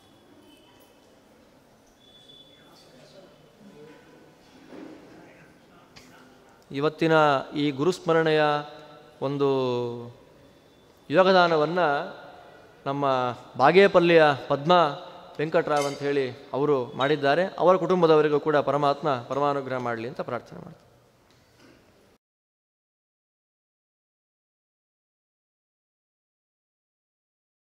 ಇವತ್ತಿನ ಈ ಗುರುಸ್ಮರಣೆಯ ಒಂದು ಯೋಗದಾನವನ್ನು ನಮ್ಮ ಬಾಗೇಪಲ್ಲಿಯ ಪದ್ಮ ವೆಂಕಟರಾವ್ ಅಂತ ಹೇಳಿ ಅವರು ಮಾಡಿದ್ದಾರೆ ಅವರ ಕುಟುಂಬದವರಿಗೂ ಕೂಡ ಪರಮಾತ್ಮ ಪರಮಾನುಗ್ರಹ ಮಾಡಲಿ ಅಂತ ಪ್ರಾರ್ಥನೆ ಮಾಡ್ತಾರೆ